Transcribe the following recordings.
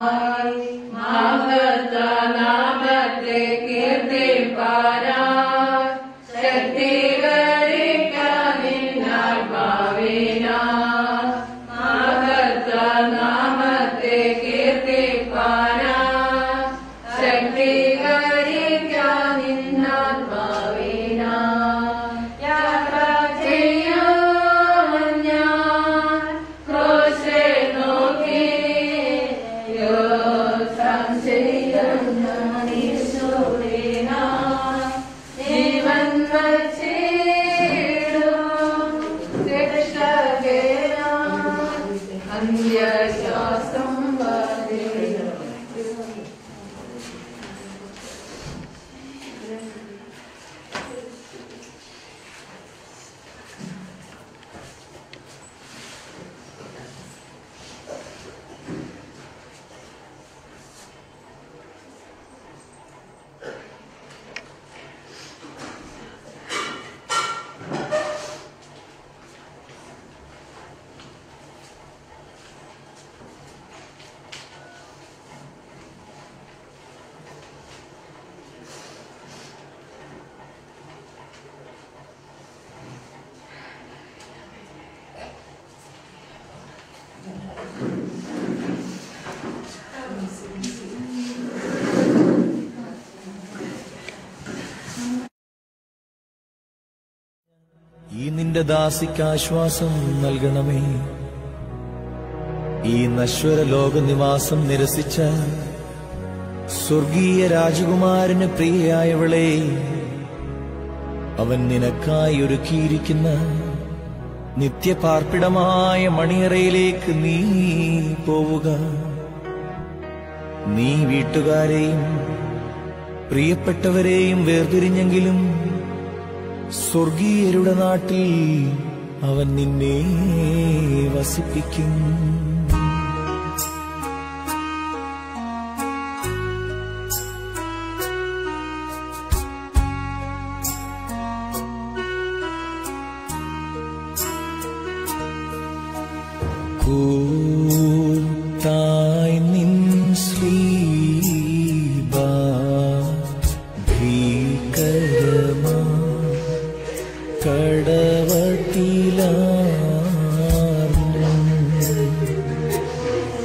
നാമത്തെ കീർത്തിപ്പാരാ ശക്തീകരിക്കാനിന്നാൽ ഭാവിനാ നാമത്തെ കീർത്തിപ്പാരാ ശക്തീകരിക്കാനിന്നാൽ ഭാവിനാ യാത്ര ചെയ്യൂ ഞാൻ ക്രോശെ നോക്കി യോ സംശയം ഞാൻ ഈശോവിനാ ജീവൻ വച്ചിടും രക്ഷകനാ അന്ത്യശ്വാസം വരിടും ഈ നിന്റെ ദാസിക്ക് ആശ്വാസം നൽകണമേ ഈ നശ്വര ലോകനിവാസം നിരസിച്ച സ്വർഗീയ രാജകുമാരന് പ്രിയയായവളെ അവൻ നിനക്കായി ഒരുക്കിയിരിക്കുന്ന നിത്യപാർപ്പിടമായ മണിയറയിലേക്ക് നീ പോവുക നീ വീട്ടുകാരെയും പ്രിയപ്പെട്ടവരെയും വേർപിരിഞ്ഞെങ്കിലും സ്വർഗീയരുടെ നാട്ടിൽ അവൻ നിന്നെ വസിപ്പിക്കും കൂത്തായി നിൻ ശ്രീബ ഭീകരമാ കടവത്തിലാർന്നു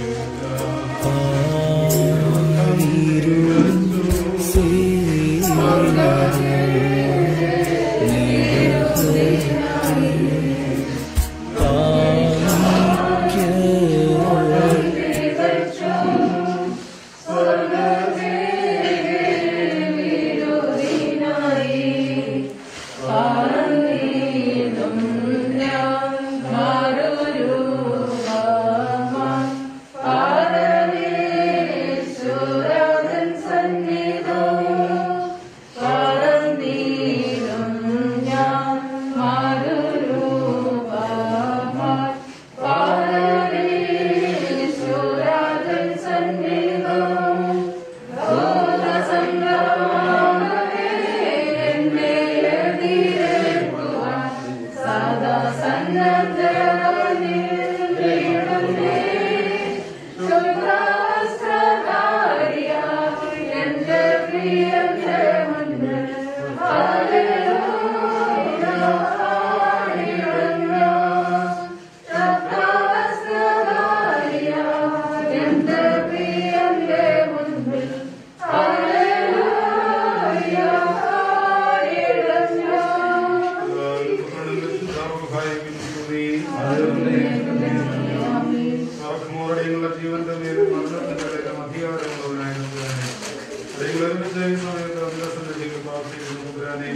ുള്ള ജീവന്റെ മേലും മരണത്തിന്റെ ഇടയിലും അധികാരമുള്ളവനായിരുന്നു ദൈവം ഒരുമിച്ച് ഈ സമയത്ത് അന്തസ്സന്നിധിക്ക് പ്രാർത്ഥിക്കുന്നു പുരാനെ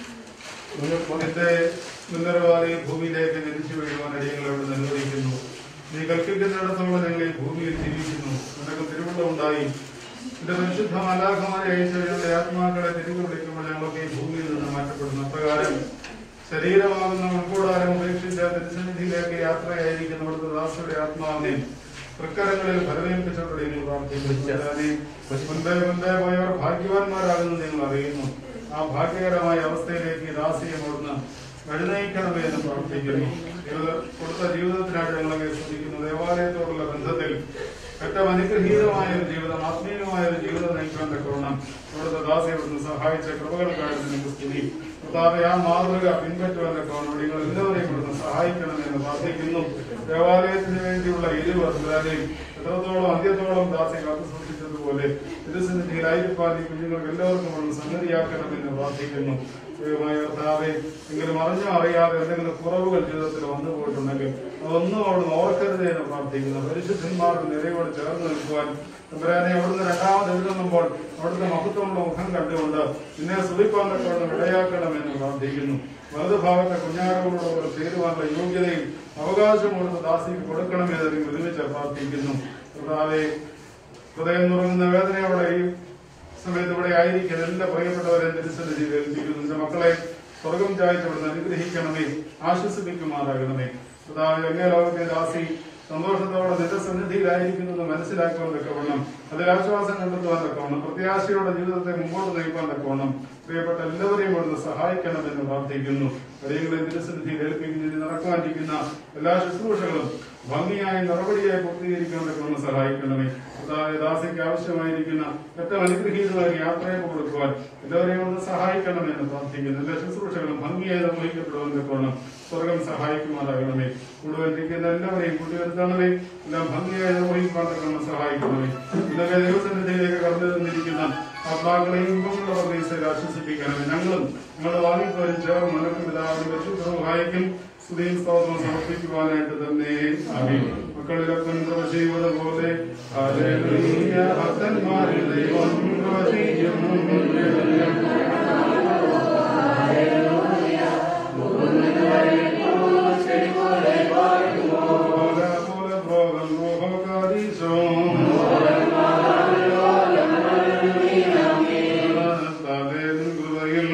എന്റെ മുന്നരവാദി ഭൂമിയിലേക്ക് ജനിച്ചു വീഴുവാൻ അടിയങ്ങളോട് അനുവദിക്കുന്നു നീ കൽപ്പിക്കുന്നിടത്തോളം ഞങ്ങൾ ഈ ഭൂമിയിൽ ജീവിക്കുന്നു നിനക്ക് തിരുവുള്ള ഉണ്ടായി എന്റെ പരിശുദ്ധ മലാഖമാരെ അയച്ചവരുടെ ആത്മാക്കളെ തിരികെ വിളിക്കുമ്പോൾ ഞങ്ങളൊക്കെ ഈ ഭൂമിയിൽ നിന്ന് മാറ്റപ്പെടുന്നു അപ്രകാരം ശരീരമാകുന്ന ഉൾക്കൂടാരം ഉപേക്ഷിച്ച തിരുസന്നിധിയിലേക്ക് യാത്രയായിരിക്കുന്ന അവിടുത്തെ ദാസയുടെ ആത്മാവിനെ തൃക്കരങ്ങളിൽ ഫലമേൽപ്പിച്ചവരുടെ നിങ്ങൾ പ്രാർത്ഥിക്കുന്നു മുൻപേ മുൻപേ പോയവർ ഭാഗ്യവാന്മാരാകുന്നു നിങ്ങൾ അറിയുന്നു ആ ഭാഗ്യകരമായ അവസ്ഥയിലേക്ക് ഈ ദാസിയെ അവിടുന്ന് വഴിനയിക്കണമേ എന്ന് പ്രാർത്ഥിക്കുന്നു ജീവിത കൊടുത്ത ജീവിതത്തിനായിട്ട് ഞങ്ങളെ ശ്രദ്ധിക്കുന്നു ദേവാലയത്തോടുള്ള ബന്ധത്തിൽ ഏറ്റവും അനുഗ്രഹീതമായ ഒരു ജീവിതം ആത്മീയമായ ഒരു ജീവിതം നയിക്കാൻ തക്കവണ്ണം അവിടുത്തെ ദാസയെ ഇവിടുന്ന് സഹായിച്ച കൃപകൾക്കായിട്ട് നിങ്ങൾക്ക് സ്തുതി കർത്താവെ ആ മാതൃക പിൻപറ്റുവാൻ തക്കവണ്ണം നിങ്ങൾ എല്ലാവരെയും ഇവിടുന്ന് സഹായിക്കണമെന്ന് പ്രാർത്ഥിക്കുന്നു ദേവാലയത്തിന് വേണ്ടിയുള്ള ഇരുവർദ്ധാനെയും എത്രത്തോളം അന്ത്യത്തോളം ദാസെ കാത്തു സൂക്ഷിച്ചതുപോലെ തിരുസന്നിധിയിലായിരിക്കാൻ ഈ കുഞ്ഞുങ്ങൾക്ക് എല്ലാവർക്കും ഇവിടുന്ന് സംഗതിയാക്കണമെന്ന് പ്രാർത്ഥിക്കുന്നു ദൈവമായ കർത്താവെ എങ്കിലും അറിഞ്ഞോ അറിയാതെ എന്തെങ്കിലും കുറവുകൾ ജീവിതത്തിൽ വന്നു പോയിട്ടുണ്ടെങ്കിൽ അതൊന്നും അവിടുന്ന് ഓർക്കരുത് എന്ന് പ്രാർത്ഥിക്കുന്നു പരിശുദ്ധന്മാരുടെ നിലയോട് ചേർന്ന് നിൽക്കുവാൻ തമ്പുരാനെ അവിടുന്ന് രണ്ടാമത് എഴുതുമ്പോൾ അവിടുത്തെ മഹത്വമുള്ള മുഖം കണ്ടുകൊണ്ട് നിന്നെ സുതിപ്പാൻ തക്കവണ്ണം ഇടയാക്കണമെന്ന് പ്രാർത്ഥിക്കുന്നു വലതുഭാഗത്തെ കുഞ്ഞാരോട് ചേരുവാനുള്ള യോഗ്യതയും അവകാശം കൊടുത്ത് ദാസിക്ക് കൊടുക്കണമെന്ന് നിങ്ങൾ ഒരുമിച്ച് പ്രാർത്ഥിക്കുന്നു കർത്താവെ ഹൃദയം നുറങ്ങുന്ന വേദനയോടെ ഈ സമയത്ത് ഇവിടെ ആയിരിക്കുന്ന എല്ലാ പ്രിയപ്പെട്ടവരെ തിരുസന്നിധി ഏൽപ്പിക്കുന്നു നിന്റെ മക്കളെ സ്വർഗം ചായച്ചവിടുന്ന് അനുഗ്രഹിക്കണമേ ആശ്വസിപ്പിക്കുമാറാകണമേ കർത്താവെ അങ്ങേ ലോകത്തെ ദാസി സന്തോഷത്തോടെ നിന്റെ സന്നിധിയിലായിരിക്കുന്നത് മനസ്സിലാക്കുവാൻ തക്കവണ്ണം അതിൽ ആശ്വാസം കണ്ടെത്തുവാൻ തക്കവണ്ണം പ്രത്യാശയുടെ ജീവിതത്തെ മുമ്പോട്ട് നയിക്കാൻ തക്കവണ്ണം പ്രിയപ്പെട്ട എല്ലാവരെയും ഇവിടുന്ന് സഹായിക്കണമെന്ന് പ്രാർത്ഥിക്കുന്നു കാര്യങ്ങളെ തിരുസന്നിധിയിൽ ഏൽപ്പിക്കുന്നതിന് നടക്കുവാനിരിക്കുന്ന എല്ലാ ശുശ്രൂഷകളും ഭംഗിയായി നടപടിയായി പൂർത്തീകരിക്കാൻ തക്കവണ്ണം സഹായിക്കണമേ കർത്താവെ ദാസിക്ക് ആവശ്യമായിരിക്കുന്ന ഏറ്റവും അനുഗ്രഹീതമായ യാത്രയെ കൊടുക്കുവാൻ എല്ലാവരെയും ഒന്ന് സഹായിക്കണമെന്ന് പ്രാർത്ഥിക്കുന്നു എല്ലാ ശുശ്രൂഷകളും ഭംഗിയായി നിർവഹിക്കപ്പെടുവാൻ തക്കവണ്ണം സ്വർഗം സഹായിക്കുമാറാകണമേ കൂടുതൽ ഇരിക്കുന്ന എല്ലാവരെയും കൂട്ടിവരുത്തണമേ എല്ലാം ഭംഗിയായി നിർവഹിക്കാൻ തക്കവണ്ണം സഹായിക്കണമേ ഇതൊക്കെ ദൈവസന്നിധിയിലേക്ക് കടന്നു തന്നിരിക്കുന്ന ആത്മാക്കളെയും ഇമ്പമുള്ള പ്രദേശത്തിൽ ആശ്വസിപ്പിക്കണമേ ഞങ്ങളും ഞങ്ങളുടെ വാങ്ങിപ്പോലും ചേർന്ന് മനക്കും പിതാവിനും പരിശുദ്ധ സഹായിക്കും സ്തുതിയും സ്തോത്രവും സമർപ്പിക്കുവാനായിട്ട് തന്നെ ആമേൻ. മക്കളിലൊക്കെ കൃപ ചെയ്യുന്നത് പോലെ ഹല്ലേലൂയ. ഭക്തന്മാരിൽ ദൈവം കൃപ ചെയ്യും പോലെ പോലെ ഭോഗം ലോകകാരീശം. തലേൻ കൃപയിൽ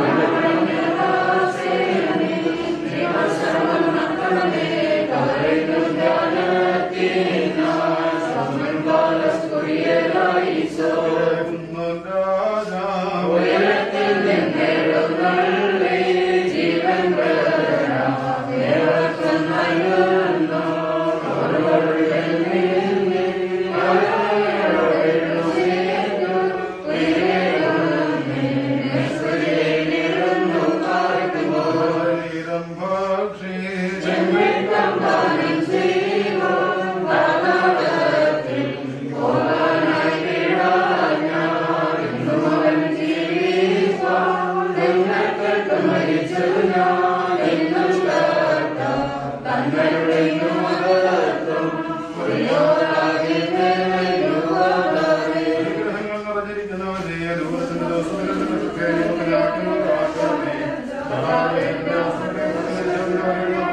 അനുഗ്രഹങ്ങൾ നിറഞ്ഞിരിക്കുന്നവനെ അനുകൂലത്തിന്റെ ദിവസങ്ങളിലൊക്കെ അനുകൂലമാക്കുന്നവരാക്കണമേ. കർത്താവേ, എന്റെ ആശ്രയം കൊണ്ട്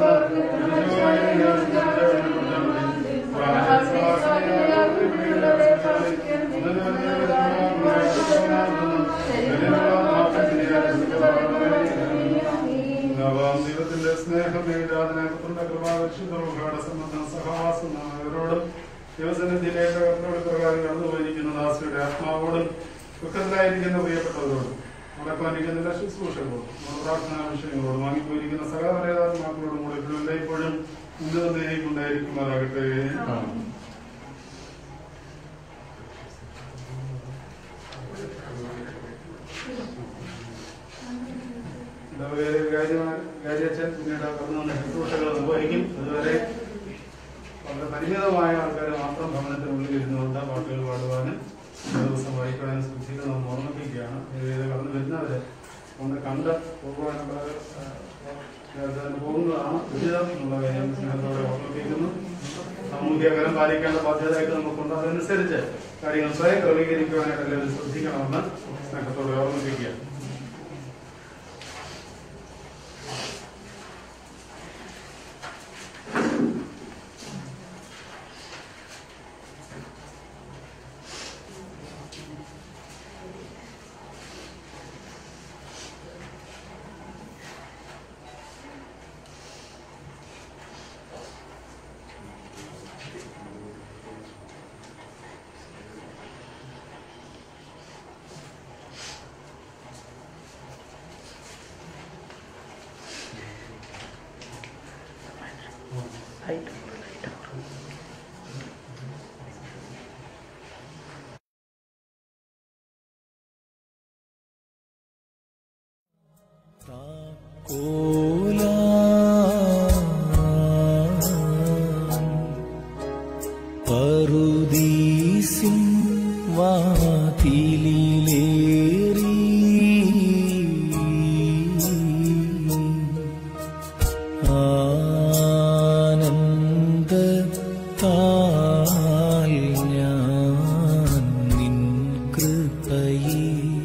നവാം ദൈവത്തിന്റെ സ്നേഹമേ രാജനായകത്തിന്റെ കൃപാവിശുദ്ധ സംബന്ധം സഹവാസം അവരോടും ദൈവസന്നിധിയിലേക്ക് കർത്തവ്യ പ്രകാരം കടന്നുപോയിരിക്കുന്ന ദാസിയുടെ ആത്മാവോടും ദുഃഖത്തിലായിരിക്കുന്ന പ്രിയപ്പെട്ടവരോടും നടക്കാനിരിക്കുന്ന എല്ലാ ശുശ്രൂഷകളോടും നമ്മുടെ പ്രാർത്ഥനാ വിഷയങ്ങളോടും വാങ്ങിപ്പോയിരിക്കുന്ന സഹോദരേതാത്മാക്കളോടും കൂടെ ഇപ്പോഴും എല്ലായ്പ്പോഴും മുന്നേറിയും ഉണ്ടായിരിക്കുമാറാകട്ടെ കാര്യാച്ചൻ പിന്നീട് കടന്നു വന്ന ശുശ്രൂഷകൾ നിർവഹിക്കും അതുവരെ വളരെ പരിമിതമായ ആൾക്കാർ മാത്രം ഭവനത്തിനുള്ളിൽ ഇരുന്നുകൊണ്ട് പാട്ടുകൾ പാടുവാനും ഒരു ദിവസം വായിക്കാനും സൂക്ഷിക്കണം നമ്മൾ ഓർമ്മിപ്പിക്കുകയാണ് ഇത് കടന്നു വരുന്നവരെ ഒന്ന് കണ്ട് പോകുവാനുള്ള നേരത്തെ തന്നെ പോകുന്നതാണ് ഉചിതം എന്നുള്ള കാര്യം സ്നേഹത്തോടെ ഓർമ്മിപ്പിക്കുന്നു സാമൂഹ്യ അകലം പാലിക്കേണ്ട ബാധ്യതയൊക്കെ നമുക്കുണ്ട് അതനുസരിച്ച് കാര്യങ്ങൾ സ്വയം ക്രമീകരിക്കുവാനായിട്ട് എല്ലാവരും ശ്രദ്ധിക്കണമെന്ന് സ്നേഹത്തോടെ ഓർമ്മിപ്പിക്കുക കോലാം പറുദീസിൻ വാതിലിലേറി ആനന്ദത്താൽ ഞാൻ നിൻ കൃപയെ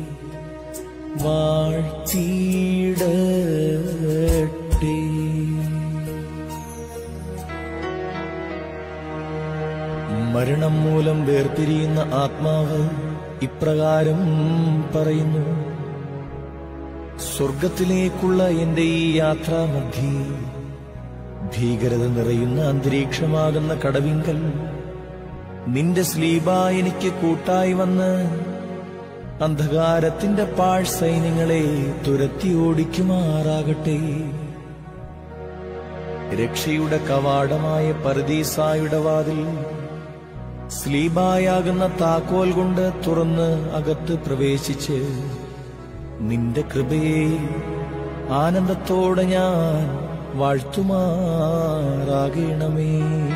വാഴ്ത്തിയിടട്ടെ മരണം മൂലം വേർപിരിയുന്ന ആത്മാവ് ഇപ്രകാരം പറയുന്നു സ്വർഗത്തിലേക്കുള്ള എന്റെ ഈ യാത്രാമധ്യേ ഭീകരത നിറയുന്ന അന്തരീക്ഷമാകുന്ന കടവിങ്കൽ നിന്റെ സ്ലീബ എനിക്ക് കൂട്ടായി വന്ന് അന്ധകാരത്തിന്റെ പാഴ് സൈന്യങ്ങളെ തുരത്തി ഓടിക്കുമാറാകട്ടെ രക്ഷയുടെ കവാടമായ പരദീസായുടെ വാതിൽ സ്ലീബായാകുന്ന താക്കോൽ കൊണ്ട് തുറന്ന് അകത്ത് പ്രവേശിച്ച് നിന്റെ കൃപയെ ആനന്ദത്തോടെ ഞാൻ വാഴ്ത്തുമാറാകണമേ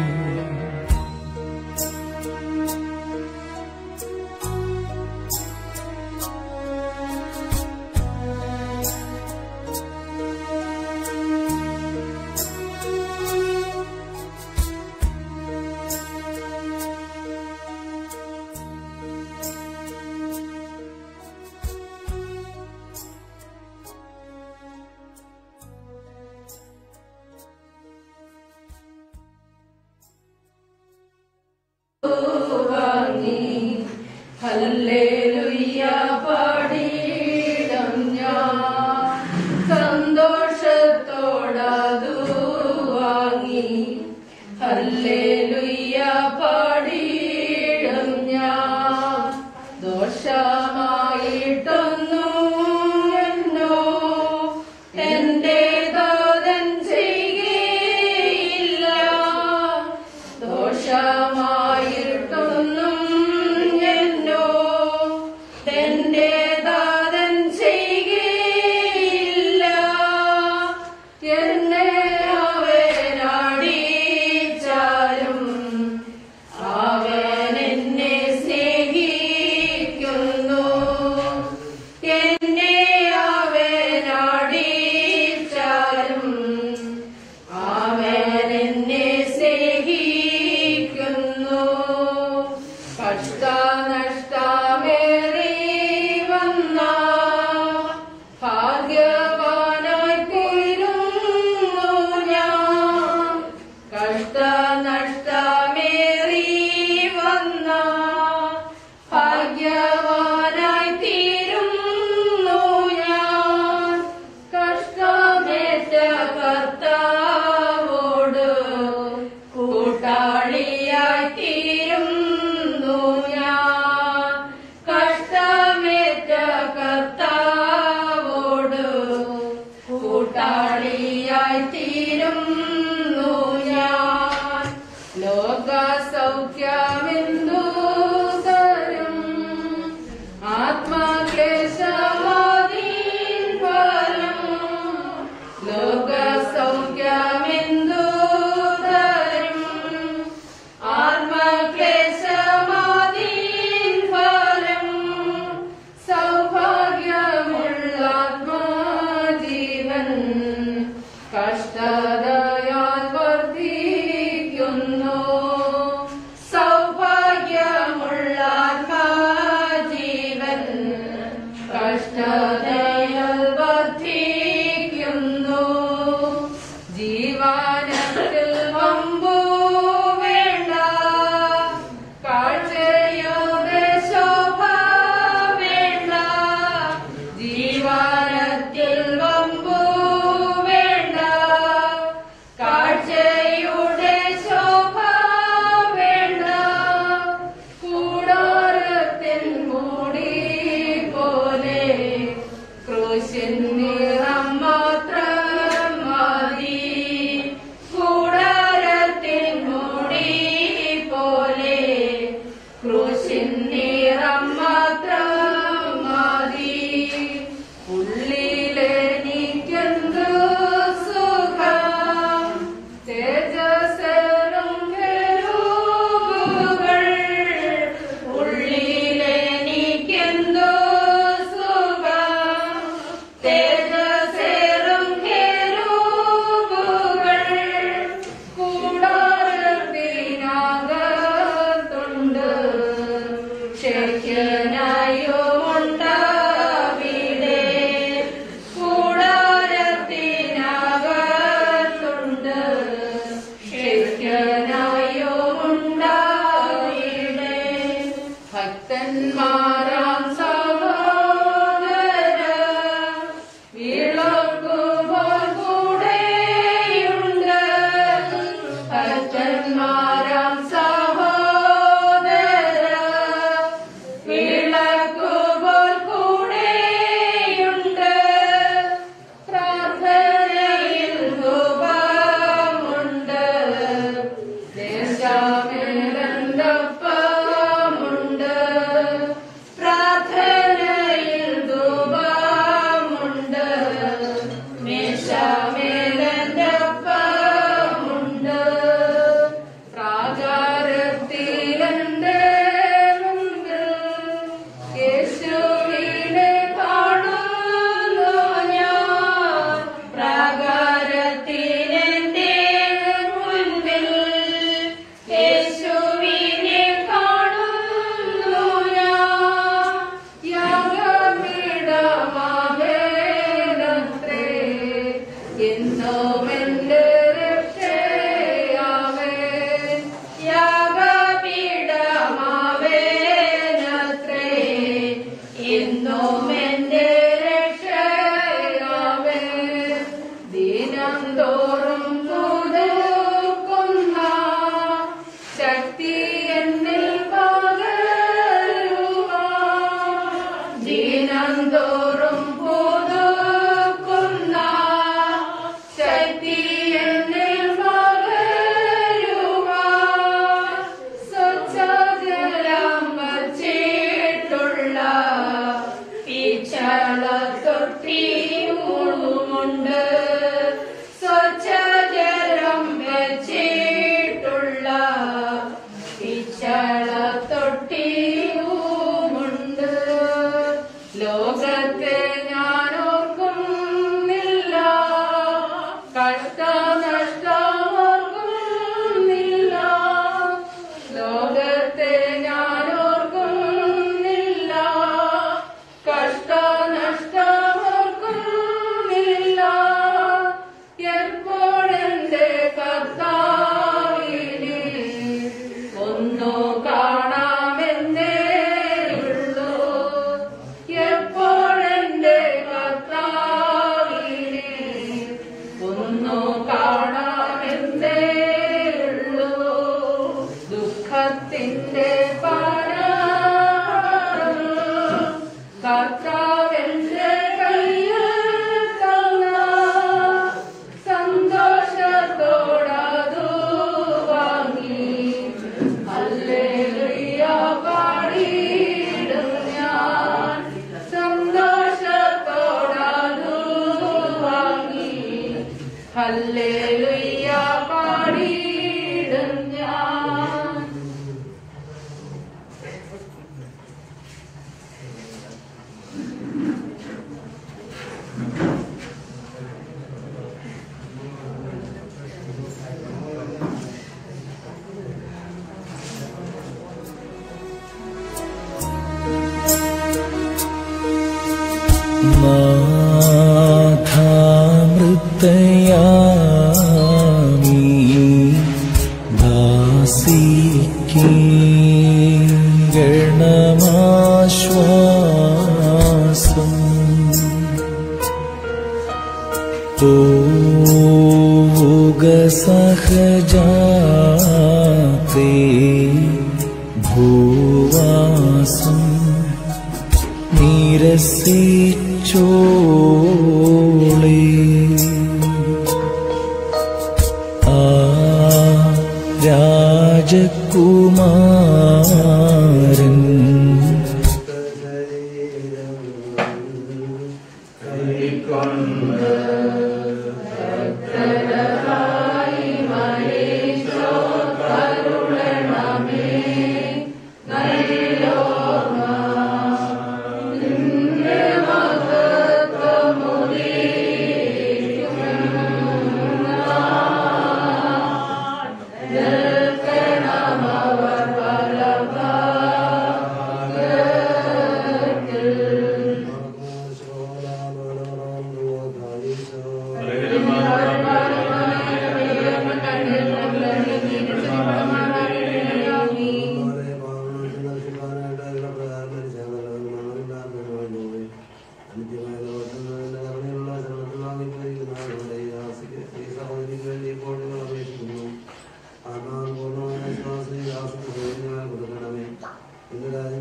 വാങ്ങി ഹല്ലേലൂയ പാടിയിടം ഞാൻ സന്തോഷത്തോടതു വാങ്ങി ഹല്ലേലൂയ പാടിയിടം ഞാൻ ദോഷമായിട്ടൊന്നും എന്നോ എന്റെ ദാതൻ ചെയ്യുകയില്ല ദോഷമായിട്ടൊന്നും എന്നോ എന്റെ ദാതൻ ചെയ്യുകയില്ല എന്നെ അവനടിച്ചാലും അവൻ എന്നെ സ്നേഹിക്കുന്നു എന്നെ അവനടിച്ചാലും അവൻ എന്നെ സ്നേഹിക്കുന്നു കഷ്ടനഷ്ടമേറി വന്ന ഭാഗ്യവാനായി തീരുന്നു ഞാൻ കഷ്ടനഷ്ടമേറി വന്ന ഭാഗ്യവാനായി തീരുന്നു ഞാൻ കഷ്ടമേറ്റ കർത്താവോട് കൂട്ടാളിയായി തീരുന്നു ഞാൻ കഷ്ടമേറ്റ കർത്താവോട് കൂട്ടാളിയായി തീരുന്നു ഞാൻ ലോക സൗഖ്യമെന്തു തരും ആത്മക്ലേശമാതീൻ ഫലം ലോക സൗഖ്യമെന്തു തരും ആത്മക്ലേശമാതീൻ ഫലം സൗഭാഗ്യമുള്ള ആത്മജീവൻ കഷ്ടതയാൽ വർദ്ധിക്കുന്നു സൗഭാഗ്യമുള്ള ആത്മജീവൻ കഷ്ടതയാൽ വർദ്ധിക്കുന്നു ജീവനത്തിൽ വമ്പു വേണ്ട കാഴ്ചയുടെ ശോഭ വേണ്ട ജീവനത്തിൽ വമ്പു വേണ്ട കാഴ്ചയുടെ ശോഭ വേണ്ട കൂടാരത്തിൻ മൂടി പോലെ ക്രൂശിൻ നിറം മാത്രം മതി കൂടാരത്തിൻ മൂടി പോലെ ക്രൂശിൻ നിറം മാത്രം മതി ഉള്ളിലെനിക്കെന്തു ഭക്തന്മാരാം സഹോദര വിളക്കുപോൽ കൂടെയുണ്ട് ഭക്തന്മാരാം സഹോദര വിളക്കുപോൽ കൂടെയുണ്ട് പ്രാർത്ഥനയിൽ രൂപമുണ്ട് ദേശാമിരണ്ടൊപ്പമുണ്ട് പ്രാർത്ഥനയിൽ ധൂപമുണ്ട് മേശാമേലൊപ്പമുണ്ട് പ്രാകാരത്തിലെന്റെ മുമ്പിൽ യേശുവിനെ കാണുന്നു ഞാൻ പ്രാകാരത്തിലെന്റെ മുൻപിൽ യേശുവിനെ കാണുന്നു ഞാൻ യാഗപീഠമാവേലത്രേ എന്നും എന്റെ രക്ഷയാവേ യാഗപീഠമാവേലത്രേ എന്നും എന്റെ രക്ഷയാവേ ദിനം തോറും പുതുക്കുന്ന ശക്തി എന്നിൽ പകരുവാൻ ദിനം തോറും പുതുക്കുന്ന ശക്തി എന്നിൽ പകരുവാൻ സ്വച്ഛജലം വച്ചിട്ടുള്ള പിച്ചള തൊട്ടിയുമുണ്ട് സ്വച്ഛജലം വെച്ചിട്ടുള്ള പിച്ചള തൊട്ടിയുമുണ്ട് ലോകത്തെ ഞാൻ ഓർക്കുന്നില്ല കഷ്ടനഷ്ടം ഓർക്കുന്നില്ല ലോകത്തെ ഞാൻ ഓർക്കുന്നില്ല കഷ്ടനഷ്ടം ഓർക്കുന്നില്ല എപ്പോഴെന്റെ കർത്താവിനെ ഒന്നു കാണാമെന്നേ ഉള്ളൂ എപ്പോഴെന്റെ കർത്താവിനെ ഒന്നു കാണാമെന്നേ ഉള്ളൂ ദുഃഖത്തിന്റെ പാന കർത്താവിന്റെ കയ്യിൽ തന്ന സന്തോഷത്തോടതു വാങ്ങി ഹല്ലേലൂയ പാടിയിടും ഞാൻ സന്തോഷത്തോടതു വാങ്ങി ഹല്ലേലൂയ പാടിയിടും ഞാൻ നാഥാമൃത്തയാമി ദാസിക്കേണമാശ്വാസം പോവുക സഹജാതേ ഭൂവാസം നിരസിച്ചോളേ ആ രാജകുമാരൻ അവർ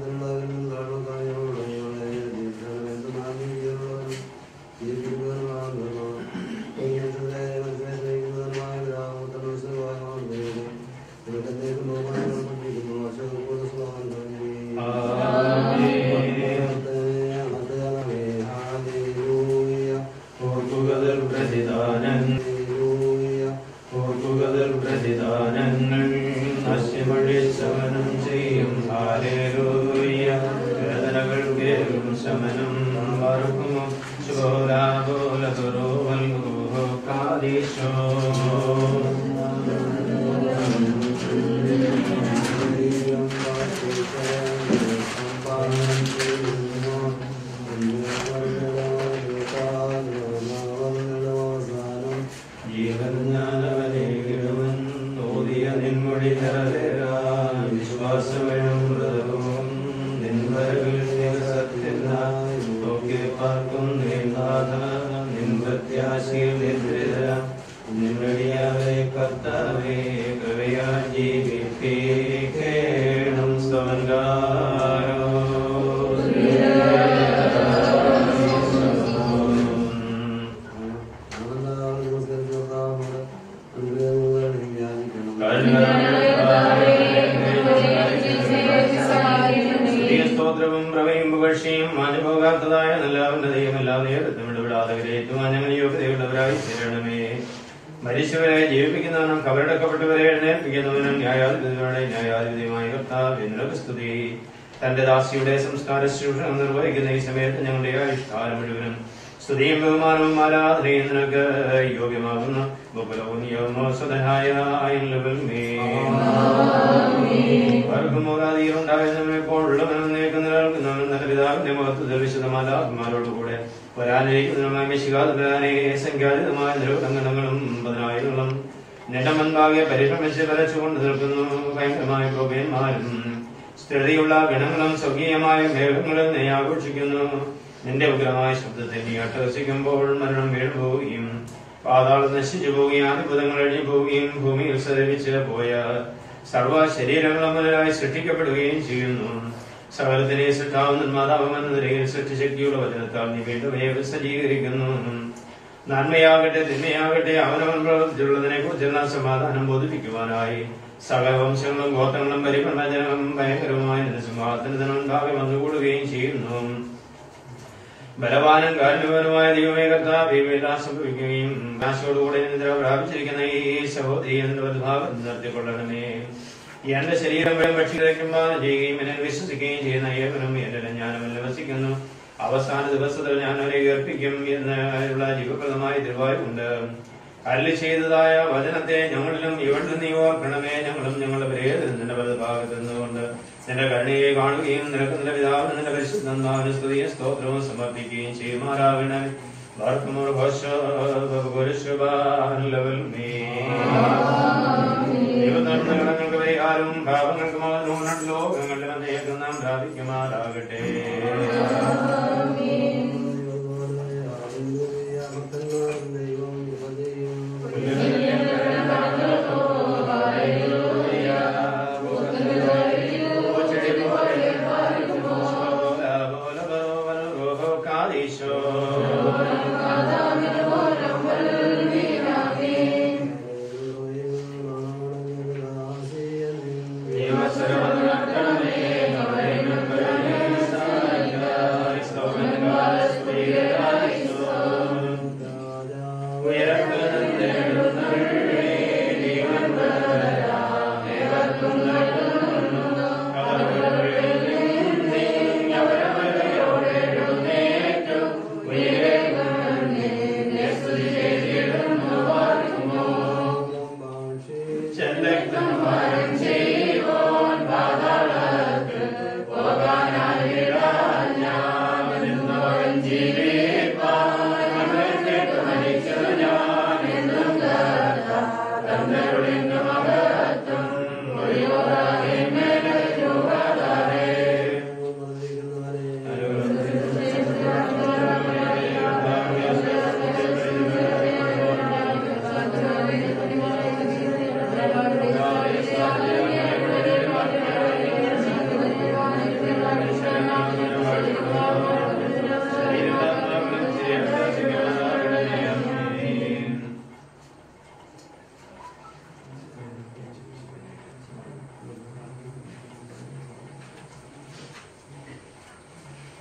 ഓർക്കുകതൽ പ്രതിദാനങ്ങൾ ഓർക്കുകതൽ പ്രതിദാനങ്ങൾ നശ്യമഴിശമനം ചെയ്യും ഹാലേലൂയ വേദനകൾ കേൾക്കും ശമനം മറുക്കുമോ ശോലാപോല തുറോവൽ കാദീശോ ജീവൻ ഞാനവനേകിടുവൻ ഓതിയ നിൻമൊഴി നിറവേറാൻ വിശ്വാസമെഴും മൃതവും നിൻവരവിൽ സത്യനായി നോക്കി പാർക്കും നീനാഥ നിൻ പ്രത്യാശയിൽ നിദ്രിത നിന്നടിയാവേ കർത്താവേ കൃപയാ ജീവിക്കേണം സ്വങ്കാരോ സ്തോത്രവും പ്രവയും പുകഴ്ചയും മാഞ്ഞുപോകാത്തതായ നല്ലാവിന്റെ ദൈവം എല്ലാ നേരത്തും ഇടപെടാതെ വിലയേറ്റുവാൻ ഞങ്ങൾ യോഗ്യതയുള്ളവരായി തീരണമേ മരിച്ചവരെ ജീവിപ്പിക്കുന്നവനും കബറടക്കപ്പെട്ടവരെ എഴുന്നേൽപ്പിക്കുന്നവനും ന്യായാധിപതികളുടെ ന്യായാധിപതിയുമായ കർത്താവ് സ്തുതി തന്റെ ദാസിയുടെ സംസ്കാര ശുശ്രൂഷണം നിർവഹിക്കുന്ന ഈ സമയത്ത് ഞങ്ങളുടെ ആയുഷ്കാലം മുഴുവനും സ്തുതിയും ബഹുമാനവും ആരാധനയും നിനക്ക് യോഗ്യമാകുന്നു ബഹുലവുനിയമോസദനായ ഉണ്ടായിരുന്നവനെപ്പോഴുള്ളവനും നീക്കം നിലനിൽക്കുന്നവനും നല്ല പിതാവിന്റെ മഹത്വത്തിൽ വിശുദ്ധമാലാത്മാരോടുകൂടെ വരാനിരിക്കുന്നതിനുമായി മിശികാതനെ സംഖ്യാതീതമായ നിരവധങ്ങളും പതിനായിരങ്ങളും നിന്റെ മുൻപാകെ പരിശ്രമിച്ച് വരച്ചുകൊണ്ട് നിൽക്കുന്നു ഭയങ്കരമായ ഗോപന്മാരും സ്ഥിരതയുള്ള ഗണങ്ങളും സ്വർഗീയമായ മേഘങ്ങളും നീ ആഘോഷിക്കുന്നു നിന്റെ ഉഗ്രമായ ശബ്ദത്തെ നീ അട്ടഹസിക്കുമ്പോൾ മരണം വീഴുപോവുകയും പാതാളം നശിച്ചു പോവുകയും അത്ഭുതങ്ങൾ അഴിഞ്ഞു പോവുകയും ഭൂമിയിൽ സദരിച്ച് പോയ സർവ ശരീരങ്ങളും മുതലായി സൃഷ്ടിക്കപ്പെടുകയും ചെയ്യുന്നു സകലത്തിനെ സൃഷ്ടാവ് നിർമ്മാതാവും എന്ന നിലയിൽ സൃഷ്ടിശക്തിയുടെ വചനത്താൽ നീ വീണ്ടും ഏക സജ്ജീകരിക്കുന്നു നന്മയാകട്ടെ തിന്മയാകട്ടെ അവനവൻ പ്രവർത്തിച്ചുള്ളതിനെ കുറിച്ചുള്ള സമാധാനം ബോധിപ്പിക്കുവാനായി സകല വംശങ്ങളും ഗോത്രങ്ങളും പരിപ്രമജനവും ഭയങ്കരമായ നിന്റെ സിംഹാസനത്തിന് മുൻപാകെ വന്നുകൂടുകയും ചെയ്യുന്നു ബലവാനും കാരണവനുമായ ദൈവമേ കർത്താവ് ഇവയെല്ലാം സംഭവിക്കുകയും കാശോടുകൂടെ നിദ്ര പ്രാപിച്ചിരിക്കുന്ന ഈ സഹോദരി എന്റെ വലുഭാഗം നിർത്തിക്കൊള്ളണമേ എന്റെ ശരീരം വഴി ഭക്ഷിക്കുമ്പോൾ ചെയ്യുകയും എന്നെ വിശ്വസിക്കുകയും ചെയ്യുന്ന ഏവനും എന്നെ ഞാനും വസിക്കുന്നു അവസാന ദിവസത്തിൽ ഞാൻ അവരെ ഏർപ്പിക്കും എന്നുള്ള ജീവപ്രദമായ തിരുവായുണ്ട് അരളി ചെയ്തതായ വചനത്തെ ഞങ്ങളിലും ഇവളിലും നീ ഓർക്കണമേ ഞങ്ങളും ഞങ്ങളുടെ പ്രേതനും നിന്റെ വലതുഭാഗത്ത് നിന്നുകൊണ്ട് നിന്റെ കരുണയെ കാണുകയും നിനക്ക് നിന്റെ പിതാവിന് നിന്റെ പരിശുദ്ധന്മാവിന് സ്തുതിയും സ്തോത്രവും സമർപ്പിക്കുകയും ചെയ്യുമാറാകണമേ വാർക്കുമോർ ദൈവധർമ്മങ്ങൾക്ക് പരിഹാരവും പാപങ്ങൾക്ക് മോചനവും ലോകങ്ങളുടെ വന്നേക്കും നാം പ്രാപിക്കുമാറാകട്ടെ ും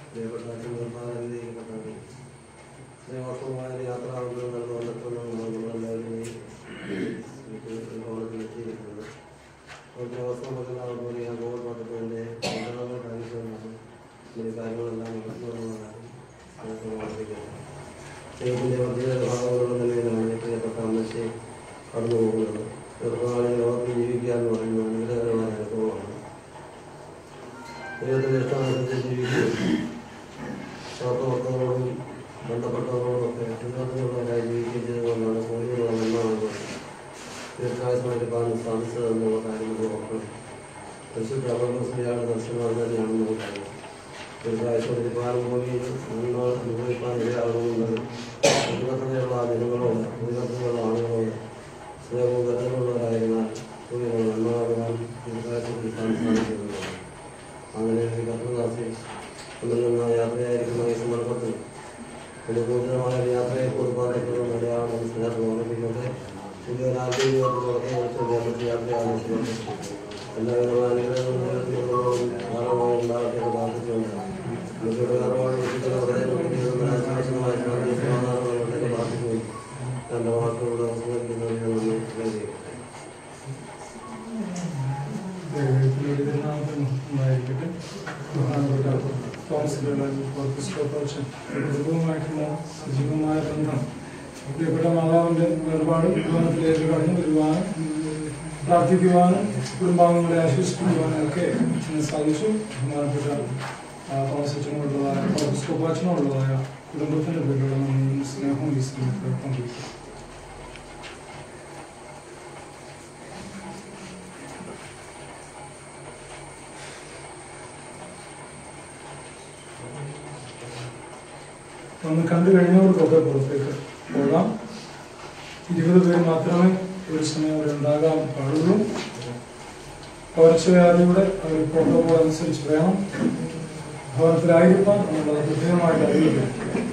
പ്രിയപ്പെട്ട അച്ഛന്മാരെ സ്നേഹോത്സവമായ യാത്ര നടന്നു വന്നിട്ടുള്ള നമ്മളെല്ലാവരും ഭവനത്തിലെത്തിയിരിക്കുന്നത് ദിവസമൊക്കെ നടന്നു ഞാൻ ഗോൾ പത്രത്തിൻ്റെ കാര്യങ്ങളാണ് ഈ കാര്യങ്ങളെല്ലാം നടത്തുന്നതാണ് ദൈവത്തിൻ്റെ പ്രത്യേക ഭാഗങ്ങളുടെ നിലയിലാണ് പ്രിയപ്പെട്ട അമ്മച്ചി കടന്നു പോകുന്നത് ചെറുപ്പകാലം ലോകത്തിൽ ജീവിക്കുക എന്ന് പറയുന്നത് അനുഗ്രഹകരമായ അനുഭവമാണ് ദൈവത്തിൻ്റെ ഇഷ്ടമനുസരിച്ച് ജീവിക്കുകയും സ്വാർത്ഥഭക്തങ്ങളോടും ബന്ധപ്പെട്ടവരോടും ഒക്കെ ഉന്നതങ്ങളുള്ളവരായി ജീവിക്കുകയും ചെയ്തുകൊണ്ടാണ് കൂടുതലുള്ള നന്മ ദീർഘായുസമായിരിക്കാൻ സാധിച്ചതെന്നുള്ള കാര്യം നമ്മൾ ഓർക്കണം പരിശുദ്ധ അപകടസ്ഥയാണ് ദർശനം അത് തന്നെയാണ് നമുക്കറിയാം ദീർഘായുസമായിരിക്കാൻ ഭൂമിയിൽ നന്മ അനുഭവിക്കാൻ ഇടയാകുന്നത് ഉയർത്തുകയുള്ള ജനങ്ങളോട് ഉയർത്തുകയുള്ള ആളുകളോട് സ്നേഹവും കരുതലുള്ളവരായിരുന്നാൽ ഭൂമിയിൽ നന്മകാൻ ദീർഘായുസമായിരിക്കാൻ സാധിക്കുന്നതാണ് അങ്ങനെ ഈ കർത്തദാസി നമ്മിൽ നിന്ന് യാത്രയായിരിക്കുന്ന ഈ സന്ദർഭത്തിൽ ഒരു പൂജിതമായ ഒരു യാത്രയെ കുറിപ്പാറയ്ക്കുള്ള മലയാളം ചേർന്ന് ഓർമ്മിക്കുന്നത് പുതിയ രാജ്യത്ത് പുറത്തെ കുറിച്ച് കേരളത്തിൽ യാത്രയാണ് എല്ലാവിധമായ അനുഗ്രഹങ്ങളും ധാരാളമായി ഉണ്ടാകട്ടെ എന്ന് പ്രാർത്ഥിച്ചുകൊണ്ട് നമുക്കിവിടെ ധാരാളം വിശുദ്ധമായ ആശ്വാസമായ ശാന്തി സമാധാനങ്ങളുണ്ടെന്ന് പ്രാർത്ഥിക്കുകയും എൻ്റെ വാക്കുകളുടെ അവസാനിക്കുന്നതിന് ഞാൻ നന്ദി അറിയിക്കുന്നു ഉണ്ടായിരിക്കട്ടെ കുടുംബവുമായിട്ടുള്ള സജീവമായ ബന്ധം പ്രിയപ്പെട്ട മാതാവിന്റെ വേർപാട് കുടുംബത്തിലേക്ക് കടന്നു വരുവാനും പ്രാർത്ഥിക്കുവാനും കുടുംബാംഗങ്ങളെ ആശ്വസിപ്പിക്കുവാനും ഒക്കെ ഇന്ന് സാധിച്ചു ബഹുമാനപ്പെട്ട തോമസ് അച്ഛനോടുള്ളതായ തോമസ്കോപ്പാച്ചനോടുള്ളതായ കുടുംബത്തിന്റെ പേരിലുള്ള നന്ദിയും സ്നേഹവും ഈ സമയത്ത് പങ്കുവയ്ക്കും ഒന്ന് കണ്ടു കഴിഞ്ഞവർക്കൊക്കെ പുറത്തേക്ക് പോകാം ഇരുപത് പേര് മാത്രമേ ഒരു സമയം അവിടെ ഉണ്ടാകാൻ പാടുള്ളൂ പകർച്ചവ്യാധിയുടെ അവർ പ്രോട്ടോകോൾ അനുസരിച്ച് വേണം ഭവനത്തിലായിരിക്കാൻ എന്നുള്ളത് കൃത്യമായിട്ട് അറിയില്ല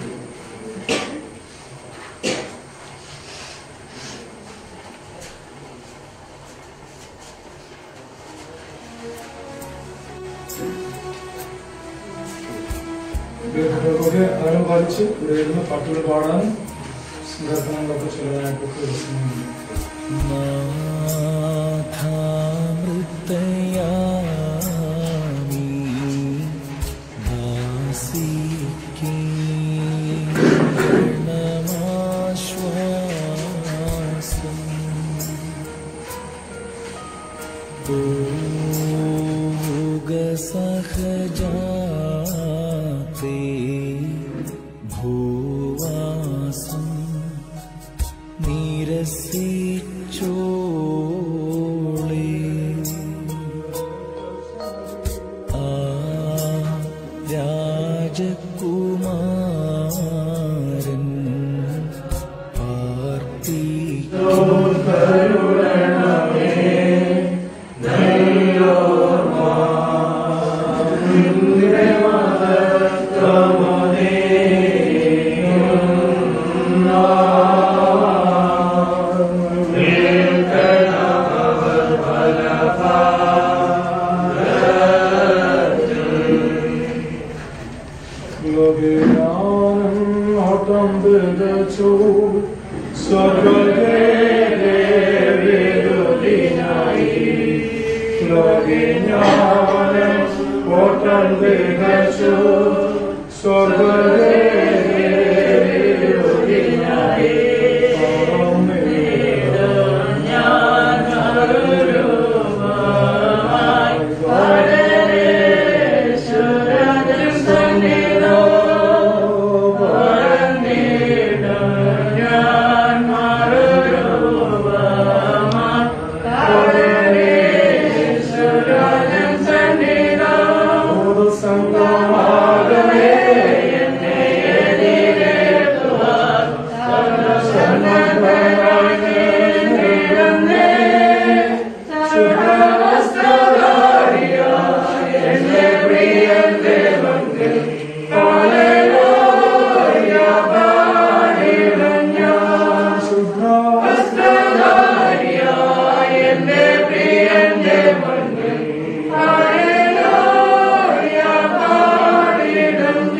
പ്രിയപ്പെട്ടവർക്കൊക്കെ അകലം പാലിച്ച് ഇവിടെ ഇരുന്ന് പാട്ടുകൾ പാടാനും സങ്കീർത്തനങ്ങളൊക്കെ ചെറുതായിട്ടൊക്കെ ഒരു സമയമുണ്ട് നാഥാമൃതയാമി ദാസിക്ക് നമാശ്വാസം പോക സഹജാതേ ഭൂവാസം നിരസിച്ചോളേ ആ രാജകുമാരൻ പാർത്തിക്കും ലോകയാനം ഓട്ടം തികച്ചു സ്വർഗേവിനായി ലോകയാനം ഓട്ടം തികച്ചു സ്വർഗേവിനായി Hallelujah,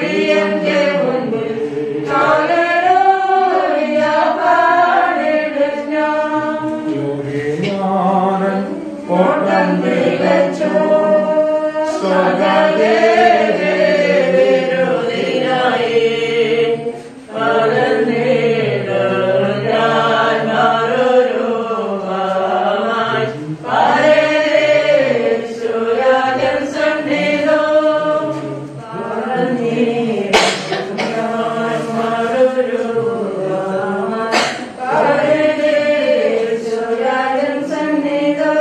പ്രിയന്റെ മുൻപിൽ ഹല്ലേലൂയ പാടിടും ഞാൻ. യോഗ്യനാനൻ ഓട്ടം തികച്ചു സ്വഗതേവിരുദിനായി വളർന്നിടും ഞാൻ മറുരൂപമായി പരേശ്വരാജൻ സന്നിധോ വളർന്നിടും ഞാൻ മറുരൂപമായി പരേശ്വരാജൻ സന്നിധോ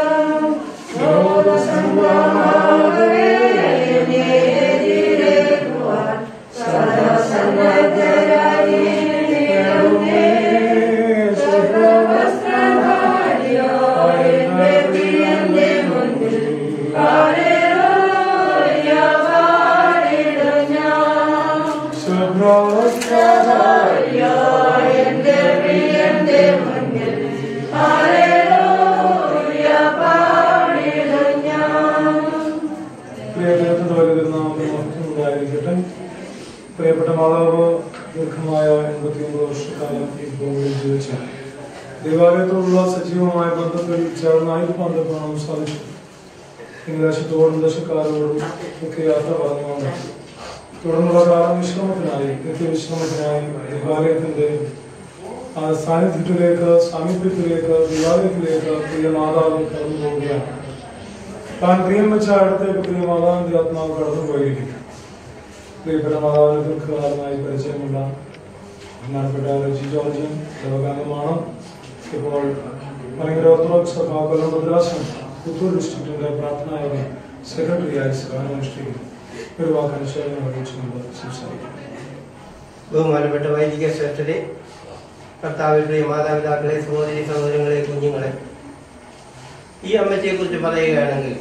ഉണ്ടായിരിക്കട്ടെ പ്രിയപ്പെട്ട മാതാവ് ദീർഘമായ എൺപത്തിയൊമ്പത് വർഷക്കാലം ഈ ഭൂമിയിൽ ജീവിച്ച ദേവാലയത്തോടുള്ള സജീവമായ ബന്ധത്തിൽ ചേർന്നായിട്ട് ബന്ധപ്പെടാൻ സാധിച്ചു ദേശത്തോടും ദേശക്കാരോടും ഒക്കെ യാത്ര പറഞ്ഞുകൊണ്ട് തുടർന്നുള്ള കാലം വിശ്രമത്തിനായി നിത്യവിശ്രമത്തിനായി ദേവാലയത്തിന്റെ ആ സാന്നിധ്യത്തിലേക്ക് സാമീപ്യത്തിലേക്ക് ദേവാലയത്തിലേക്ക് പ്രിയ മാതാവ് കടന്നു പോവുകയാണ് താൻ പ്രിയം വെച്ച അടുത്തേക്ക് പ്രിയ മാതാവിന്റെ ആത്മാവ് കടന്നു പോയിരിക്കും പ്രിയപ്പെട്ട മാതാവിനെ ദീർഘകാലമായി പരിചയമുള്ള ബഹുമാനപ്പെട്ട റജി ജോർജൻ ദേവകാംഗമാണ് ഇപ്പോൾ ഭയങ്കര ഓർത്തഡോക്സ് സഭ കൊല്ലം മദ്രാസം പുത്തൂർ ഡിസ്ട്രിക്റ്റിന്റെ പ്രാർത്ഥനായോഗ സെക്രട്ടറിയായി സേവനമനുഷ്ഠിക്കുന്നു ഒരു വാക്കാൻ സേവനം അറിയിച്ചുകൊണ്ട് സംസാരിക്കും ബഹുമാനപ്പെട്ട വൈദിക ശ്രേഷ്ഠരെ കർത്താവിൽ പ്രിയ മാതാപിതാക്കളെ സഹോദരി സഹോദരങ്ങളെ കുഞ്ഞുങ്ങളെ ഈ അമ്മച്ചയെ കുറിച്ച് പറയുകയാണെങ്കിൽ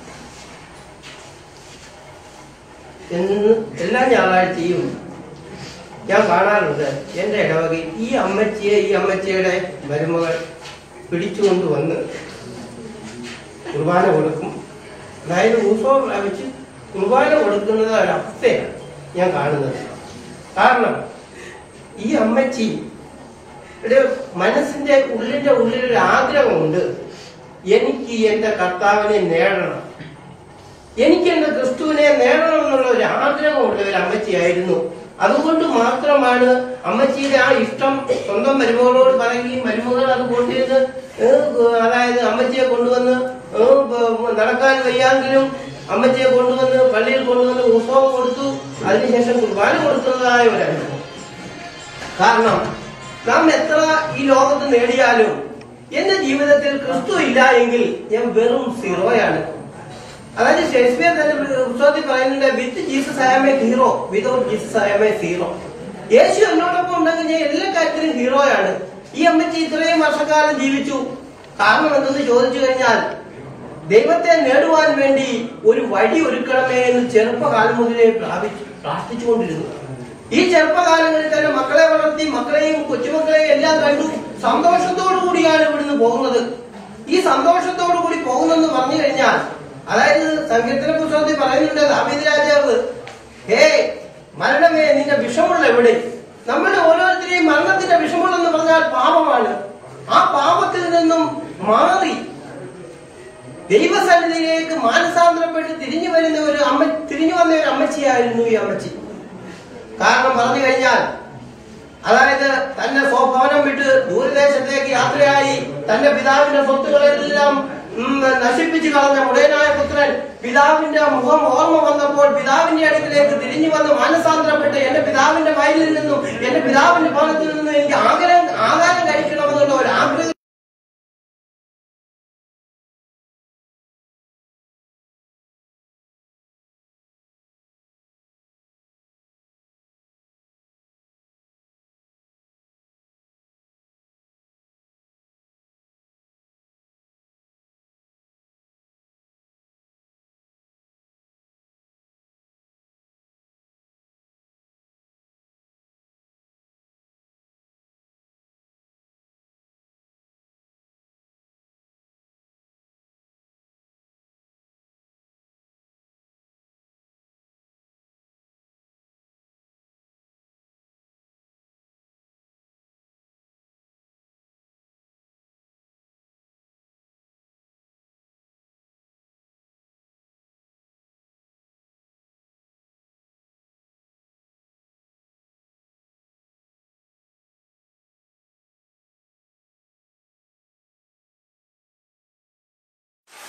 എന്ന് എല്ലാ ഞായറാഴ്ചയും ഞാൻ കാണാറുണ്ട് എൻ്റെ ഇടവകയിൽ ഈ അമ്മച്ചിയെ ഈ അമ്മച്ചിയുടെ മരുമകൾ പിടിച്ചുകൊണ്ട് വന്ന് കുർബാന കൊടുക്കും അതായത് ഉത്സവം പ്രാപിച്ച് കുർബാന കൊടുക്കുന്നത് ഒരവസ്ഥയാണ് ഞാൻ കാണുന്നത് കാരണം ഈ അമ്മച്ചി ഒരു മനസ്സിന്റെ ഉള്ളിന്റെ ഉള്ളിൽ ഒരു ആഗ്രഹമുണ്ട് എനിക്ക് എന്റെ കർത്താവിനെ നേടണം എനിക്ക് എന്റെ ക്രിസ്തുവിനെ നേടണം എന്നുള്ള ഒരു ആഗ്രഹമുള്ള ഒരു അമ്മച്ചിയായിരുന്നു അതുകൊണ്ട് മാത്രമാണ് അമ്മച്ചിയുടെ ആ ഇഷ്ടം സ്വന്തം മരുമകളോട് പറയുകയും മരുമകൾ അത് കൊണ്ടുവന്ന് ഏഹ് അതായത് അമ്മച്ചിയെ കൊണ്ടുവന്ന് ഏഹ് ബ- നടക്കാൻ വയ്യാങ്കിലും അമ്മച്ചിയെ കൊണ്ടുവന്ന് പള്ളിയിൽ കൊണ്ടുവന്ന് ഉത്സവം കൊടുത്തു അതിനുശേഷം കുർബാന കൊടുക്കുന്നതായ ഒരു അനുഭവം കാരണം നാം എത്ര ഈ ലോകത്ത് നേടിയാലും എന്റെ ജീവിതത്തിൽ ക്രിസ്തു ഇല്ല എങ്കിൽ ഞാൻ വെറും സീറോയാണ് അതായത് ഷേക്സ്പിയർ തന്നെ പുസ്തകത്തിൽ പറയുന്നുണ്ട് with Jesus I am a hero without Jesus I am a zero യേശു എന്നോടൊപ്പം ഉണ്ടെങ്കിൽ ഞാൻ എല്ലാ കാര്യത്തിലും ഹീറോയാണ് ഈ അമ്മച്ചി ഇത്രയും വർഷക്കാലം ജീവിച്ചു കാരണം എന്തെന്ന് ചോദിച്ചു കഴിഞ്ഞാൽ ദൈവത്തെ നേടുവാൻ വേണ്ടി ഒരു വഴി ഒരുക്കണമേ എന്ന് ചെറുപ്പകാലം മുതലേ പ്രാപിച്ചു പ്രാർത്ഥിച്ചുകൊണ്ടിരുന്നു ഈ ചെറുപ്പകാലങ്ങളിൽ തന്നെ മക്കളെ വളർത്തി മക്കളെയും കൊച്ചുമക്കളെയും എല്ലാം കണ്ടു സന്തോഷത്തോടു കൂടിയാണ് ഇവിടുന്ന് പോകുന്നത് ഈ സന്തോഷത്തോടു കൂടി പോകുന്നെന്ന് പറഞ്ഞു കഴിഞ്ഞാൽ അതായത് സങ്കീർത്തന പുസ്തകത്തിൽ പറയുന്നുണ്ട് ദാവീദ് രാജാവ് ഹേ മരണമേ നിന്റെ വിഷമുള്ള എവിടെ നമ്മുടെ ഓരോരുത്തരെയും മരണത്തിന്റെ വിഷമുള്ളെന്ന് പറഞ്ഞാൽ പാപമാണ് ആ പാപത്തിൽ നിന്നും മാറി ദൈവസന്നിധിയിലേക്ക് മാനസാന്തരപ്പെട്ട് തിരിഞ്ഞു വരുന്ന ഒരു അമ്മ തിരിഞ്ഞു വന്ന ഒരു അമ്മച്ചിയായിരുന്നു ഈ അമ്മച്ചി കാരണം പറഞ്ഞു കഴിഞ്ഞാൽ അതായത് തന്റെ സ്വഭവനം വിട്ട് ദൂരദേശത്തേക്ക് യാത്രയായി തന്റെ പിതാവിന്റെ സ്വത്തുക്കളെല്ലാം ഉം, നശിപ്പിച്ചു കളഞ്ഞ മുടയനായ പുത്രൻ പിതാവിന്റെ മുഖം ഓർമ്മ വന്നപ്പോൾ പിതാവിന്റെ അടുക്കിലേക്ക് തിരിഞ്ഞു വന്ന് മാനസാന്തരപ്പെട്ട് എന്റെ പിതാവിന്റെ വയലിൽ നിന്നും എന്റെ പിതാവിന്റെ ഭവനത്തിൽ നിന്നും എനിക്ക് ആഗ്രഹം ആകാരം കഴിക്കണമെന്നുള്ള ഒരു ആഗ്രഹം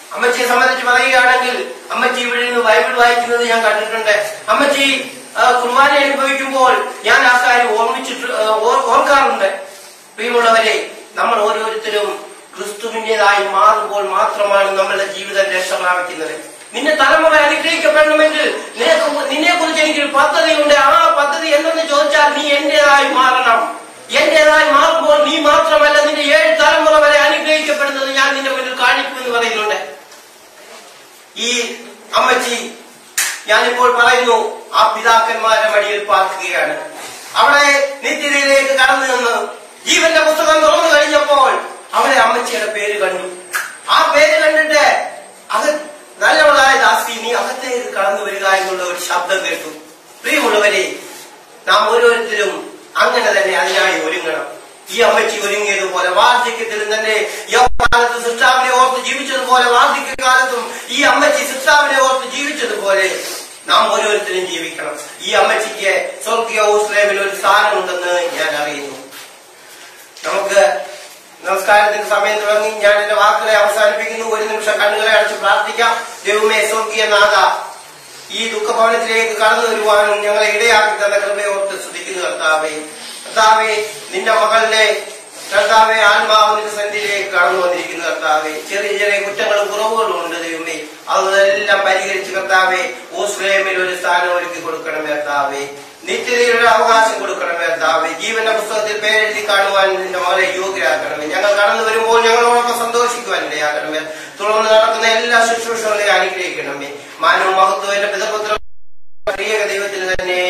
അമ്മച്ചിയെ സംബന്ധിച്ച് പറയുകയാണെങ്കിൽ അമ്മച്ചി ഇവിടെ നിന്ന് ബൈബിൾ വായിക്കുന്നത് ഞാൻ കണ്ടിട്ടുണ്ട് അമ്മച്ചി ആ, കുർബാന അനുഭവിക്കുമ്പോൾ ഞാൻ ആ കാര്യം ഓർമ്മിച്ചിട്ട് ആ, ഓർ- ഓർക്കാറുണ്ട് പ്രിയമുള്ളവരെ നമ്മൾ ഓരോരുത്തരും ക്രിസ്തുവിൻ്റെതായി മാറുമ്പോൾ മാത്രമാണ് നമ്മളുടെ ജീവിതം രക്ഷ പ്രാപിക്കുന്നത് നിന്റെ തലമുറ അനുഗ്രഹിക്കപ്പെടണമെങ്കിൽ നിനക്ക് നിന്നെ കുറിച്ച് എനിക്കൊരു പദ്ധതിയുണ്ട് ആ പദ്ധതി എന്തെന്ന് ചോദിച്ചാൽ നീ എന്റേതായി മാറണം എന്റേതായി മാറുമ്പോൾ നീ മാത്രമല്ല നിന്റെ ഏഴ് തലമുറ വരെ അനുഗ്രഹിക്കപ്പെടുന്നത് ഞാൻ നിന്റെ മുന്നിൽ കാണിക്കുമെന്ന് പറയുന്നുണ്ട് ഈ അമ്മച്ചി ഞാനിപ്പോൾ പറയുന്നു ആ പിതാക്കന്മാരുടെ മടിയിൽ പാർക്കുകയാണ് അവിടെ നിത്യതയിലേക്ക് കടന്നു നിന്ന് ജീവന്റെ പുസ്തകം തുറന്നു കഴിഞ്ഞപ്പോൾ അവിടെ അമ്മച്ചിയുടെ പേര് കണ്ടു ആ പേര് കണ്ടിട്ട് അത് നല്ലവളായ ദാസി നീ അകത്തേക്ക് കടന്നു വരിക എന്നുള്ള ഒരു ശബ്ദം കേട്ടു പ്രിയമുള്ളവരെ നാം ഓരോരുത്തരും അങ്ങനെ തന്നെ അതിനായി ഒരുങ്ങണം ഈ അമ്മച്ചി ഒരുങ്ങിയതുപോലെ വാർദ്ധക്യത്തിലും തന്നെ യൗവനകാലത്ത് സിസ്റ്റാവിനെ ഓർത്ത് ജീവിച്ചതുപോലെ വാർദ്ധക്യകാലത്തും ഈ അമ്മച്ചി സിസ്റ്റാവിനെ ഓർത്ത് ജീവിച്ചതുപോലെ നാം ഓരോരുത്തരും ജീവിക്കണം ഈ അമ്മച്ചിക്ക് സ്വർഗീയ ഊസ്ലേമിൽ ഒരു സ്ഥാനമുണ്ടെന്ന് ഞാൻ അറിയുന്നു നമുക്ക് നമസ്കാരത്തിന്റെ സമയം തുടങ്ങി ഞാൻ എന്റെ വാക്കുകളെ അവസാനിപ്പിക്കുന്നു ഒരു നിമിഷം കണ്ണുകളെ അടച്ച് പ്രാർത്ഥിക്കാം ദൈവമേ സ്വർഗീയ നാഥ ഈ ദുഃഖഭവനത്തിലേക്ക് കടന്നു വരുവാനും ഞങ്ങളെ ഇടയാക്കി തന്ന കൃപയോർത്ത് സ്തുതിക്കുന്നു കർത്താവേ കർത്താവേ നിന്റെ മകളുടെ കർത്താവെ ആത്മാവിന്റെ സന്ധിയിലേക്ക് കടന്നു വന്നിരിക്കുന്നു കർത്താവെ ചെറിയ ചെറിയ കുറ്റങ്ങളും കുറവുകളും ഉണ്ട് ദൈവമേ അതെല്ലാം പരിഹരിച്ച് കർത്താവെ ഓസ്ട്രേലിയയിൽ ഒരു സ്ഥാനം ഒരുക്കി കൊടുക്കണമേ കർത്താവെ നിത്യതയിലൊരു അവകാശം കൊടുക്കണമേ കർത്താവെ ജീവന്റെ പുസ്തകത്തിൽ പേരെഴുതി കാണുവാൻ നിന്റെ മകളെ യോഗ്യരാക്കണമേ ഞങ്ങൾ കടന്നു വരുമ്പോൾ ഞങ്ങളോടൊപ്പം സന്തോഷിക്കുവാൻ ഇടയാക്കണമേ തുടർന്ന് നടക്കുന്ന എല്ലാ ശുശ്രൂഷകളെയും അനുഗ്രഹിക്കണമേ മാനവും മഹത്വം എന്റെ പിതപുത്ര പ്രിയ ദൈവത്തിന് തന്നെ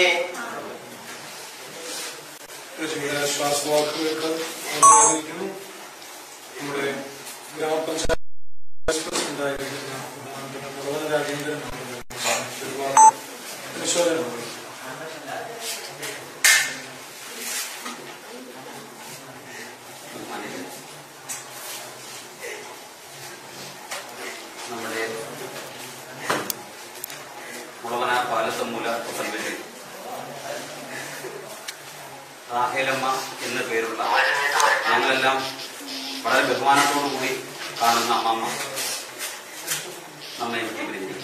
യേശുവിന്റെ ശ്വാസവാക്കുകൾക്ക് അനുഗ്രഹിക്കുന്നു നമ്മുടെ ഗ്രാമപഞ്ചായത്ത് പ്രസിഡന്റായിരിക്കുന്ന ബഹുമാനപ്പെട്ട മുളവൻ രാജേന്ദ്രൻ ഒരു വാക്ക് പരിശോധന നമ്മുടെ മുളവന പാലത്തമ്മൂല പ്രസംഗത്തിൽ റാഹേലമ്മ എന്ന പേരുള്ള ഞങ്ങളെല്ലാം വളരെ ബഹുമാനത്തോടു കൂടി കാണുന്ന അമ്മമ്മ നമ്മെ വിവരിക്കുന്നു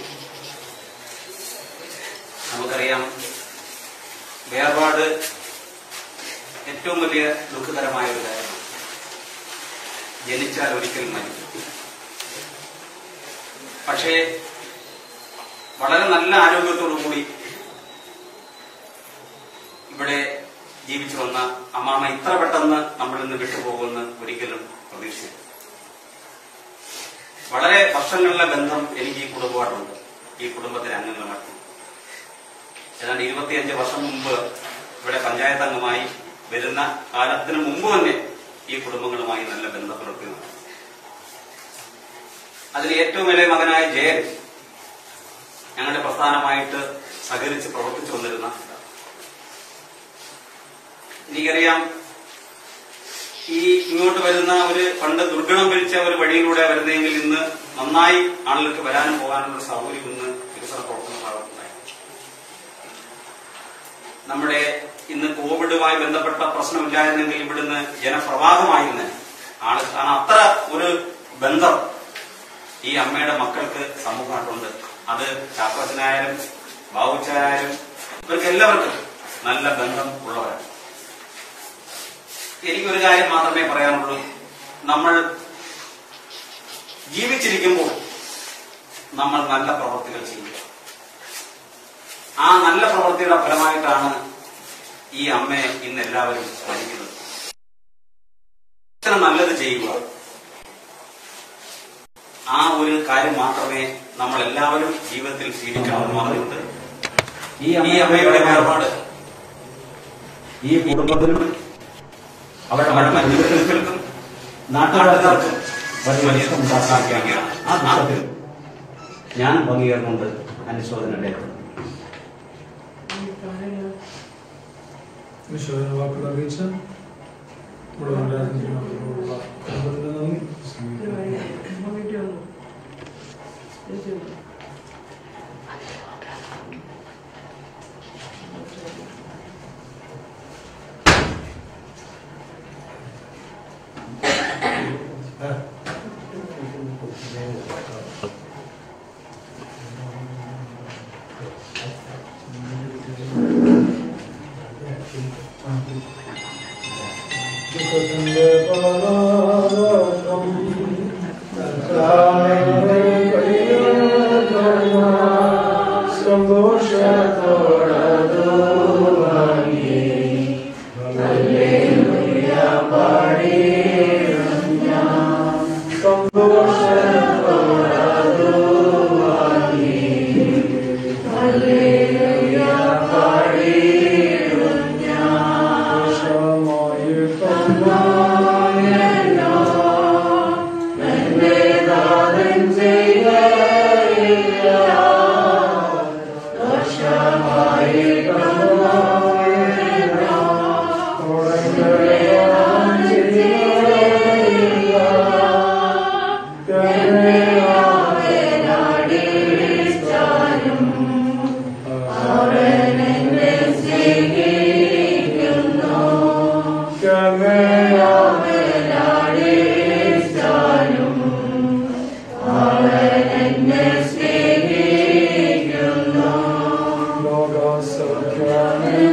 നമുക്കറിയാം വേർപാട് ഏറ്റവും വലിയ ദുഃഖകരമായ ഒരു കാര്യമാണ് ജനിച്ചാൽ ഒരിക്കൽ മരിക്കും പക്ഷേ വളരെ നല്ല ആരോഗ്യത്തോടു കൂടി ഇവിടെ ജീവിച്ചു വന്ന അമ്മാമ്മ ഇത്ര പെട്ടെന്ന് നമ്മളിൽ നിന്ന് വിട്ടുപോകുമെന്ന് ഒരിക്കലും പ്രതീക്ഷിച്ചില്ല വളരെ വർഷങ്ങളിലെ ബന്ധം എനിക്ക് ഈ കുടുംബമായിട്ടുണ്ട് ഈ കുടുംബത്തിലെ അംഗങ്ങളുമായിട്ട് ഏതാണ്ട് ഇരുപത്തിയഞ്ച് വർഷം മുമ്പ് ഇവിടെ പഞ്ചായത്ത് അംഗമായി വരുന്ന കാലത്തിന് മുമ്പ് തന്നെ ഈ കുടുംബങ്ങളുമായി നല്ല ബന്ധം പുലർത്തുന്നതാണ് അതിൽ ഏറ്റവും ഇളയ മകനായ ജയൻ ഞങ്ങളുടെ പ്രസ്ഥാനമായിട്ട് സഹകരിച്ച് പ്രവർത്തിച്ചു വന്നിരുന്ന എനിക്കറിയാം ഈ ഇങ്ങോട്ട് വരുന്ന ഒരു പണ്ട് ദുർഗണം പിരിച്ച ഒരു വഴിയിലൂടെ വരുന്നെങ്കിൽ ഇന്ന് നന്നായി ആളുകൾക്ക് വരാനും പോകാനുള്ള സൗകര്യം ഇന്ന് വികസന പ്രവർത്തന ഭാഗത്തുണ്ടായി നമ്മുടെ ഇന്ന് കോവിഡുമായി ബന്ധപ്പെട്ട പ്രശ്നമില്ലായിരുന്നെങ്കിൽ ഇവിടുന്ന് ജനപ്രവാഹമായിരുന്നു ആള് കാരണം അത്ര ഒരു ബന്ധം ഈ അമ്മയുടെ മക്കൾക്ക് സമൂഹമായിട്ടുണ്ട് അത് ചാക്കോച്ചനായാലും ബാബുച്ചായാലും ഇവർക്ക് എല്ലാവർക്കും നല്ല ബന്ധം ഉള്ളവരാണ് എനിക്കൊരു കാര്യം മാത്രമേ പറയാനുള്ളൂ നമ്മൾ ജീവിച്ചിരിക്കുമ്പോൾ നമ്മൾ നല്ല പ്രവൃത്തികൾ ചെയ്യുക ആ നല്ല പ്രവൃത്തിയുടെ ഫലമായിട്ടാണ് ഈ അമ്മയെ ഇന്ന് എല്ലാവരും സ്മരിക്കുന്നത് ഇത്ര നല്ലത് ചെയ്യുക ആ ഒരു കാര്യം മാത്രമേ നമ്മൾ എല്ലാവരും ജീവിതത്തിൽ സ്വീകരിക്കണമെന്ന് പറഞ്ഞിട്ടുണ്ട് ഈ അമ്മയുടെ വേർപാട് ഈ കുടുംബത്തിനും അവരുടെ മഴ ജീവിതത്തിൽക്കും നാട്ടുകാർക്കും വലിയ ഉണ്ടാക്കിയാണ് ആ ദുഃഖത്തിൽ ഞാൻ പങ്കുചേർന്നുകൊണ്ട് അനുശോചന രേഖപ്പെടുത്തുന്നു വിശ്വസന വാക്കുകൾ അറിയിച്ച മുഴുവൻ രാജ്യത്തിനുള്ള കുടുംബത്തിന് നന്ദി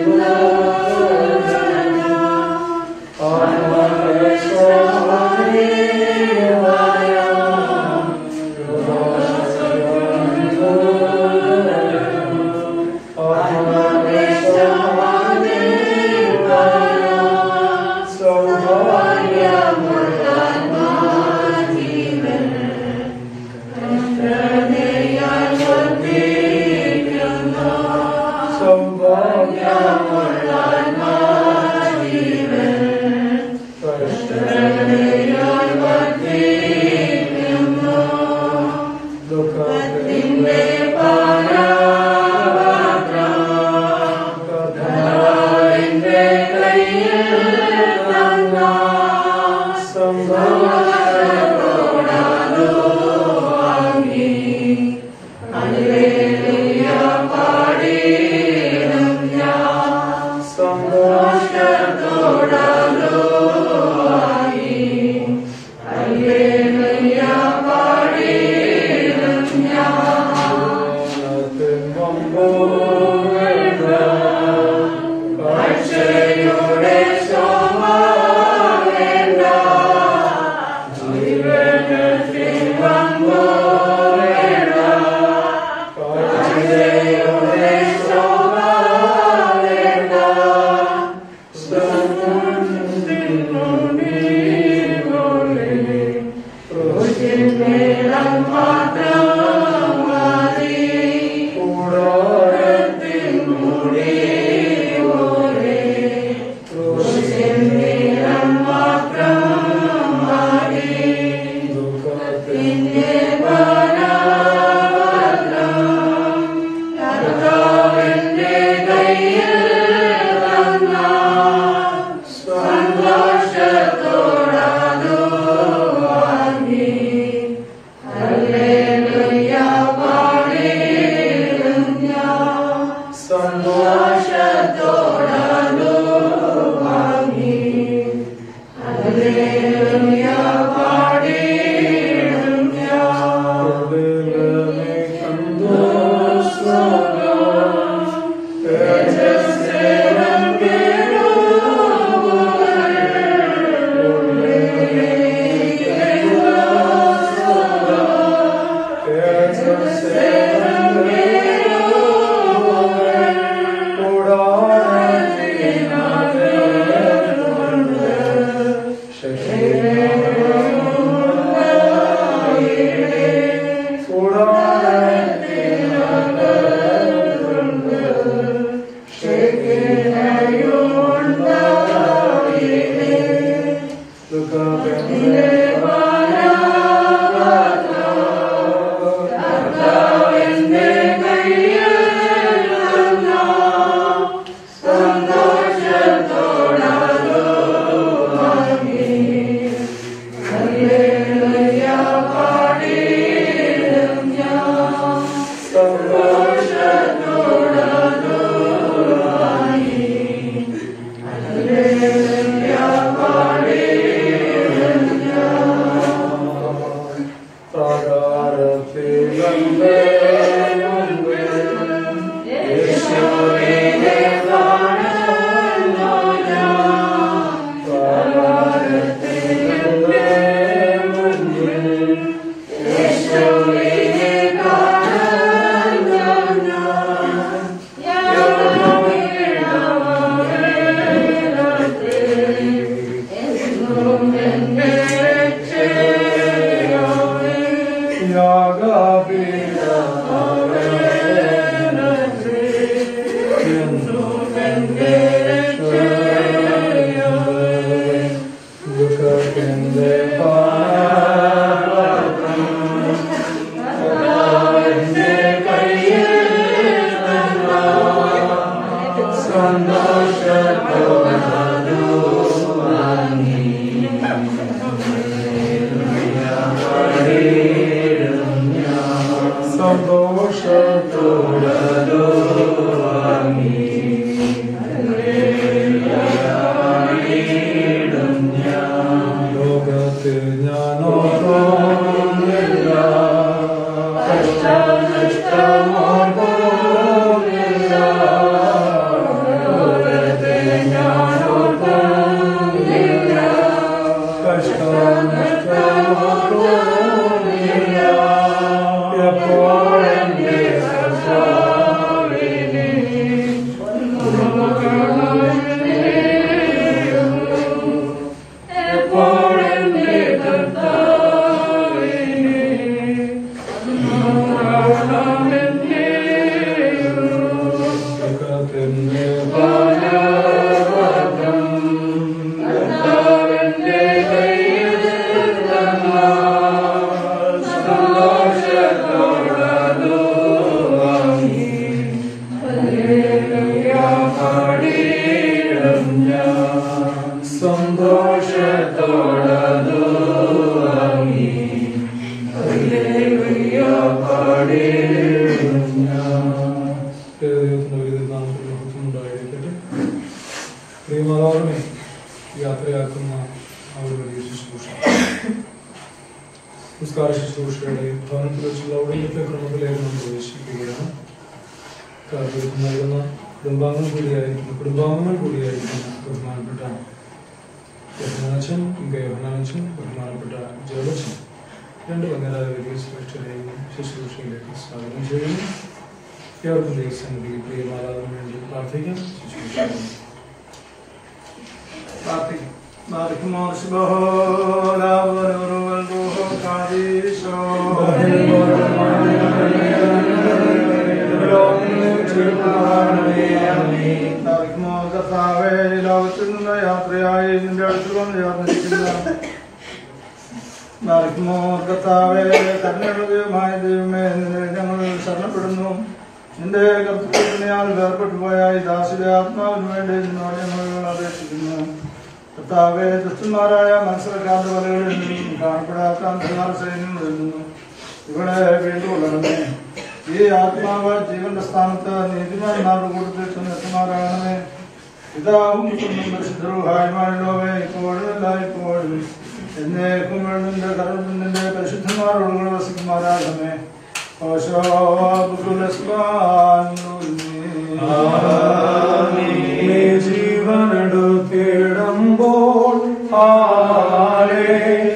ോ പാടിയിടും ഞാൻ സന്തോഷത്തോടതു വാങ്ങി ഹല്ലേലൂയ പാടിയിടും ഞാൻ ദൈവത്തിന്റെ വലിയ നാമത്തിൽ മഹത്വമുണ്ടായിരിക്കട്ടെ പ്രിയമാതാവിനെ യാത്രയാക്കുന്ന ആ ഒരു വലിയ ശുശ്രൂഷ നിസ്കാര ശുശ്രൂഷയുടെ ഭവനത്തിൽ വെച്ചുള്ള ഒടുങ്ങത്തെ ക്രമത്തിലേക്ക് നാം പ്രവേശിക്കുകയാണ് കാർമികത്വം നൽകുന്ന കുടുംബാംഗം കൂടിയായിരിക്കുന്ന കുടുംബാംഗങ്ങൾ കൂടിയായിരിക്കുന്ന ബഹുമാനപ്പെട്ട യഹനാനച്ചൻ യഹനാനച്ചൻ ബഹുമാനപ്പെട്ട ജോലച്ചൻ രണ്ട് വന്യരായ വലിയ ശ്രേഷ്ഠരെയും ശുശ്രൂഷയിലേക്ക് സ്വാഗതം ചെയ്യുന്നു ഏവർക്കും ദൈവസന്നിധിയിൽ പ്രിയമാതാവിന് വേണ്ടി പ്രാർത്ഥിക്കാം ശുശ്രൂഷ പ്രാർത്ഥിക്കും ബാധിക്കുമോ കർത്താവേ ലോകത്തിൽ നിന്ന് യാത്രയായി നിന്റെ അടുത്ത് വന്ന് ചേർന്നിരിക്കുന്ന ബാധിക്കുമോ കർത്താവേ കരുണയുമായ ദൈവമേ നിന്നെ ഞങ്ങൾ ശരണപ്പെടുന്നു നിന്റെ കർത്തൃത്വത്തിനാൽ വേർപെട്ടു പോയ ഈ ദാസിയുടെ ആത്മാവിന് വേണ്ടി നിന്നോട് ഞങ്ങൾ അപേക്ഷിക്കുന്നു കർത്താവെ ദുഷ്ടന്മാരായ മത്സരക്കാരുടെ വലകളിൽ നിന്നും കാണപ്പെടാത്ത അന്ധകാര സൈന്യങ്ങളിൽ നിന്നും ഇവിടെ വീണ്ടുകൊള്ളണമേ ഈ ആത്മാവ് ജീവന്റെ സ്ഥാനത്ത് നീതിമാന്മാരുടെ കൂട്ടത്തിൽ ചെന്നെത്തുമാറാകണമേ പിതാവും പുത്രനും പരിശുദ്ധരുഹായ്മായുള്ളവേ ഇപ്പോഴും എല്ലായ്പ്പോഴും എന്നേക്കും നിന്റെ കരുണിന്റെ പരിശുദ്ധന്മാരോട് വസിക്കുമാറാകണമേ ഓശോ നീ ജീവനെടുത്തിടുമ്പോൾ ഹാലേ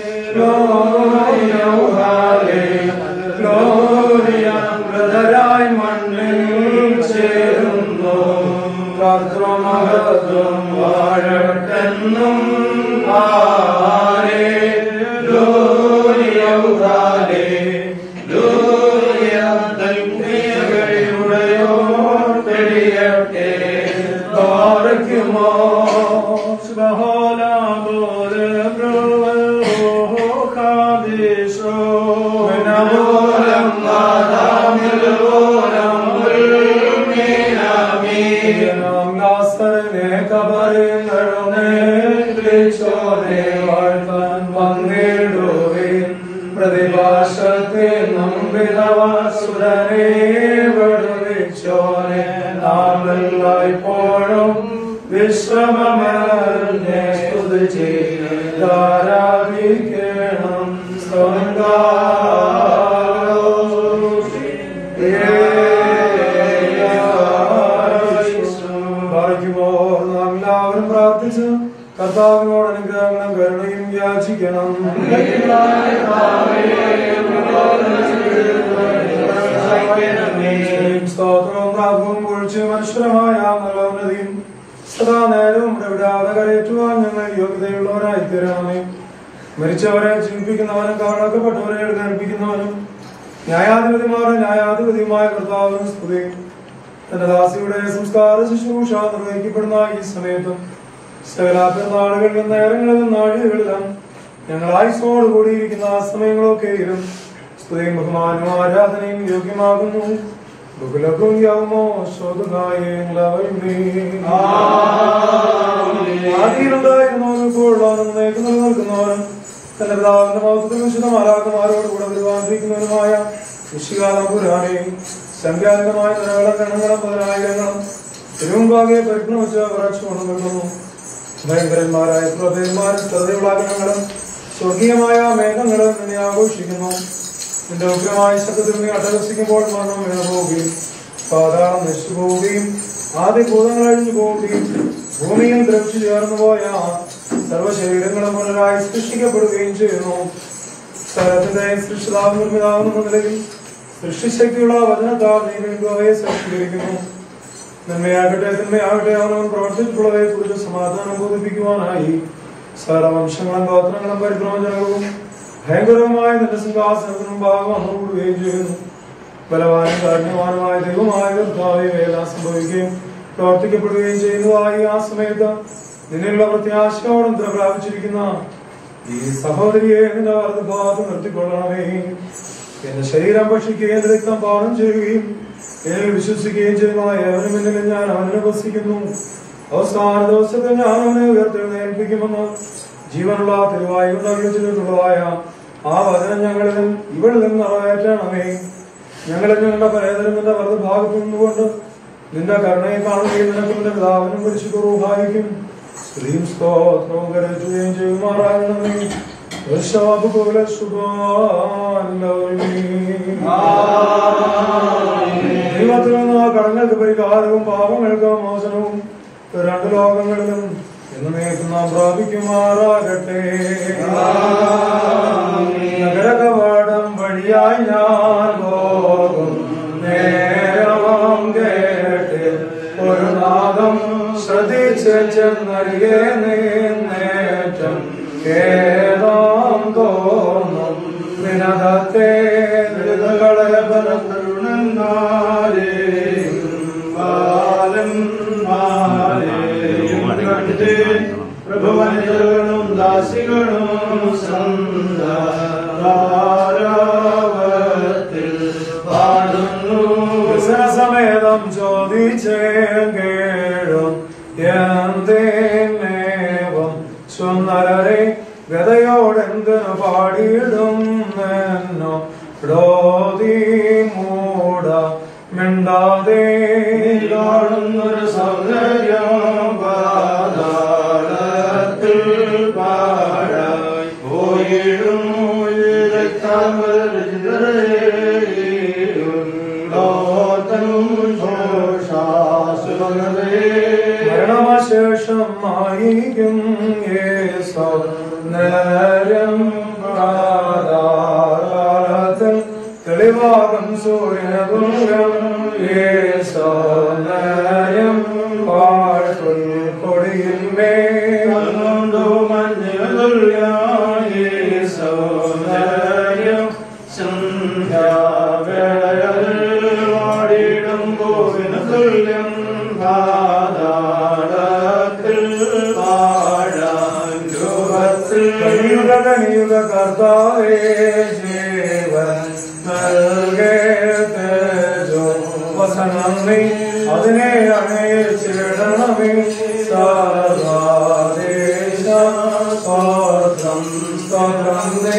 ലോയോ ഹാലേ ലോയ മൃതരായി മണ്ണിൽ ചേരുന്നു കർത്തൃമഹത്വം വാഴട്ടെന്നും ഹാലേ ലോയോ ഹാലേ ലോയ തൽമയുടെയോ തെളിയട്ടെ പാർക്കുമോ മനോരം നാദാമിലോരം മീനാമീനാം ദാസനെ കബറിങ്ങളെ വിളിച്ചോനെ വാഴ്ത്താൻ വന്നിടുവേൻ പ്രതിഭാഷത്തെ നമ്പിതവാസുരനെ വിടുവിച്ചോനെ നാമെല്ലായ്പ്പോഴും വിശ്രമമേ സ്തുതി ചെയ്താരാധിക്കണം എല്ലാവരും പ്രാർത്ഥിച്ച് കർത്താവിനോട് അനുഗ്രഹങ്ങളും കരുണയും യാചിക്കണം സ്തോത്രവും പ്രാപവും കുഴിച്ച് മനുഷ്യരമായ നലോന്നതിയും സദാ നേരവും ഇടവിടാതെ കരയറ്റുവാൻ ഞങ്ങൾ യോഗ്യതയുള്ളവരായി തീരണമേ മരിച്ചവരെ ജീവിപ്പിക്കുന്നവനും കാണക്കപ്പെട്ടവരെ എഴുന്നേൽപ്പിക്കുന്നവനും ന്യായാധിപതിമാരെ ന്യായാധിപതിയുമായ കർത്താവിനും സ്തുതി തന്റെ ദാസിയുടെ സംസ്കാര ശുശ്രൂഷ നിർവഹിക്കപ്പെടുന്ന ഈ സമയത്തും സകല പെരുന്നാളുകളിലും നേരങ്ങളിലും നാഴികകളിലും ഞങ്ങൾ ആയുസോട് കൂടിയിരിക്കുന്ന ആ സമയങ്ങളൊക്കെയും സ്തുതിയും ബഹുമാനവും ആരാധനയും യോഗ്യമാകുന്നു ബഹുലകും യൗമോ ആദിയിലുണ്ടായിരുന്നവനും ഇപ്പോഴുള്ളവനും നേക്ക് നിലനിൽക്കുന്നവനും തന്റെ പിതാവിന്റെ മൗത്തത്തിൽ വിശുദ്ധമാരാകുമാരോട് കൂടെ പരിപാലിക്കുന്നവനുമായ വിശുകാലപുരാനെ സംഖ്യാതകമായ ധാരാളം ഗണങ്ങളും പതിനായിരങ്ങളും തിരുമുമ്പാകെ പരിജ്ഞ വെച്ച് പറച്ചുകൊണ്ട് നിൽക്കുന്നു ഭയങ്കരന്മാരായ പ്രഭയന്മാരും സ്ഥിരതയുള്ള ഗണങ്ങളും സ്വർഗീയമായ മേഘങ്ങളും നിന്നെ ആഘോഷിക്കുന്നു നിന്റെ ഉഗ്രമായ ശബ്ദത്തിൽ നീ അട്ടഹസിക്കുമ്പോൾ മരണം വീണു പോവുകയും പാതാളം നശിച്ചു പോവുകയും ആദ്യ ഭൂതങ്ങൾ അഴിഞ്ഞു പോവുകയും ഭൂമിയിൽ ദ്രവിച്ചു ചേർന്നു പോയ സർവശരീരങ്ങളും പുനരായി സൃഷ്ടിക്കപ്പെടുകയും ചെയ്യുന്നു സ്ഥലത്തിന്റെ സൃഷ്ടിതാവ് നിർമ്മിതാവെന്ന നിലയിൽ സൃഷ്ടിശക്തിയുള്ള വചനത്താൽ നീ വീണ്ടും അവയെ സൃഷ്ടികരിക്കുന്നു നന്മയാകട്ടെ തിന്മയാകട്ടെ അവനവൻ പ്രവർത്തിച്ചിട്ടുള്ളവയെ കുറിച്ച് സമാധാനം ബോധിപ്പിക്കുവാനായി സർവംശങ്ങളും ഗോത്രങ്ങളും പരിപ്രവചനവും ഭയങ്കരവുമായ നിന്റെ സിംഹാസനത്തിനും ഭാഗം വന്നുകൂടുകയും ചെയ്യുന്നു ബലവാനും കാരണവാനുമായ ദൈവമായ കർത്താവെ വേല സംഭവിക്കുകയും പ്രവർത്തിക്കപ്പെടുകയും ചെയ്യുന്നതായി ആ സമയത്ത് നിന്നുള്ള പ്രത്യാശയോടും ഇത്ര പ്രാപിച്ചിരിക്കുന്ന ഈ സഹോദരിയെ നിന്റെ വലതുഭാഗത്ത് നിർത്തിക്കൊള്ളണമേ എന്റെ ശരീരം ഭക്ഷിക്കുകയും എന്റെ രക്തം പാനം ചെയ്യുകയും എന്നിൽ വിശ്വസിക്കുകയും ചെയ്യുന്ന ഏവനും എന്നിൽ ഞാൻ അവനെ വസിക്കുന്നു അവസാന ദിവസത്തിൽ ഞാൻ അവനെ ഉയർത്തെഴുന്നേൽപ്പിക്കുമെന്ന് ജീവനുള്ള തിരുവായി ഉണ്ടാക്കിയിട്ടുള്ളതായ ആ വചനം ഞങ്ങളിൽ ഇവളിൽ നിന്ന് നിറവേറ്റണമേ ഞങ്ങളെ ഞങ്ങളുടെ പരേതരം നിന്റെ വലത് ഭാഗത്തു നിന്നുകൊണ്ട് നിന്റെ കരുണയെ കാണുകയും നിനക്ക് നിന്റെ പിതാവിനും പരിശുദ്ധ റൂഹായിക്കും സ്ത്രീയും സ്തോത്രവും കരറ്റുകയും ചെയ്യുമാറാകണമേ ഋഷാബ് പോലെ ദൈവത്തിൽ നിന്ന് ആ കടങ്ങൾക്ക് പരിഹാരവും പാപങ്ങൾക്ക് മോചനവും രണ്ട് ലോകങ്ങളിലും എന്നേക്കും നാം പ്രാപിക്കുമാറാകട്ടെ നഗരകവാടം വഴിയായി ഞാൻ പോകും നേരം കേട്ട് ഒരു നാദം ശ്രദ്ധിച്ച് ചെന്നരികെ നേറ്റം കേതാം തോന്നും വിനതത്തെ കളയ പ്രഭുവനുകളും ദാസികളും സന്ധാരാവത്തിൽ പാടുന്നു സമേതം ചോദിച്ചേൻ കേഴും എന്തേമേവം സുന്ദരരെ ഗതയോടെന്തിനു പാടിയിടും എന്നോ ഡോതി മൂട മിണ്ടാതെ കാണുന്നൊരു സൗന്ദര്യം പാതാളത്തിൽ പാടായി പോയിടും മരണമശേഷം മായിക്കും യേസോ നേരം കാലത്തിൽ തെളിവാകം സൂര്യതുല്യം യേസോ നേരം പാട്ടുൽ കൊടിയിൽ മേണ്ടു സൗന്ദര്യം സന്ധ്യാവേളയിൽ വാടിടുമ്പോവിന് തുല്യം പാതാളത്തിൽ പാടാൻ രൂപത്തിൽ കനിയുക കനിയുക കർത്താവേ ജീവൻ നൽകേ തേജോ വസനം നീ അതിനെ അണയിച്ചിടണമേ സർവാദേശ സ്തോത്രം സ്തോത്രം ദേ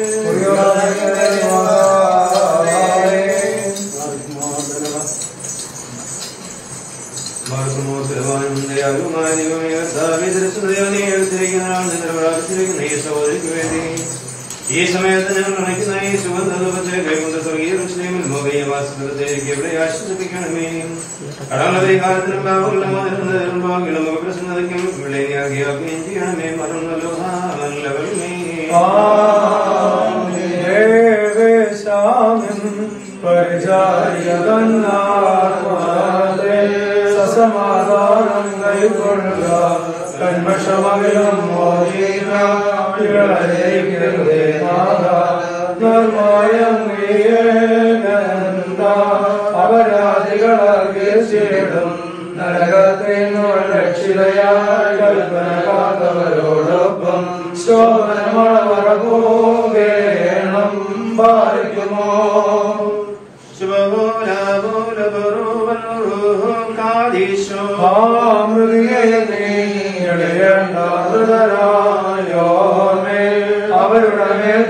ഈ സമയത്ത് ഞങ്ങൾ നയിക്കുന്ന ഈ സുഗന്ധത്തെ കൈകൊണ്ട് സ്വർഗീയ മുസ്ലിമിൽ മോകയ വാസത്തിലേക്ക് എവിടെ ആശ്വസിപ്പിക്കണമേ കടങ്ങളുടെ പരിഹാരത്തിനും പാപങ്ങളുടെ മോചനത്തിനും ഭാഗ്യങ്ങളും പ്രസന്നതയ്ക്കും വിളയാകിയാക്കുകയും ചെയ്യണമേ മറന്നല്ലോ നല്ലവരുമേ ദേവേശാമിൻ പരിചാരിയതന്നാത്മാതെ സസമാധാനം കൈക്കൊള്ളുക കന്മഷമകിലും മോചിക്കരുതേ നാഥ നിർമായം നീയേകന്ത അപരാധികളെ ചെയ്തും നരകത്തിൽ രക്ഷിതയായ കൽപ്പന കാത്തവരോടൊപ്പം ശോഭനമളവറ പോകേണം പാലിക്കുമോ അവരുടെ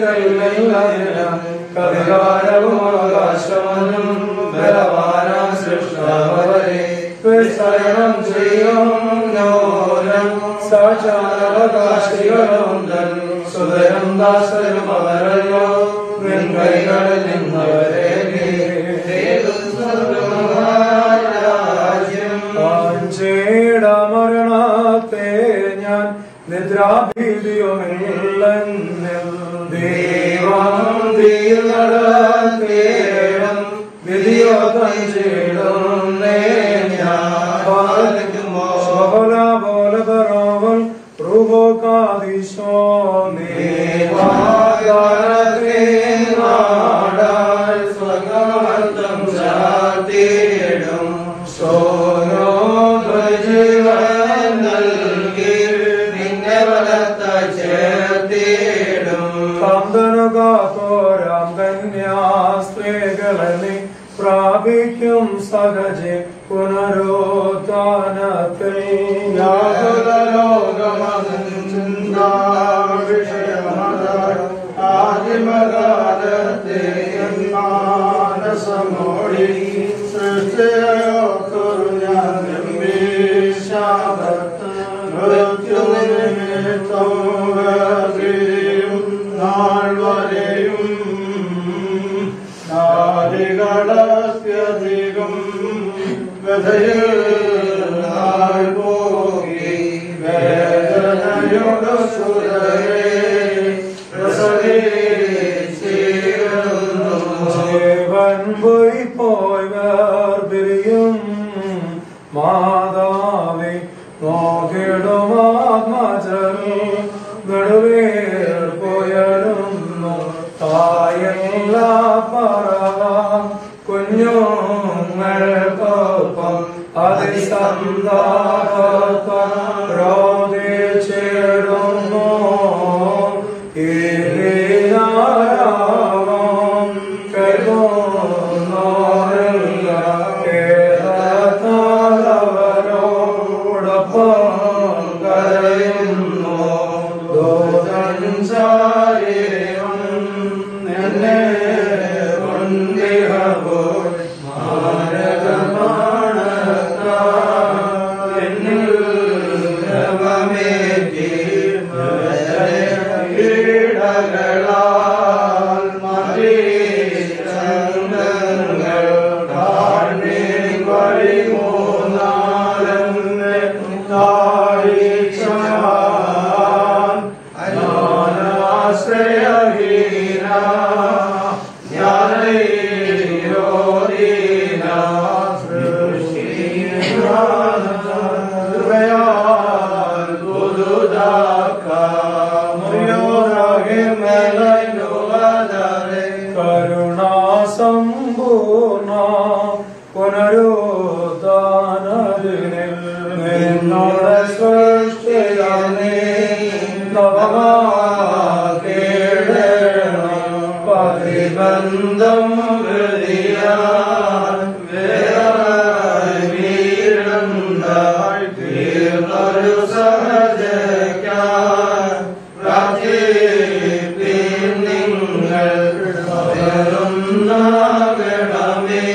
മേൽക്കതികാരവും അവകാശവനും ബലവാനാം സൃഷ്ടാവരെ വിസ്തരണം ചെയ്യും നോരം സാക്ഷാനവകാശികളും സുതരം ദാസരും അവരല്ലോ നിൻ കൈകളിൽ നിന്നവരെ മരണത്തെ ഞാൻ നിദ്രാഭീതിയുമില്ലെന്നിൽ ദൈവം തീർന്നടത്തേരം വിധിയോ തഞ്ചിടുന്നേ ഞാൻ പാലിക്കുമോ ശോഭന പോലെ പറവൽ റൂഹോ കാദിശോ നീവാകാരത്തെ നാടാൽ സ്വഗമർത്ഥം ചാത്തിയിടും സോനോ ജീവൻ നൽകി നിന്നെ വളർത്ത ചേർത്തിടും കാന്തനുകാത്തോരാം കന്യാ പ്രാപിക്കും സഹജെ പുനരോത്ഥാനത്തിൽ ആദിമകാലത്തെ മാനസമോടി സൃഷ്ടിയൊക്കൊരു ഞാൻ ഗംഭീശാപത്ത് മൃത്യുനിമിത്തം വേർപിരിയും നാൾ വരെയും നാരികളത്യധികം വ്യഥയിൽ നാൾ പോകി വേദനയുടെ സുരരെ പ്രസവിച്ചിരുന്നു ജീവൻ പോയി പോയി വേർപിരിയും മാതാവേ നോക്കിടും ആത്മജൽ നടുവേർ പോയടുന്നു തായല്ല പറവ കുഞ്ഞുങ്ങൾക്കൊപ്പം അതിസന്താപം രോദിച്ചിടുന്നു ഈരാമം കേൾക്കുന്നോരില്ല കേരളത്താലവരോടൊപ്പം കരയുന്നു ദൂതൻ ചാരിയും എന്നെ കൊണ്ടിഹപോൽ എന്നിൽ രമമേറ്റി കീടകളാൽ മറിചന്ദ്രങ്ങൾ കാണിൻ വഴി മൂന്നാലെന്നെ താഴിച്ചാൻ ഞാനാശ്രയഹീന ജ്ഞാനയോദീന സൃഷ്ടിയാൽ കരുണാസമ്പൂർണ പുനരുദ്ധാനദിനെ നിന്നോട് സൃഷ്ടിയാനേ നവമാകേടണം പ്രതിബന്ധം ഹൃദയാൻ വീരണ്ടായി തീർന്നൊരു സഹജയ്ക്കാൻ പ്രാർത്ഥിപ്പിൻ നിങ്ങൾ പകരുന്നാകണമേ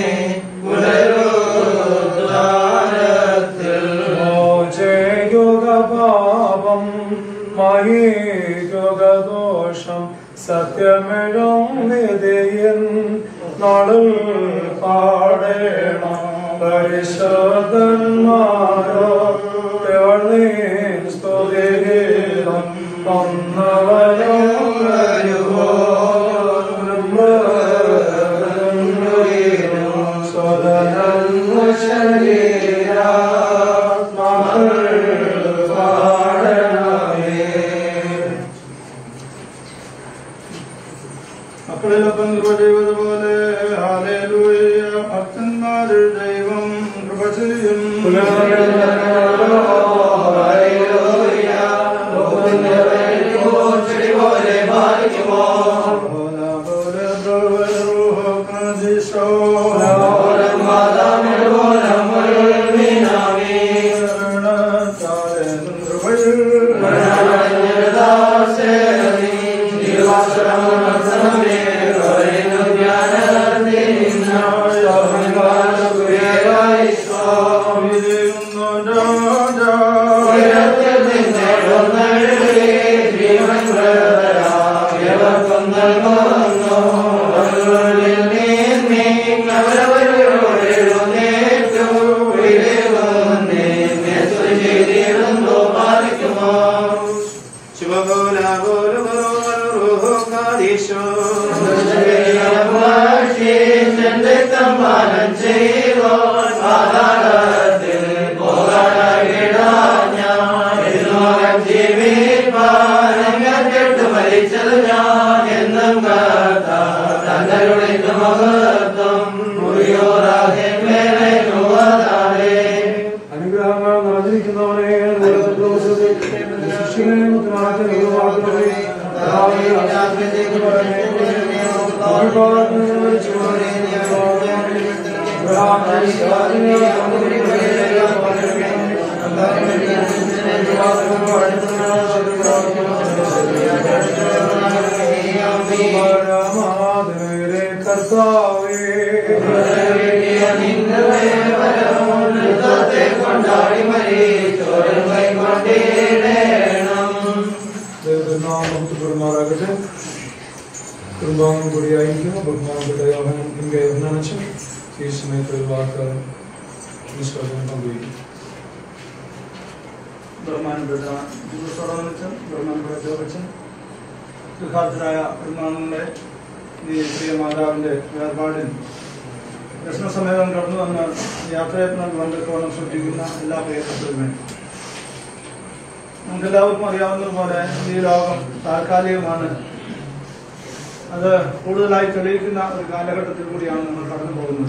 പുനരുദ്ധാനത്തിൽ മോചയുഗ പാപം മഹീയുഗ ദോഷം സത്യമിഴും വിധേയൻ നാളിൽ പാടേണം പരിശോധന്മാരോ തെളിൻ സ്തുതിഗീതം ഒന്നവരോ വരുവോ സ്വതനം ശരീര മക്കളിലൊപ്പം കൃപ ചെയ്തതുപോലെ ഹാലേലൂയ ഭക്തന്മാരിൽ ദൈവം കൃപ ചെയ്യും അനുഗ്രഹങ്ങൾ നിറഞ്ഞിരിക്കുന്നവനെ സൃഷ്ടികളെ മുദ്രാജ പെരുമാറാകട്ടെ കുടുംബാംഗം കൂടിയായിരിക്കുന്നു ബഹുമാനപ്പെട്ട യോഹനം ഇங்கே ഒന്നണച്ചും ഈ സമയത്ത് ഒരു വാക്ക് നിഷ്കർഷം പങ്കുവയ്ക്കും ബഹുമാനപ്പെട്ട ദിവസോടമച്ചൻ ബഹുമാനപ്പെട്ട ജോബച്ചൻ ദുഃഖാർത്ഥരായ പെരുമാണങ്ങളെ ഈ പ്രിയ മാതാവിന്റെ വേർപാടിൽ ദർശനസമേതം കടന്നു വന്ന് യാത്രയത്നം ബന്ധത്തോളം ശ്രദ്ധിക്കുന്ന എല്ലാ പ്രിയപ്പെട്ടവരും വേണ്ടി നമുക്കെല്ലാവർക്കും അറിയാവുന്നതുപോലെ ഈ ലോകം താൽക്കാലികമാണ് അത് കൂടുതലായി തെളിയിക്കുന്ന ഒരു കാലഘട്ടത്തിൽ കൂടിയാണ് നമ്മൾ കടന്നു പോകുന്നത്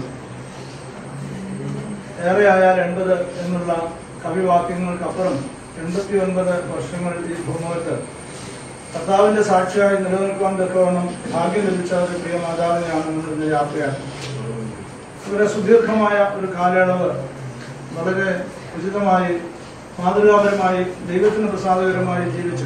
ഏറെ ആയാൽ എൺപത് എന്നുള്ള കവിവാക്യങ്ങൾക്കപ്പുറം എൺപത്തി ഒൻപത് വർഷങ്ങൾ ഈ ഭൂമുഖത്ത് കർത്താവിന്റെ സാക്ഷിയായി നിലനിൽക്കുവാൻ തക്കവണ്ണം ഭാഗ്യം ലഭിച്ച ഒരു പ്രിയ മാതാവിനെയാണ് നമ്മൾ ഇന്ന് യാത്രയാക്കുന്നത് വളരെ സുദീർഘമായ ഒരു കാലയളവ് വളരെ ഉചിതമായി മാതൃകാപരമായി ദൈവത്തിന് പ്രസാദകരമായി ജീവിച്ചു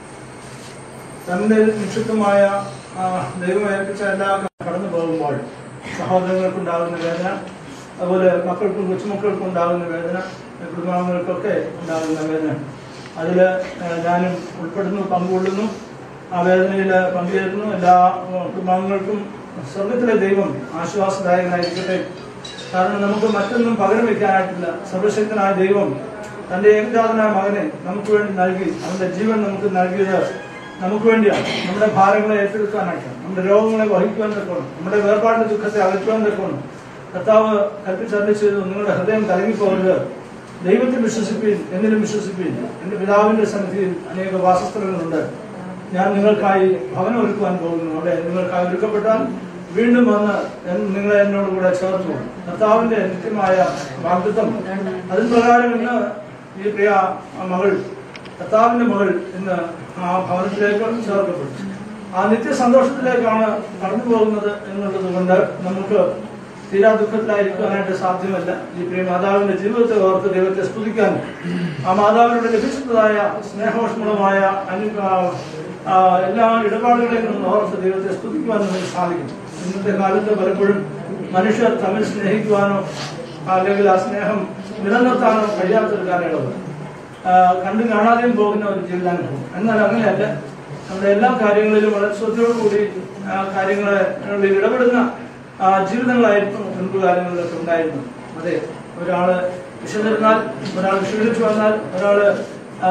തന്റെ നിക്ഷിപ്തമായ ആ, ദൈവം ഏൽപ്പിച്ച എല്ലാ കടന്നു പോകുമ്പോൾ സഹോദരങ്ങൾക്കുണ്ടാകുന്ന വേദന അതുപോലെ മക്കൾക്കും കൊച്ചുമക്കൾക്കും ഉണ്ടാകുന്ന വേദന കുടുംബാംഗങ്ങൾക്കൊക്കെ ഉണ്ടാകുന്ന വേദന അതിൽ ഞാനും ഉൾപ്പെടുന്നു പങ്കുകൊള്ളുന്നു ആ വേദനയിൽ പങ്കുചേരുന്നു എല്ലാ ഉം, കുടുംബാംഗങ്ങൾക്കും സ്വർഗത്തിലെ ദൈവം ആശ്വാസദായകനായിരിക്കട്ടെ കാരണം നമുക്ക് മറ്റൊന്നും പകരം വെക്കാനായിട്ടില്ല സർവശക്തനായ ദൈവം തന്റെ ഏകജാതനായ മകനെ നമുക്ക് വേണ്ടി നൽകി അവന്റെ ജീവൻ നമുക്ക് നൽകിയത് നമുക്ക് വേണ്ടിയാണ് നമ്മുടെ ഭാരങ്ങളെ ഏറ്റെടുക്കാനായിട്ടാണ് നമ്മുടെ രോഗങ്ങളെ വഹിക്കുവാൻ തക്കണം നമ്മുടെ വേർപാടിന്റെ ദുഃഖത്തെ അകറ്റുവാൻ തക്കണം കർത്താവ് കൽപ്പിച്ചറിഞ്ഞു ചെയ്തു നിങ്ങളുടെ ഹൃദയം കലങ്ങിപ്പോകരുത് ദൈവത്തിൽ വിശ്വസിപ്പീൻ എന്നിലും വിശ്വസിപ്പീൻ എന്റെ പിതാവിന്റെ സന്നിധിയിൽ അനേക വാസസ്ഥലങ്ങളുണ്ട് ഞാൻ നിങ്ങൾക്കായി ഭവനം ഒരുക്കുവാൻ പോകുന്നു അവിടെ നിങ്ങൾക്കായി ഒരുക്കപ്പെട്ടാൽ വീണ്ടും വന്ന് എൻ- നിങ്ങളെ എന്നോട് കൂടെ ചേർത്തു കർത്താവിന്റെ നിത്യമായ വാഗ്ദത്വം അതിൻ പ്രകാരം ഇന്ന് ഈ പ്രിയ മകൾ കർത്താവിന്റെ മകൾ ഇന്ന് ആ ഭവനത്തിലേക്ക് ചേർക്കപ്പെട്ടു ആ നിത്യ സന്തോഷത്തിലേക്കാണ് കടന്നു പോകുന്നത് എന്നുള്ളത് കൊണ്ട് നമുക്ക് തീരാ ദുഃഖത്തിലായിരിക്കാനായിട്ട് സാധ്യമല്ല ഈ പ്രിയ മാതാവിന്റെ ജീവിതത്തെ ഓർത്ത് ദൈവത്തെ സ്തുതിക്കാൻ ആ മാതാവിനോട് ലഭിച്ചതായ സ്നേഹോഷ്മളമായ അനു ആ- ആ എല്ലാ ഇടപാടുകളെയും നിന്ന് ഓർത്ത് ദൈവത്തെ സ്തുതിക്കുവാൻ നമുക്ക് സാധിക്കും ഇന്നത്തെ കാലത്ത് പലപ്പോഴും മനുഷ്യർ തമ്മിൽ സ്നേഹിക്കുവാനോ അല്ലെങ്കിൽ ആ സ്നേഹം നിലനിർത്താനോ കഴിയാത്തൊരു കാലയളവ് ആ, കണ്ടും കാണാതെയും പോകുന്ന ഒരു ജീവിതാനുഭവം എന്നാൽ അങ്ങനെയല്ല നമ്മുടെ എല്ലാ കാര്യങ്ങളിലും വളരെ ശ്രദ്ധയോടുകൂടി ആ കാര്യങ്ങളിൽ ഇടപെടുന്ന ആ ജീവിതങ്ങളായിരുന്നു മുൻപ് കാലങ്ങളിലൊക്കെ ഉണ്ടായിരുന്നത് അതെ ഒരാള് വിശന്നിരുന്നാൽ ഒരാൾ ക്ഷീണിച്ചു വന്നാൽ ഒരാള് ആ,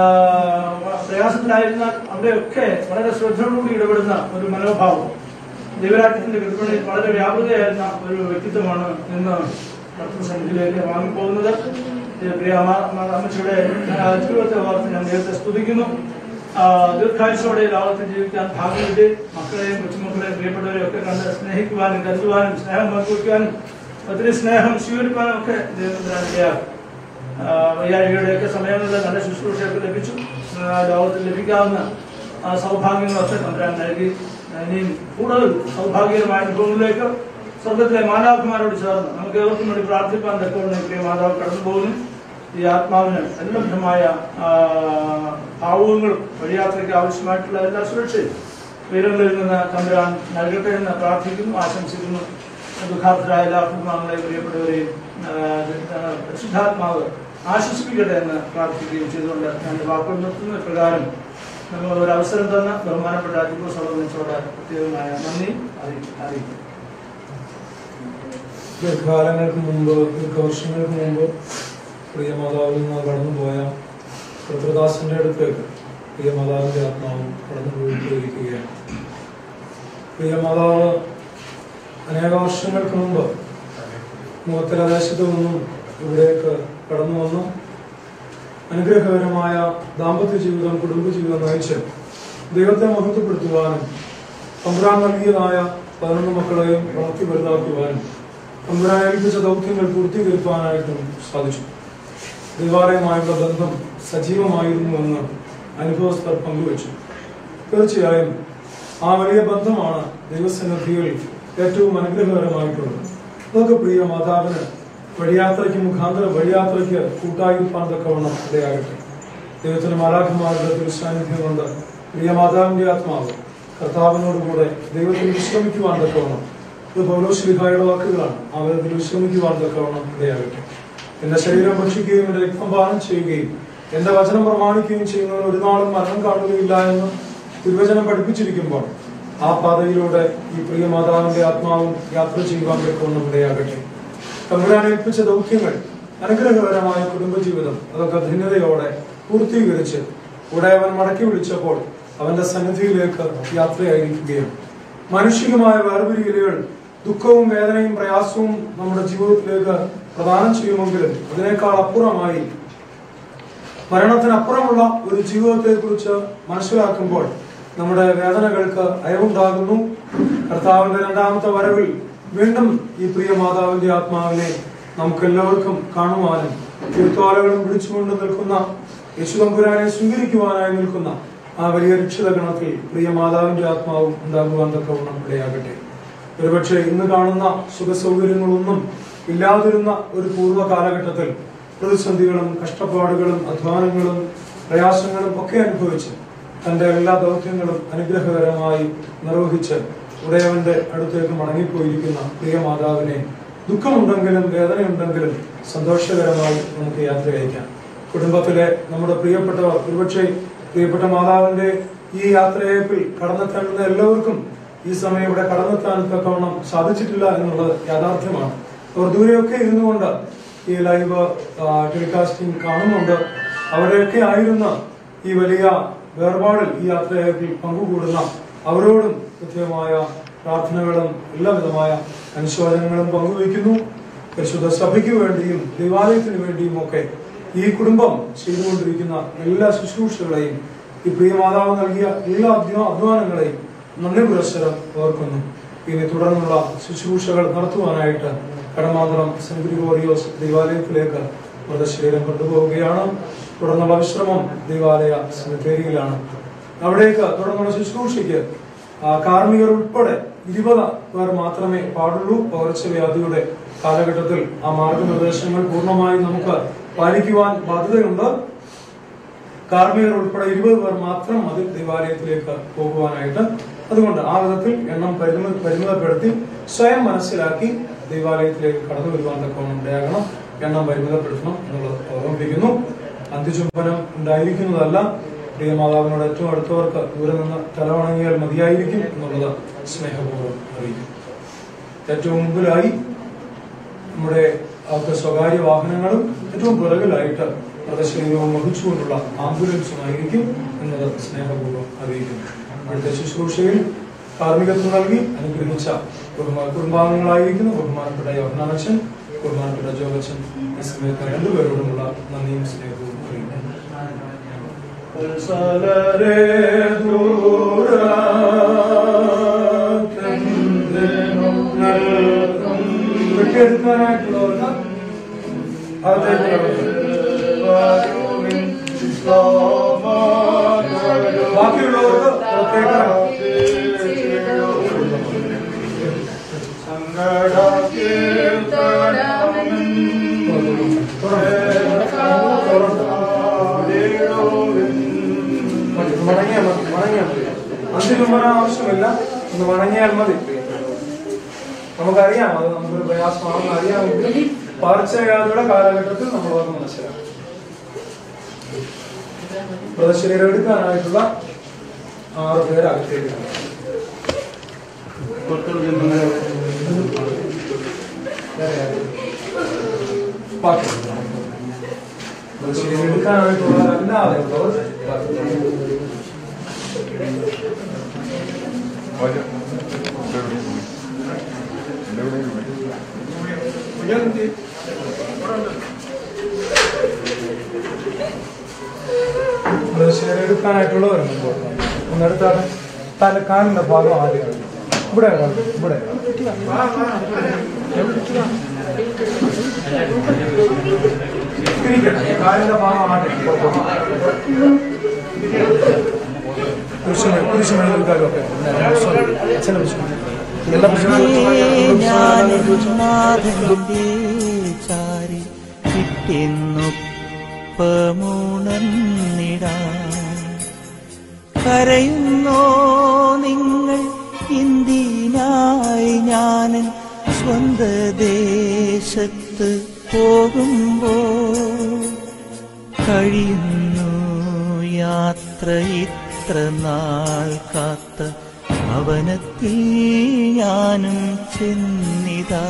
പ്രയാസത്തിലായിരുന്നാൽ അവിടെയൊക്കെ വളരെ ശ്രദ്ധയോടുകൂടി ഇടപെടുന്ന ഒരു മനോഭാവം ദൈവരാജ്യത്തിന്റെ വിൽപ്പനയിൽ വളരെ വ്യാപൃതയായിരുന്ന ഒരു വ്യക്തിത്വമാണ് ഇന്ന് ഭക്തസന്നിധിയിലേക്ക് വാങ്ങിപ്പോകുന്നത് ഈ പ്രിയ അമ്മ- അമ്മ- അമ്മച്ചിയുടെ ആ, ജീവിതത്തെ ഓർത്ത് ഞാൻ ദൈവത്തെ സ്തുതിക്കുന്നു ആ, ദീർഘായുസോടെ ലോകത്ത് ജീവിക്കാൻ ഭാഗ്യം കിട്ടി മക്കളെയും കൊച്ചുമക്കളെയും പ്രിയപ്പെട്ടവരെയും ഒക്കെ കണ്ട് സ്നേഹിക്കുവാനും കരുതുവാനും സ്നേഹം പങ്കുവയ്ക്കുവാനും ഒത്തിരി സ്നേഹം സ്വീകരിക്കാനും ഒക്കെ ദൈവത്തിന് ഇടയാക്കും വയ്യാഴികയുടെയൊക്കെ സമയങ്ങളിൽ നല്ല ശുശ്രൂഷയൊക്കെ ലഭിച്ചു ആ, ലോകത്തിൽ ലഭിക്കാവുന്ന ആ സൗഭാഗ്യങ്ങളൊക്കെ തമ്പുരാൻ നൽകി ഇനിയും കൂടുതൽ സൗഭാഗ്യകരമായ അനുഭവങ്ങളിലേക്ക് സ്വർഗത്തിലെ മാതാപിമാരോട് ചേർന്ന് നമുക്ക് ഏവർക്കും വേണ്ടി പ്രാർത്ഥിപ്പാൻ തക്കവണ്ണം പ്രിയ മാതാവ് കടന്നു പോകുന്നു ഈ ആത്മാവിന് എല്ലാവിധമായ ആ, ഭാവുകങ്ങളും വഴിയാത്രയ്ക്ക് ആവശ്യമായിട്ടുള്ള എല്ലാ സുരക്ഷയും ഉയരങ്ങളിൽ നിന്ന് തമ്പുരാൻ നൽകട്ടെ എന്ന് പ്രാർത്ഥിക്കുന്നു ആശംസിക്കുന്നു ദുഃഖാർത്ഥരായ എല്ലാ കുടുംബാംഗങ്ങളെയും പ്രിയപ്പെട്ടവരെയും ആ, ആ, പരിശുദ്ധാത്മാവ് ആശ്വസിപ്പിക്കട്ടെ എന്ന് പ്രാർത്ഥിക്കുകയും ചെയ്തുകൊണ്ട് ഞാൻ എൻ്റെ വാക്കുകൾ നിർത്തുന്ന പ്രകാരം നമ്മൾ ഒരു അവസരം തന്ന ബഹുമാനപ്പെട്ട അജിബോസോട് പ്രത്യേകമായ നന്ദി അറിയിക്കും അറിയിക്കും ദീർഘകാലങ്ങൾക്ക് മുമ്പ് ദീർഘവർഷങ്ങൾക്ക് മുമ്പ് പ്രിയ മാതാവിൽ നിന്ന് കടന്നുപോയ രുദ്രദാസിന്റെ അടുത്തേക്ക് പ്രിയ മാതാവിന്റെ ആത്മാവ് കടന്നു പോയിരിക്കുകയാണ് പ്രിയ മാതാവ് അനേക വർഷങ്ങൾക്ക് മുമ്പ് മുഖത്തരദേശത്ത് നിന്നും ഇവിടേക്ക് കടന്നു വന്നു അനുഗ്രഹകരമായ ദാമ്പത്യ ജീവിതം കുടുംബ ജീവിതം നയിച്ച് ദൈവത്തെ മഹത്വപ്പെടുത്തുവാനും തമ്പുരാൻ നൽകിയതായ പതിനൊന്ന് മക്കളെയും വളർത്തി വലുതാക്കുവാനും തമ്പുരാൻ ഏൽപ്പിച്ച ദൗത്യങ്ങൾ പൂർത്തീകരിക്കാനായിട്ടും സാധിച്ചു ദൈവാലയമായുള്ള ബന്ധം സജീവമായിരുന്നുവെന്ന് അനുഭവസ്ഥർ പങ്കുവച്ചു തീർച്ചയായും ആ വലിയ ബന്ധമാണ് ദൈവസന്നിധിയിൽ ഏറ്റവും അനുഗ്രഹകരമായിട്ടുള്ളത് അതൊക്കെ പ്രിയ മാതാവിന് വഴിയാത്രയ്ക്ക് മുഖാന്തരം വഴിയാത്രയ്ക്ക് കൂട്ടായിരിക്കാൻ തക്കവണ്ണം ഇടയാകട്ടെ ദൈവത്തിന്റെ മാലാഖമാരുടെ തിരുസാന്നിധ്യം കൊണ്ട് പ്രിയ മാതാവിന്റെ ആത്മാവ് കർത്താവിനോടുകൂടെ ദൈവത്തിൽ വിശ്രമിക്കുവാൻ തക്കവണ്ണം ഇത് പൗലോശ്ലിഹായുടെ വാക്കുകളാണ് ആ വിധത്തിൽ വിശ്രമിക്കുവാൻ തക്കവണ്ണം ഇടയാകട്ടെ എന്റെ ശരീരം ഭക്ഷിക്കുകയും എന്റെ രക്തം പാനം ചെയ്യുകയും എന്റെ വചനം പ്രമാണിക്കുകയും ചെയ്യുന്നവർ ഒരു നാളും മരണം കാണുകയില്ല എന്ന് തിരുവചനം പഠിപ്പിച്ചിരിക്കുമ്പോൾ ആ പാതയിലൂടെ ഈ പ്രിയ മാതാവിന്റെ ആത്മാവും യാത്ര ചെയ്യുവാൻ തക്കവണ്ണം ഇടയാകട്ടെ തമ്പുരാൻ ഏൽപ്പിച്ച ദൗത്യങ്ങൾ അനുഗ്രഹകരമായ കുടുംബജീവിതം അതൊക്കെ ധന്യതയോടെ പൂർത്തീകരിച്ച് ഉടയവൻ മടക്കി വിളിച്ചപ്പോൾ അവന്റെ സന്നിധിയിലേക്ക് യാത്രയായിരിക്കുകയും മാനുഷികമായ വേർപിരിയലുകൾ ദുഃഖവും വേദനയും പ്രയാസവും നമ്മുടെ ജീവിതത്തിലേക്ക് പ്രദാനം ചെയ്യുമെങ്കിലും അതിനേക്കാൾ അപ്പുറമായി മരണത്തിനപ്പുറമുള്ള ഒരു ജീവിതത്തെ കുറിച്ച് മനസ്സിലാക്കുമ്പോൾ നമ്മുടെ വേദനകൾക്ക് അയവുണ്ടാകുന്നു കർത്താവിന്റെ രണ്ടാമത്തെ വരവിൽ വീണ്ടും ഈ പ്രിയ മാതാവിന്റെ ആത്മാവിനെ നമുക്ക് എല്ലാവർക്കും കാണുവാനും തീർത്ഥാലകളും പിടിച്ചുകൊണ്ട് നിൽക്കുന്ന യേശുതമ്പുരാനെ സ്വീകരിക്കുവാനായി നിൽക്കുന്ന ആ വലിയ രക്ഷിത ഗണത്തിൽ പ്രിയ മാതാവിന്റെ ആത്മാവും ഉണ്ടാകുവാൻ തക്കവണ്ണം ഇടയാകട്ടെ ഒരുപക്ഷെ ഇന്ന് കാണുന്ന സുഖസൗകര്യങ്ങളൊന്നും ഇല്ലാതിരുന്ന ഒരു പൂർവ്വ കാലഘട്ടത്തിൽ പ്രതിസന്ധികളും കഷ്ടപ്പാടുകളും അധ്വാനങ്ങളും പ്രയാസങ്ങളും ഒക്കെ അനുഭവിച്ച് തന്റെ എല്ലാ ദൗത്യങ്ങളും അനുഗ്രഹകരമായി നിർവഹിച്ച് ഉടയവന്റെ അടുത്തേക്ക് മടങ്ങിപ്പോയിരിക്കുന്ന പ്രിയ മാതാവിനെ ദുഃഖമുണ്ടെങ്കിലും വേദനയുണ്ടെങ്കിലും സന്തോഷകരമായി നമുക്ക് യാത്ര അയക്കാം കുടുംബത്തിലെ നമ്മുടെ പ്രിയപ്പെട്ടവർ ഒരുപക്ഷെ പ്രിയപ്പെട്ട മാതാവിന്റെ ഈ യാത്രയപ്പിൽ കടന്നെത്താനുള്ള എല്ലാവർക്കും ഈ സമയം ഇവിടെ കടന്നെത്താൻ തക്കവണ്ണം സാധിച്ചിട്ടില്ല എന്നുള്ളത് യാഥാർത്ഥ്യമാണ് അവർ ദൂരെയൊക്കെ ഇരുന്നുകൊണ്ട് ഈ ലൈവ് ടെലികാസ്റ്റിംഗ് കാണുന്നുണ്ട് അവരെയൊക്കെ ആയിരുന്ന ഈ വലിയ വേർപാടിൽ ഈ യാത്രയപ്പിൽ പങ്കുകൂടുന്ന അവരോടും കൃത്യമായ പ്രാർത്ഥനകളും എല്ലാവിധമായ അനുശോചനങ്ങളും പങ്കുവയ്ക്കുന്നു പരിശുദ്ധ സഭയ്ക്ക് വേണ്ടിയും ദൈവാലയത്തിന് വേണ്ടിയും ഒക്കെ ഈ കുടുംബം ചെയ്തുകൊണ്ടിരിക്കുന്ന എല്ലാ ശുശ്രൂഷകളെയും ഈ പ്രിയ മാതാവ് നൽകിയ എല്ലാ അധ്വാ- അധ്വാനങ്ങളെയും നന്ദി പുരസ്സരം ഓർക്കുന്നു ഇനി തുടർന്നുള്ള ശുശ്രൂഷകൾ നടത്തുവാനായിട്ട് കടമാന്തരം സെന്റ് ഗ്രിഗോറിയോസ് ദൈവാലയത്തിലേക്ക് മൃതശരീരം കൊണ്ടുപോവുകയാണ് തുടർന്നുള്ള വിശ്രമം ദൈവാലയ സെമിത്തേരിയിലാണ് അവിടേക്ക് തുടർന്നുള്ള ശുശ്രൂഷയ്ക്ക് ആ, കാർമ്മികർ ഉൾപ്പെടെ ഇരുപത് പേർ മാത്രമേ പാടുള്ളൂ പകർച്ചവ്യാധിയുടെ കാലഘട്ടത്തിൽ ആ മാർഗനിർദ്ദേശങ്ങൾ പൂർണ്ണമായി നമുക്ക് പാലിക്കുവാൻ ബാധ്യതയുണ്ട് കാർമ്മികർ ഉൾപ്പെടെ ഇരുപത് പേർ മാത്രം അതിൽ ദേവാലയത്തിലേക്ക് പോകുവാനായിട്ട് അതുകൊണ്ട് ആ വിധത്തിൽ എണ്ണം പരിമിത പരിമിതപ്പെടുത്തി സ്വയം മനസ്സിലാക്കി ദേവാലയത്തിലേക്ക് കടന്നു വരുവാൻ തക്കവണ്ണം ഉണ്ടാകണം എണ്ണം പരിമിതപ്പെടുത്തണം എന്നുള്ളത് ഓർമ്മിപ്പിക്കുന്നു അന്ത്യചുംബനം ഉണ്ടായിരിക്കുന്നതല്ല പ്രിയ മാതാവിനോട് ഏറ്റവും അടുത്തവർക്ക് ദൂരെ നിന്ന് തലവണങ്ങിയാൽ മതിയായിരിക്കും എന്നുള്ളത് സ്നേഹപൂർവ്വം അറിയിക്കും ഏറ്റവും മുമ്പിലായി നമ്മുടെ അവർക്ക് സ്വകാര്യ വാഹനങ്ങളും ഏറ്റവും പിറകിലായിട്ട് മൃതശരീരവും വഹിച്ചുകൊണ്ടുള്ള ആംബുലൻസുമായിരിക്കും എന്നത് സ്നേഹപൂർവ്വം അറിയിക്കുന്നു അടുത്ത ശുശ്രൂഷയിൽ കാർമ്മികത്വം നൽകി അനുഗ്രഹിച്ച ബഹുമാ കുടുംബാംഗങ്ങളായിരിക്കുന്ന ബഹുമാനപ്പെട്ട യോഹനാനച്ചൻ ബഹുമാനപ്പെട്ട ജോഗച്ചൻ ഈ സമയത്ത് രണ്ടുപേരോടുമുള്ള നന്ദിയും സ്നേഹവും അറിയിക്കുന്നു വത്സലരേ ദൂരത്തെന്തിനും വെട്ടിയെടുക്കാനായിട്ടുള്ളവർക്ക് അകത്തേക്ക് ബാക്കിയുള്ളവർക്ക് പുറത്തേക്ക് മടങ്ങിയാൽ മതി മടങ്ങിയാൽ മതി അന്തിചുംബനം ആവശ്യമില്ല ഒന്ന് മടങ്ങിയാൽ മതി നമുക്കറിയാം അത് നമുക്കൊരു പ്രയാസമാണെന്ന് അറിയാമെങ്കിൽ പാർശ്വവ്യാധിയുടെ കാലഘട്ടത്തിൽ നമ്മൾ അത് മനസ്സിലാക്കും മൃതശരീരം എടുക്കാനായിട്ടുള്ള ആറ് പേര് അകത്തേക്ക് ബാക്കി മൃതശരീരം എടുക്കാനായിട്ടുള്ള അല്ലാതെ ഉള്ളവർ ബാക്കി. മൃതശരീരം എടുക്കാനായിട്ടുള്ളവരുണ്ട് ഒന്നെടുത്താണ് തല കാലിന്റെ ഭാഗം ആദ്യം ഇവിടെ കാണും, ഇവിടെ ഇരിക്കട്ടെ. കാലിന്റെ ഭാഗം ആദ്യം കുരിശുമേ കുരിശുമേ നിൽക്കാലോ ഒക്കെ അച്ഛനെ വിളിച്ചു ഞാൻ നാഥന്റെ ചാരി കിട്ടിയെന്നൊപ്പമുണർന്നിടാൻ കരയുന്നോ നിങ്ങൾ ഇന്ത്യനായി ഞാൻ സ്വന്ത ദേശത്ത് പോകുമ്പോൾ കഴിയുന്നു യാത്ര ഇത്ര നാൾ കാത്ത ഭവനത്തിൽ ഞാനും ചെന്നിതാ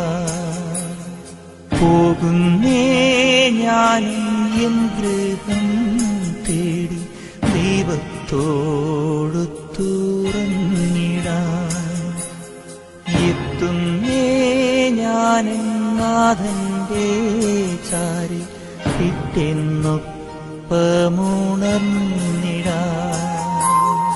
പോകുന്നേ ഞാനും എൻ ഗൃഹം തേടി ദൈവത്തോടു തുറന്നിടാൻ എത്തുന്നേ ഞാനും നാഥന്റെ ചാരി കിട്ടെന്നൊപ്പമുണർന്നിടാൻ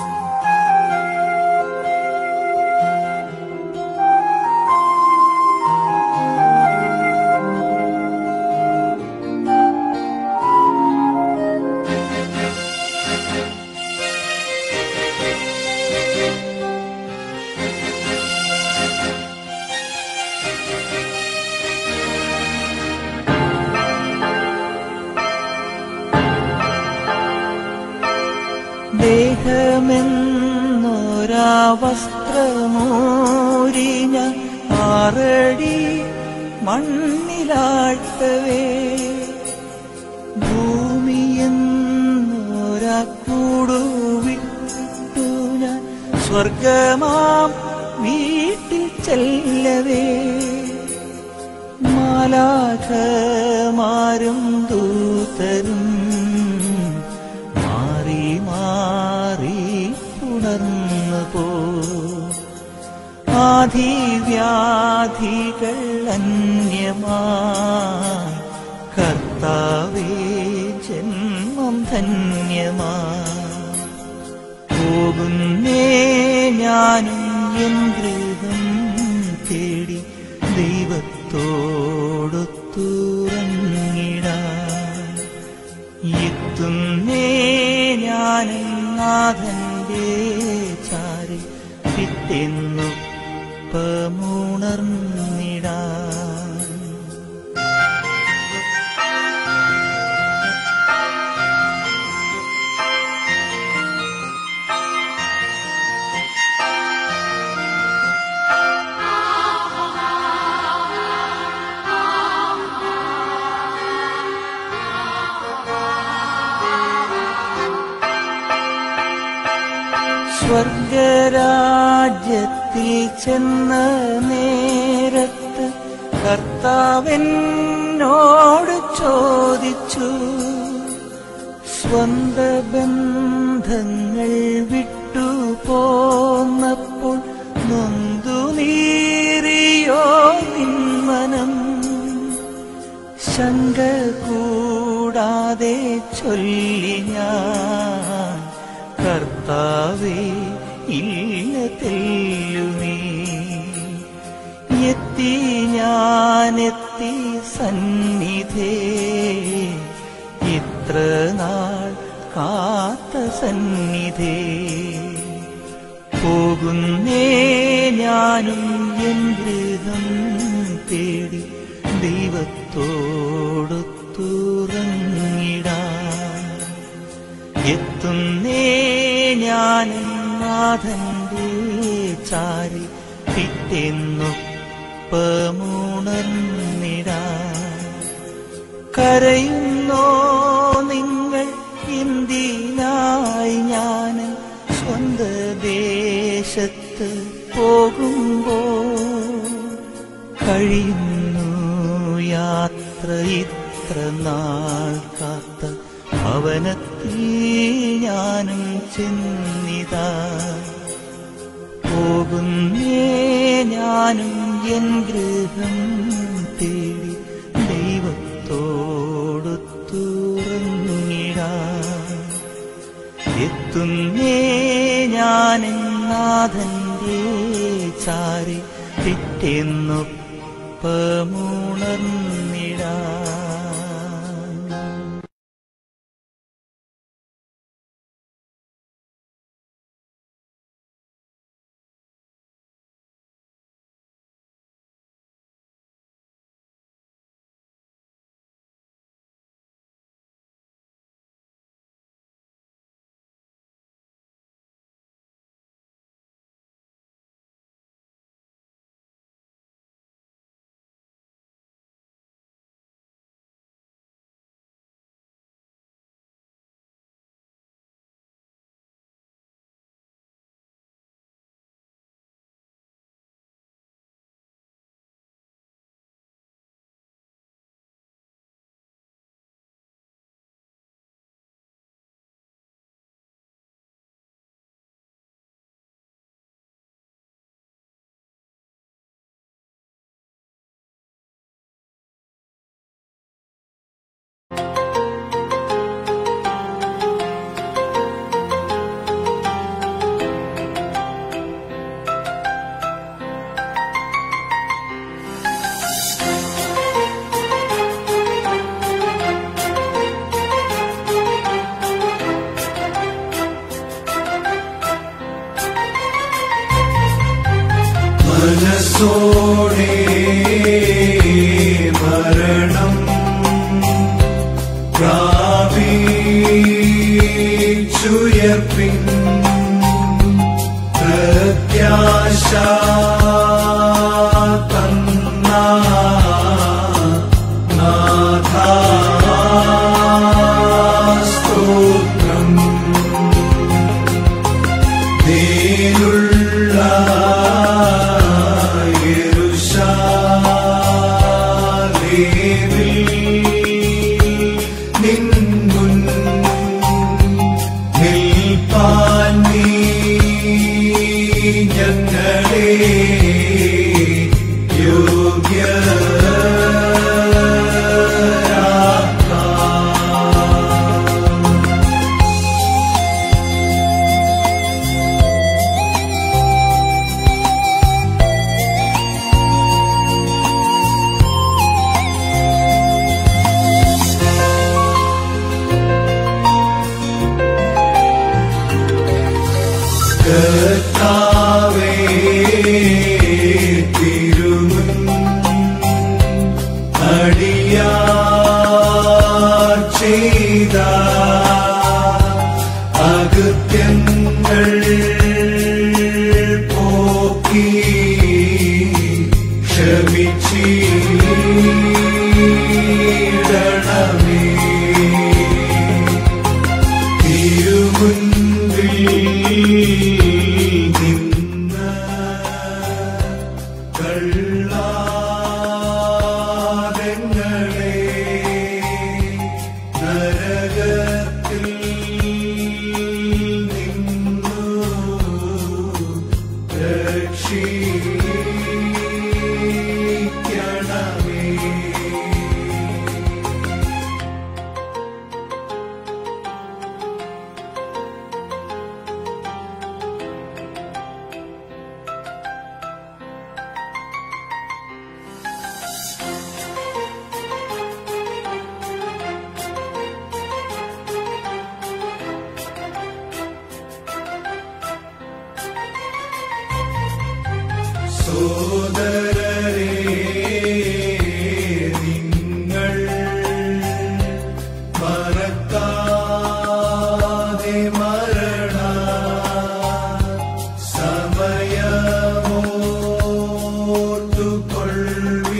ദേഹമെന്നൊരാ വസ്ത്രമോരിഞ്ഞ ആറടി മണ്ണിലാഴ്ത്തവേ ഭൂമിയെന്നൊരാ കൂടുവിട്ടു ഞാൻ സ്വർഗമാം വീട്ടിൽ ചെല്ലവേ മാലാഖമാരും ദൂതരും മാറി മാറി ഉണർന്നു പോ ആധിവ്യാധികൾ അന്യമായി കർത്താവേ ജന്മം ധന്യമായി പോകുന്നേ ഞാനും എൻ ഗൃഹം തേടി ദൈവത്തോടു തുറങ്ങിടാൻ എത്തുന്നേ ഞാനും നാഥന്റെ ചാരി പിറ്റെന്നൊപ്പമുണർന്നിടാൻ സ്വർഗരാജ്യത്തിൽ ചെന്ന നേരത്ത് കർത്താവെന്നോട് ചോദിച്ചു സ്വന്ത ബന്ധങ്ങൾ വിട്ടു പോന്നപ്പോൾ നൊന്തു നീറിയോ നിന്മനം ശങ്ക കൂടാതെ ചൊല്ലി ഞാൻ കർത്താവേ ഇല്ല തെല്ലുമേ എത്തി ഞാനെത്തി സന്നിധേ ഇത്ര നാൾ കാത്ത സന്നിധേ പോകുന്നേ ഞാനും എൻ ഗൃഹം തേടി ദൈവത്തോടു തുറങ്ങിടാൻ എത്തുന്നേ ഞാനും നാഥന്റെ ചാരി പിറ്റെന്നൊപ്പമുണർന്നിടാൻ കരയുന്നോ നിങ്ങൾ എന്തിനായി ഞാൻ സ്വന്ത ദേശത്ത് പോകുമ്പോൾ കഴിയുന്നു യാത്ര ഇത്ര നാൾ കാത്ത ഭവനത്തിൽ ഞാനും ചെന്നിതാ പോകുന്നേ ഞാനും എൻ ഗൃഹം തേടി ദൈവത്തോടു തുറങ്ങിടാൻ എത്തുന്നേ ഞാനും നാഥന്റെ ചാരി പിറ്റെന്നൊപ്പമുണർന്നിടാൻ മനസ്സോടെ മരണം പ്രാപിച്ചുയർപ്പിൻ പ്രത്യാശ തന്ന നാഥാസ്തോത്രം നേരുള്ള യെരൂശലേമിൽ നിൻമുൻ നിൽപ്പാൻ നീ ഞങ്ങളെ യോഗ്യരാക്കാം കർത്താവേ തിരുമുൻ അടിയാർ ചെയ്ത അകൃത്യങ്ങൾ പോക്കി ക്ഷമിച്ചിടണമേ തിരുമുൻപിൽ നിന്ന് കള്ളാതെങ്ങളെ നരകത്തിൽ നിന്നു രക്ഷിക്കണമേ സോദരരേ നിങ്ങൾ മറക്കാതെ മരണ സമയമോർത്തുകൊള്ളി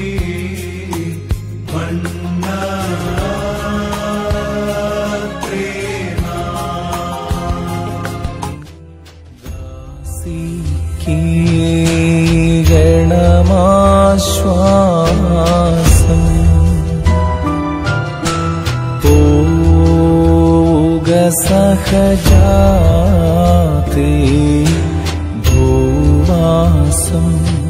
കീഴണമാശ്വാസം പോക സഹജാതേ ഭൂവാസം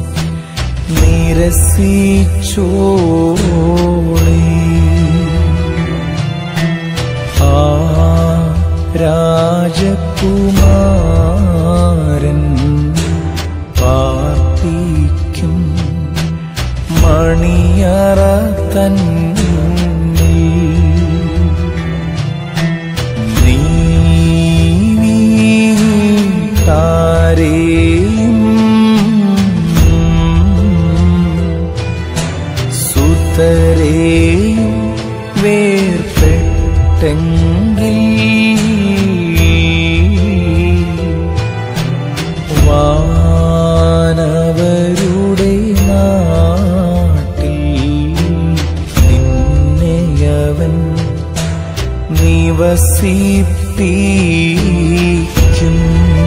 നിരസിച്ചോളേ ആ രാജകുമാരൻ പാർപ്പിക്കും മണിയറ തന്നിൽ നീവിതാരേയും സുതരേയും വേർപെട്ടെങ്കിൽ വാനവരുടെ നാട്ടിൽ നിന്നെയവൻ നിവസിപ്പിക്കും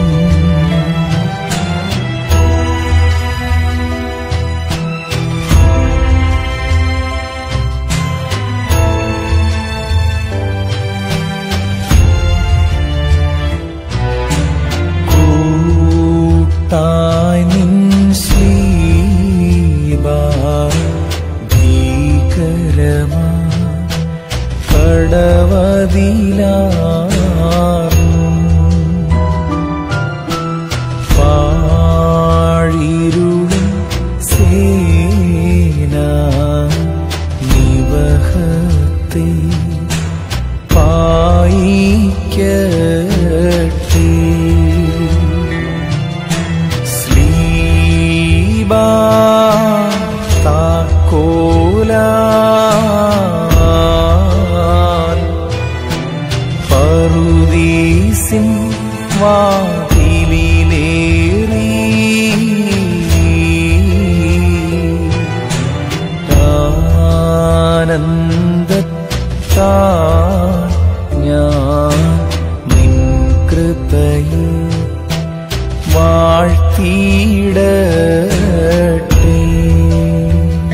കൂട്ടായി നിൻ ശ്രീബ ഭീകരമാ കടവതിലാർന്നു മനസ്സിൻ വാതിലേറി ആനന്ദത്താൽ ഞാൻ നിൻ കൃപയിൽ വാഴ്ത്തിയിടട്ടെ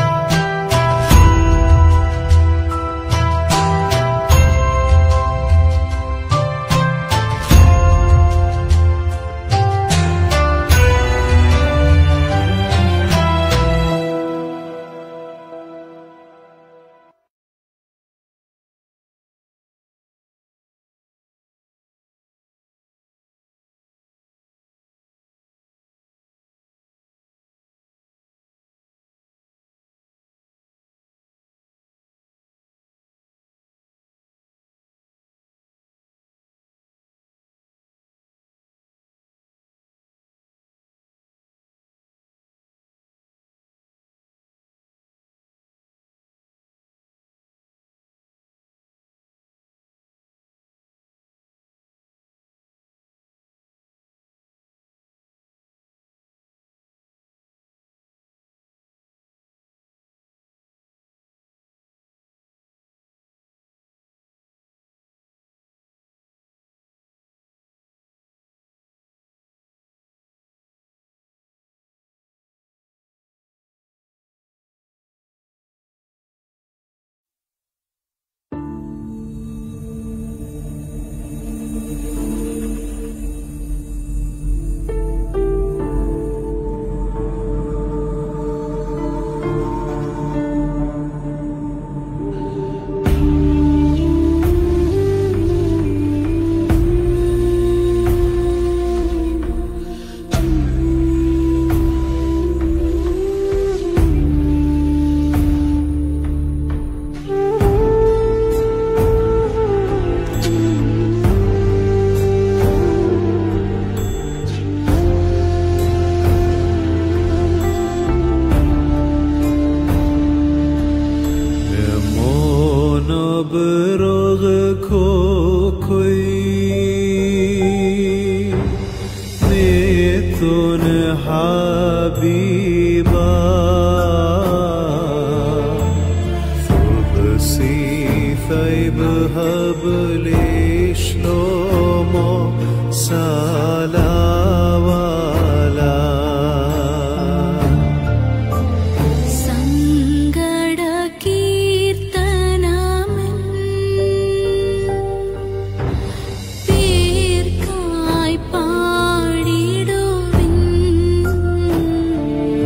സങ്കട കീർത്തനമൻ പേർക്കായി പാടിടുവിൻ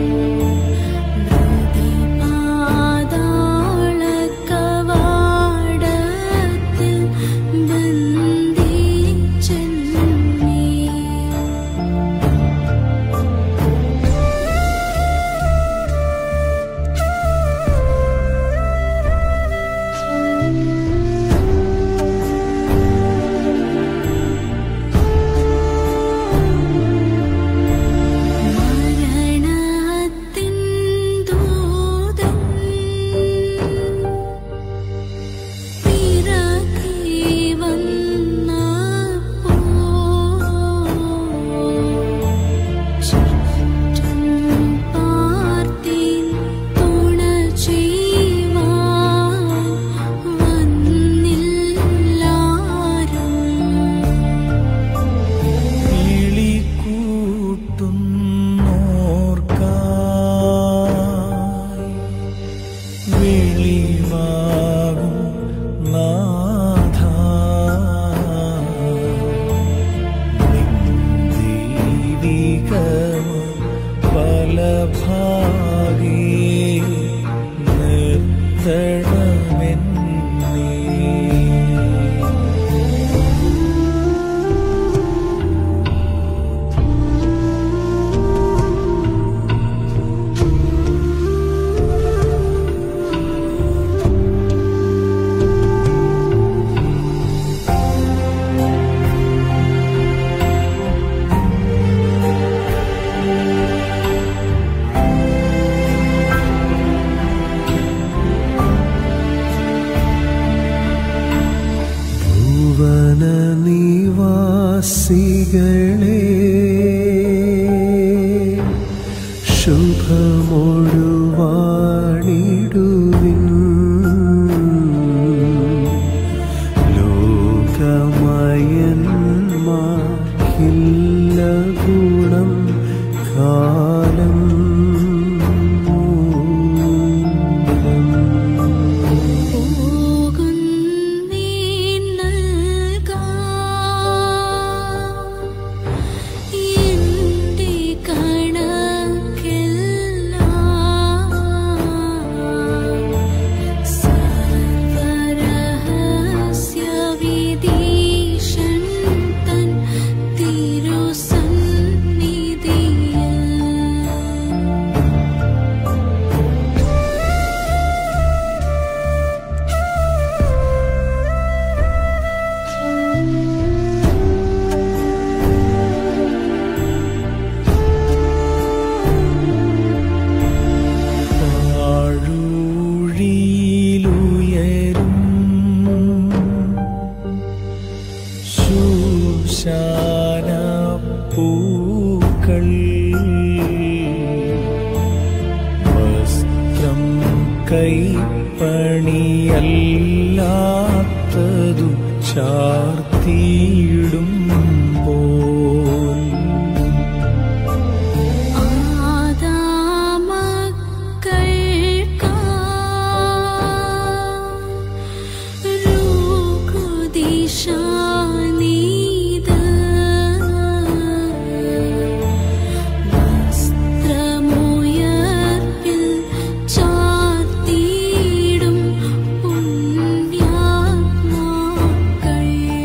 ശുഭമൊഴുവാണിടുവിൻ ലോകമയന്മാർക്കില്ല ഗുണം കാലം വാഴൂഴിയിലുയരും ശൂശാന പൂക്കൾ വസ്ത്രം കൈപ്പണിയല്ലാത്തതു ചാർത്തിയിടുമ്പോൾ ചാർത്തിയിടും പുണ്യാത്മാക്കൾ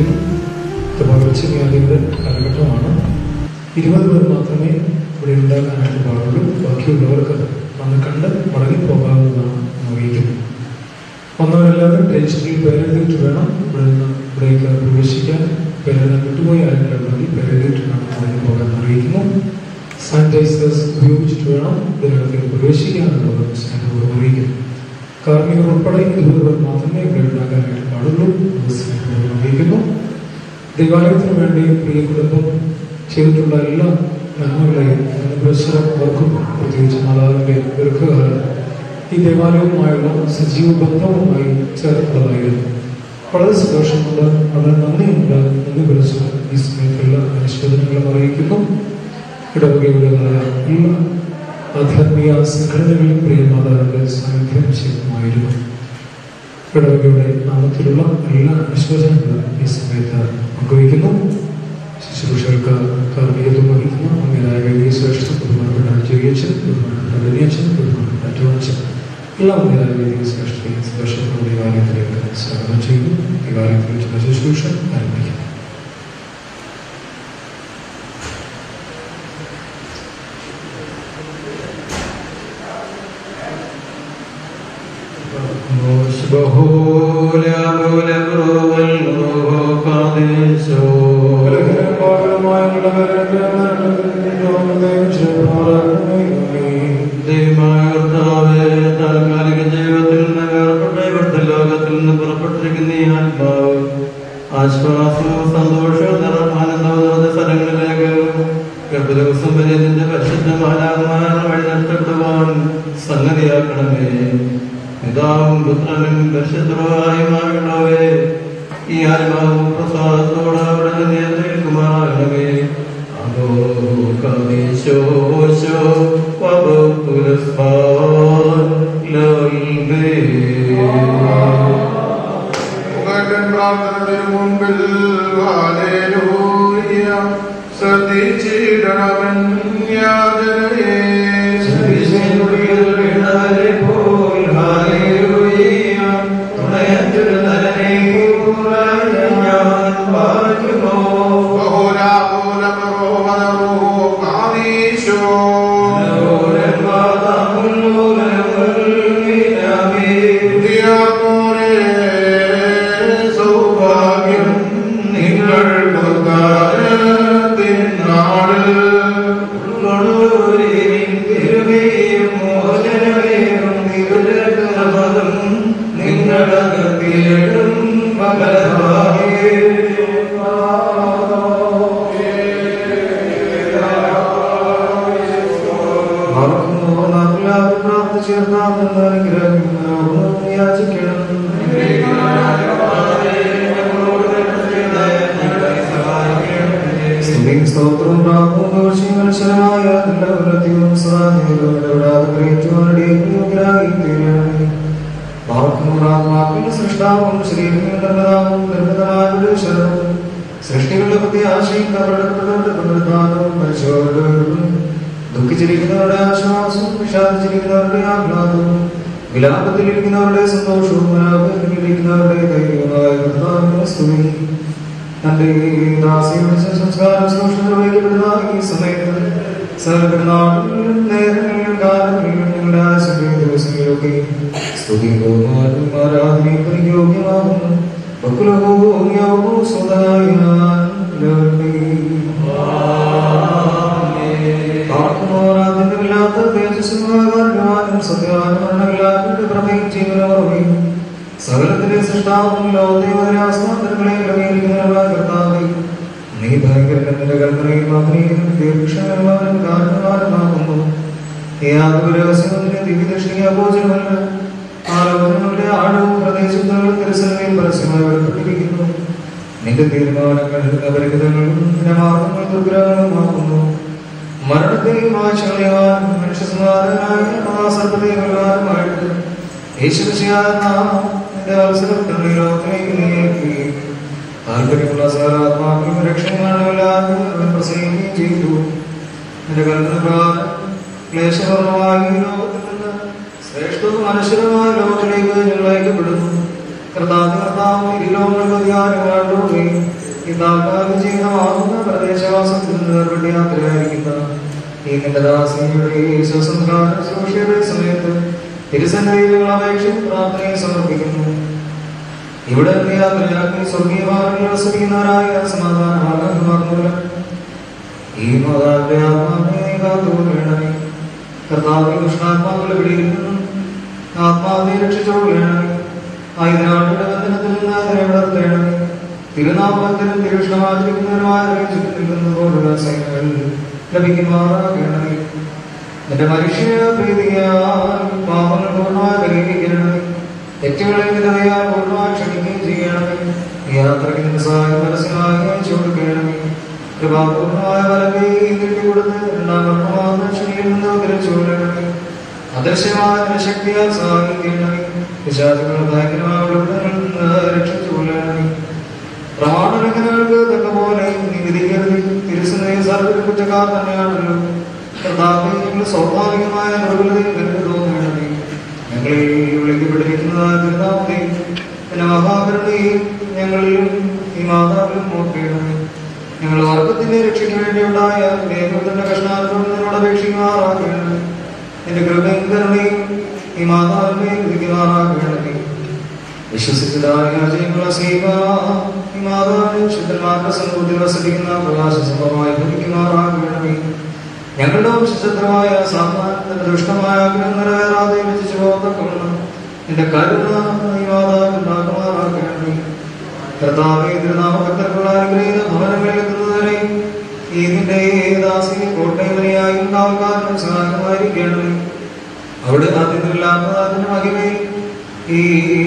ഇത് പകർച്ചവ്യാധിയുടെ കാലഘട്ടമാണ് ഇരുപത് പേർ മാത്രമേ ഇവിടെ ഉണ്ടാകാനായിട്ട് പാടുള്ളൂ ബാക്കിയുള്ളവർക്ക് വന്ന് കണ്ട് മടങ്ങിപ്പോകാവുന്നതാണ് അറിയിക്കുന്നത് വന്നവരെല്ലാവരും രജിസ്റ്ററിൽ പേരെഴുതിയിട്ട് വേണം ഇവിടെ നിന്ന് ഇവിടേക്ക് പ്രവേശിക്കാൻ പേരെഴുതാൻ വിട്ടുപോയി ആരെങ്കിലും ഉണ്ടെങ്കിൽ പേരെഴുതിയിട്ട് വേണം മടങ്ങി പോകാൻ അറിയിക്കുന്നു സാനിറ്റൈസേഴ്സ് ഉപയോഗിച്ചിട്ട് വേണം ഇതിനകത്തേക്ക് പ്രവേശിക്കാൻ എന്നുള്ളത് സ്നേഹപൂർവ്വം അറിയിക്കുന്നു കാർമികർ ഉൾപ്പെടെ ഇരുപത് പേർ മാത്രമേ ഇവിടെ ഉണ്ടാകാനായിട്ട് പാടുള്ളൂ അത് സ്നേഹപൂർവ്വം അറിയിക്കുന്നു ദേവാലയത്തിന് വേണ്ടി പ്രിയ കുടുംബം ചെയ്തിട്ടുള്ള എല്ലാ നന്മകളെയും അനുഭവം ഓർക്കും പ്രത്യേകിച്ച് മാതാവിന്റെ ദീർഘകാലം ഈ ദേവാലയവുമായുള്ള സജീവ ബന്ധവുമായി ചേർന്നുള്ളതായിരുന്നു വളരെ സന്തോഷമുണ്ട് വളരെ നന്ദിയുണ്ട് നന്ദി കുറിച്ച് ഈ സമയത്തുള്ള അനുശോചനങ്ങളും അറിയിക്കുന്നു ഇടവകയുടേതായ എല്ലാ ആധ്യാത്മിക സംഘടനകളിലും പ്രിയ മാതാവിന്റെ സാന്നിധ്യം ശക്തമായിരുന്നു ഇടവകയുടെ നാമത്തിലുള്ള എല്ലാ അനുശോചനങ്ങളും ഈ സമയത്ത് പങ്കുവയ്ക്കുന്നു ശുശ്രൂഷകർക്ക് കാർമ്മികത്വം വഹിക്കുന്ന അങ്ങനെയായ വലിയ ശ്രേഷ്ഠ ബഹുമാനപ്പെട്ട ജയിച്ചൻ ബഹുമാനപ്പെട്ട ധനിയച്ചൻ ബഹുമാനപ്പെട്ട അറ്റോണച്ചൻ എല്ലാ അങ്ങനെയായ വലിയ ശ്രേഷ്ഠയും സന്തോഷത്തോടെ ദേവാലയത്തിലേക്ക് സ്വാഗതം ചെയ്യുന്നു ദേവാലയത്തിൽ വെച്ചുള്ള ശുശ്രൂഷ ആരംഭിക്കുന്നു താൽക്കാലിക ജീവിതത്തിൽ നിന്ന് വേർപെട്ട ഇവിടുത്തെ ലോകത്തിൽ നിന്ന് പുറപ്പെട്ടിരിക്കുന്ന ഈ ആത്മാവ് ആശ്വാസവും സന്തോഷവും നിറ- ആനന്ദവും നിറഞ്ഞ സ്ഥലങ്ങളിലേക്ക് ഗർഭ ദിവസം വരെ നിന്റെ പരിശുദ്ധ മാലാന്മാരുടെ വഴി നഷ്ടപ്പെടുവാൻ സംഗതിയാക്കണമേ പിതാവും പുത്രനും പരിശുദ്ധമായുമായുള്ളവേ ഈ ആത്മാവും പ്രസാദത്തോടെ അവിടെ നിയന്ത്രിക്കുമാറാകണമേ അഹോ കവിശോശോ ഉമകൻ പ്രാർത്ഥനത്തിന് മുൻപിൽ ഹാലേലൂയ ശ്രദ്ധിച്ചിടണമെൻ യാചനയെ സൗഭാഗ്യം നിങ്ങൾക്ക് സ്തോത്രം പ്രാപുമായ എല്ലാവരും സദാനേരം ഇടപെടാതെ പ്രിയറ്റുവാരുടെ യോഗ്യരായി തീരണമേ സൃഷ്ടാവും ശരീരങ്ങളും നിർമ്മിതാവും നിർമ്മിതമായ ശരണവും സൃഷ്ടികളുടെ പ്രത്യാശയും കവടപ്പെട്ടവരുടെ പുനരുദ്ധാനവും പരിശോധനകളും ദുഃഖിച്ചിരിക്കുന്നവരുടെ ആശ്വാസവും വിഷാദിച്ചിരിക്കുന്നവരുടെ ആഹ്ലാദവും വിലാപത്തിലിരിക്കുന്നവരുടെ സന്തോഷവും വിലാപത്തിലിരിക്കുന്നവരുടെ ധൈര്യവുമായ കർത്താവിന്റെ സ്തുതി തന്റെ ദാസിയുടെ സംസ്കാരം സൂക്ഷ്മ നിർവഹിക്കപ്പെടുന്ന ഈ സമയത്ത് സർവനാടുകളിലും നേരങ്ങളിലും കാലങ്ങളിലും നിങ്ങളുടെ ആശുപത്രി ദിവസങ്ങളിലൊക്കെ സ്തുതി ബഹുമാനും ആരാധനയും പരിയോഗ്യമാകുന്നു ബഹുലഹോഗ്യമോ സ്വതായ ആത്മോരാധനമില്ലാത്ത തേജസ്സുമാകാനും സത്യവാനുമരണമില്ലാത്ത പ്രഭയും ജീവനോർമ്മയും സകലത്തിലെ സൃഷ്ടാവും ലോകദേവരാസ്ഥാന്തരങ്ങളെ ക്രമീകരിക്കുന്നവരായ കർത്താവേ നീ ഭയങ്കരന്റെ കൽപ്പനയും അഗ്നിയും ദീർഘക്ഷണമാരും കാരണമാകുന്നു ഈ ആത്മരഹസ്യത്തിന്റെ ദിവ്യദൃഷ്ടി അഗോചരമല്ല ആലോചനകളുടെ ആഴവും പ്രദേശങ്ങളും തിരുസനയും പരസ്യമായി വെളിപ്പെട്ടിരിക്കുന്നു നിന്റെ തീരുമാനങ്ങൾ അപരിമിതങ്ങളും നിന്റെ മാർഗങ്ങൾ ദുർഗ്രഹങ്ങളുമാകുന്നു മരണത്തെയും ആശകളെയും മനുഷ്യസമാധാനായ സർപ്പത്തെ കൊല്ലാനുമായിട്ട് യേശുവിന്റെ അവസരത്തിൽ ലോകത്തിലേക്ക് നീക്കുകയും താല്പര്യമുള്ള സകലാത്മാക്കളും രക്ഷണങ്ങളെല്ലാം പ്രസംഗിക്കുകയും ചെയ്തു നിന്റെ കൽപ്പന പ്രകാരം ക്ലേശപൂർണമായ ഈ ലോകത്തിൽ നിന്ന് ശ്രേഷ്ഠവും അനശ്വരമായ ലോകത്തിലേക്ക് ഞങ്ങൾ അയക്കപ്പെടുന്നു കർത്താവ് കർത്താവ് ഈ ലോകങ്ങളുടെ അധികാരങ്ങളോടുകയും താൽക്കാലിക ജീവിതമാകുന്ന പ്രദേശവാസത്തിൽ നിന്ന് വേർപെട്ട് യാത്രയായിരിക്കുന്ന ഈ നിന്റെ ദാസിയുടെ സ്വസംഹാര ശുശ്രൂഷയുടെ സമയത്ത് തിരുസന്നിധിയിലുള്ള അപേക്ഷയും പ്രാർത്ഥനയും സമർപ്പിക്കുന്നു ഇവിടെ നിന്ന് യാത്രയാക്കി സ്വർഗീയമാർഗങ്ങൾ വസിക്കുന്നവരായ സമാധാനമാകുന്ന ഈ മാതാവിന്റെ ആത്മാവിനെ കാത്തുകൊള്ളണമേ കർത്താവിന്റെ കൃഷ്ണാത്മാക്കളുടെ പിടിയിൽ നിന്നും ആത്മാവിനെ രക്ഷിച്ചുകൊള്ളണമേ ആയുധനാളുടെ ബന്ധനത്തിൽ നിന്ന് അതിനെ വളർത്തണമേ തിരുനാമത്തിനും തിരുഷ്ണമാചരിക്കുന്നതിനുമായ ചുറ്റും നിൽക്കുന്ന പോലുള്ള സൈന്യങ്ങൾ ലഭിക്കുമാറാകണമേ എന്റെ മനുഷ്യ പ്രീതിയാൽ പാപങ്ങൾ പൂർണ്ണമായി പരിഹരിക്കണമേ തെറ്റുകളെ വിധതയാൽ പൂർണ്ണമായി ക്ഷമിക്കുകയും ചെയ്യണമേ ഈ യാത്രയ്ക്ക് നിന്റെ സഹായം മനസ്സിലാകുകയും ചോദിക്കണമേ കൃപാപൂർണമായ വലവേ നീട്ടിക്കൊടുത്ത് രണ്ടാം വർണ്ണമാകുന്ന ക്ഷണിയിൽ നിന്ന് തിരിച്ചു കൊള്ളണമേ അദൃശ്യമായ നിന്റെ ശക്തിയാൽ സഹായിക്കണമേ പിശാചുകളുടെ ഭയങ്കരമായ നിന്ന് രക്ഷിച്ചു കൊള്ളണമേ പ്രമാണലംഘനങ്ങൾക്ക് തക്ക പോലെ നീ വിധിക്കരുത് തിരുസനയെ സർവ്വ കുറ്റക്കാർ തന്നെയാണല്ലോ കർത്താവെ ഞങ്ങൾ സ്വാഭാവികമായ ദുർബലതയിൽ കരുതി തോന്നണമേ ഞങ്ങളെ വിളിക്കപ്പെട്ടിരിക്കുന്നതായ ദുരിതാമത്തെ പിന്നെ മഹാകരുണയും ഞങ്ങളിലും ഈ മാതാവിലും നോക്കണമേ ഞങ്ങൾ വർഗത്തിന്റെ രക്ഷയ്ക്ക് വേണ്ടിയുണ്ടായ ദൈവത്തിന്റെ കഷ്ണാർത്ഥങ്ങളോട് അപേക്ഷിക്കുമാറാക്കണമേ എന്റെ കൃപയും കരുണയും ഈ മാതാവിനെ വിധിക്കുമാറാക്കണമേ വിശ്വസിച്ചതായ ജയമുള്ള സീമ ഈ മാതാവിനെ ശുദ്ധന്മാരുടെ സമൂഹത്തിൽ വസിപ്പിക്കുന്ന പ്രകാശ സംഭവമായി ഭരിക്കുമാറാകണമേ ഞങ്ങളുടെ വംശശത്രുവായ സാമാന്യത്തിന്റെ ദുഷ്ടമായ ആഗ്രഹം നിറവേറാതെ വെച്ചു പോകണം എന്റെ കരുണ ഈ മാതാവിൽ ഉണ്ടാക്കുമാറാക്കണമേ കർത്താവെ തിരുനാമകർത്തർക്കുള്ള അനുഗ്രഹീത ഭവനങ്ങളിൽ എത്തുന്നവരെ ഈ നിന്റെ ദാസിനെ കോട്ടയമനിയായി കാവൽക്കാരനും സഹായമായിരിക്കണമേ അവിടെ ആദ്യമില്ലാത്ത അതിന്റെ മഹിമയിൽ ഈ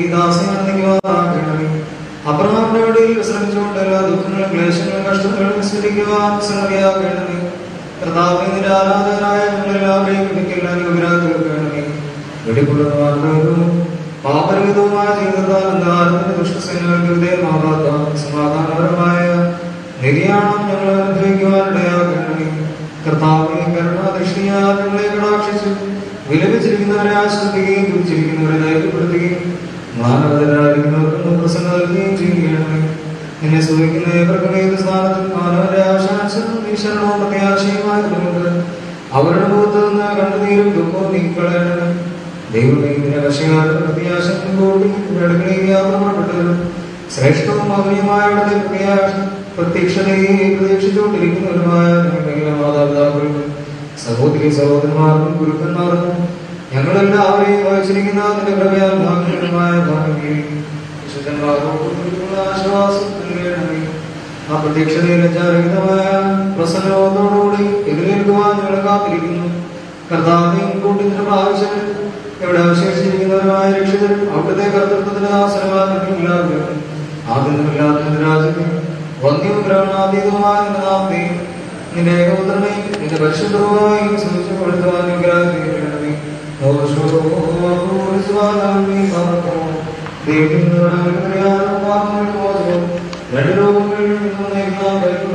ദാസിയാണെന്നിക്കുവാറാക്കണമേ അബ്രഹാമിന്റെ വഴിയിൽ വിശ്രമിച്ചുകൊണ്ട് എല്ലാ ദുഃഖങ്ങളും ക്ലേശങ്ങളും കഷ്ടങ്ങളും വിസ്മരിക്കുവാൻ ശ്രമിയാക്കണമേ കർത്താവെ നിന്റെ ആരാധകരായ ഞങ്ങളെല്ലാവരെയും വിധിക്കെല്ലാം യോഗ്യരായി തീർക്കണമേ വെടിപ്പുള്ളതും പാപരഹിതവുമായ ജീവിതത്താൽ അന്ധകാരത്തിന്റെ ദുഷ്ടസേനകൾക്ക് വിധേയമാകാത്ത സമാധാനപരമായ നിര്യാണം ഞങ്ങൾ അനുഭവിക്കുവാനിടയാകണമേ കർത്താവിനെ കരുണാദൃഷ്ടിയാൽ ഞങ്ങളെ കടാക്ഷിച്ചു വിലപിച്ചിരിക്കുന്നവരെ ആശ്വസിക്കുകയും കുറിച്ചിരിക്കുന്നവരെ ധൈര്യപ്പെടുത്തുകയും മാനവതരായിരിക്കുന്നവർക്ക് പ്രസന്ന നൽകുകയും ചെയ്യണമേ നിന്നെ സൂചിക്കുന്ന ഏവർക്കും ഏത് സ്ഥാനത്തും മാനവന്റെ ആശാംശവും ഈശ്വരണവും പ്രത്യാശയുമായതുകൊണ്ട് അവരുടെ മുഖത്ത് നിന്ന് കണ്ണുനീരും ദുഃഖവും നീക്കളയണമേ ദൈവമേ നിന്നെ വശകാലം പ്രത്യാശം കൂടി അടുക്കളയിൽ യാത്ര പുറപ്പെട്ടത് ശ്രേഷ്ഠവും മൗലികമായ അവിടുത്തെ പ്രത്യാശ പ്രത്യക്ഷതയെ പ്രതീക്ഷിച്ചുകൊണ്ടിരിക്കുന്നവരുമായ ഞങ്ങളുടെ മാതാപിതാക്കൾക്കും സഹോദരി സഹോദരന്മാർക്കും ഗുരുക്കന്മാർക്കും ഞങ്ങളെല്ലാവരെയും വഹിച്ചിരിക്കുന്ന അതിന്റെ കൃപയാൽ ഭാഗ്യമായ ഭാഗ്യം വിശുദ്ധന്മാർക്കുള്ള ആശ്വാസം നൽകണമേ ആ പ്രത്യക്ഷതയിൽ ലജ്ജാരഹിതമായ പ്രസന്നത്തോടുകൂടി എതിരേൽക്കുവാൻ ഞങ്ങൾ കാത്തിരിക്കുന്നു കർത്താവിനെയും കൂട്ടിന്റെ പ്രാവശ്യങ്ങൾ എവിടെ അവശേഷിച്ചിരിക്കുന്നവരുമായ രക്ഷിതർ അവിടുത്തെ കർത്തൃത്വത്തിന് ആസനമാകും ആദ്യമില്ലാത്ത രാജ്യത്തെയും വന്യവും ഗ്രഹണാതീതവുമായ നിന്റെ നാമത്തെയും നിന്റെ ഏകോദരനെയും നിന്റെ പരിശുദ്ധവുമായും സൂക്ഷിപ്പെടുത്തുവാൻ നിഗ്രഹിക്കണമേ രണ്ട് ലോകങ്ങളിൽ നിന്നും നീങ്ങാൻ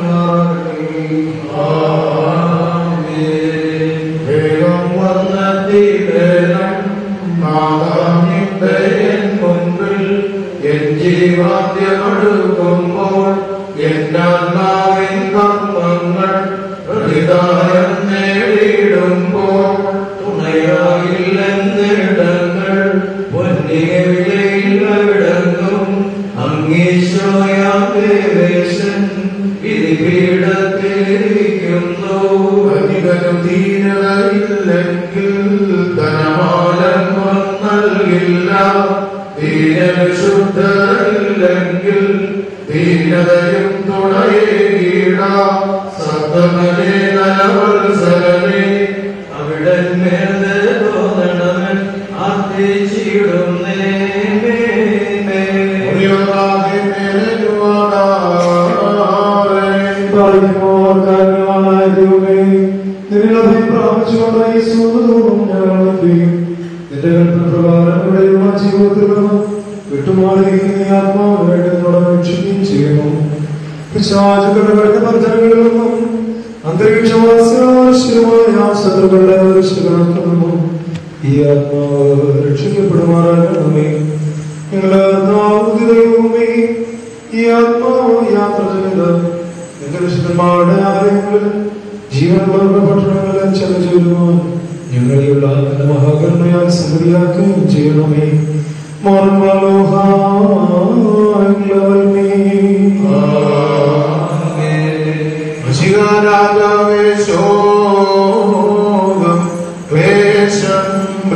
വേഗം വന്നെത്തിയിടണം മാതാവിന്റെ മുൻപിൽ എൻ ജീവാദ്യമടുക്കുമ്പോൾ എന്നാത്മാവിൻ കർമ്മങ്ങൾ ഹൃദയം നേടിയിടുമ്പോൾ തുണയായില്ലെന്നിടങ്ങൾ പൊന്നിയ വിലയില്ലവിടങ്ങും അങ്ങീശോയാം ദേവേശൻ വിധിപീഠത്തിലിരിക്കുന്നു അധികം തീരയില്ലെങ്കിൽ ധനമാലം നൽകില്ല ദീനശുദ്ധരില്ലെങ്കിൽ ദീനതയും തുണയേകീട സത്തമനെ നലവത്സരനെ അവിടെ തോന്നണമൻ ആർത്തിച്ചിടുന്നേ വിട്ടുമാറിയിരിക്കുന്ന ആത്മാവായിട്ട് രക്ഷിക്കുകയും ചെയ്യുന്നു പിശാചുകളുടെ ബന്ധനങ്ങളിൽ നിന്നും അന്തരീക്ഷവാസിയാവശ്യമായ ശത്രുക്കളുടെ രക്ഷകർക്കും നിന്നും ഈ ആത്മാവ് രക്ഷിക്കപ്പെടുമാറാകണമേ ഞങ്ങളെ ദൈവമേ ഈ ആത്മാവ് യാത്ര ചെയ്ത് സ്ഥാനങ്ങളിലും ജീവനുള്ള പട്ടണങ്ങളിലും ചെന്ന് ചേരുവാൻ ഞങ്ങളെയുള്ള നിന്റെ മഹാകരുണയാൽ സമൃദ്ധിയാക്കുകയും ചെയ്യണമേ രാജാവേ ശോകം ക്ലേശം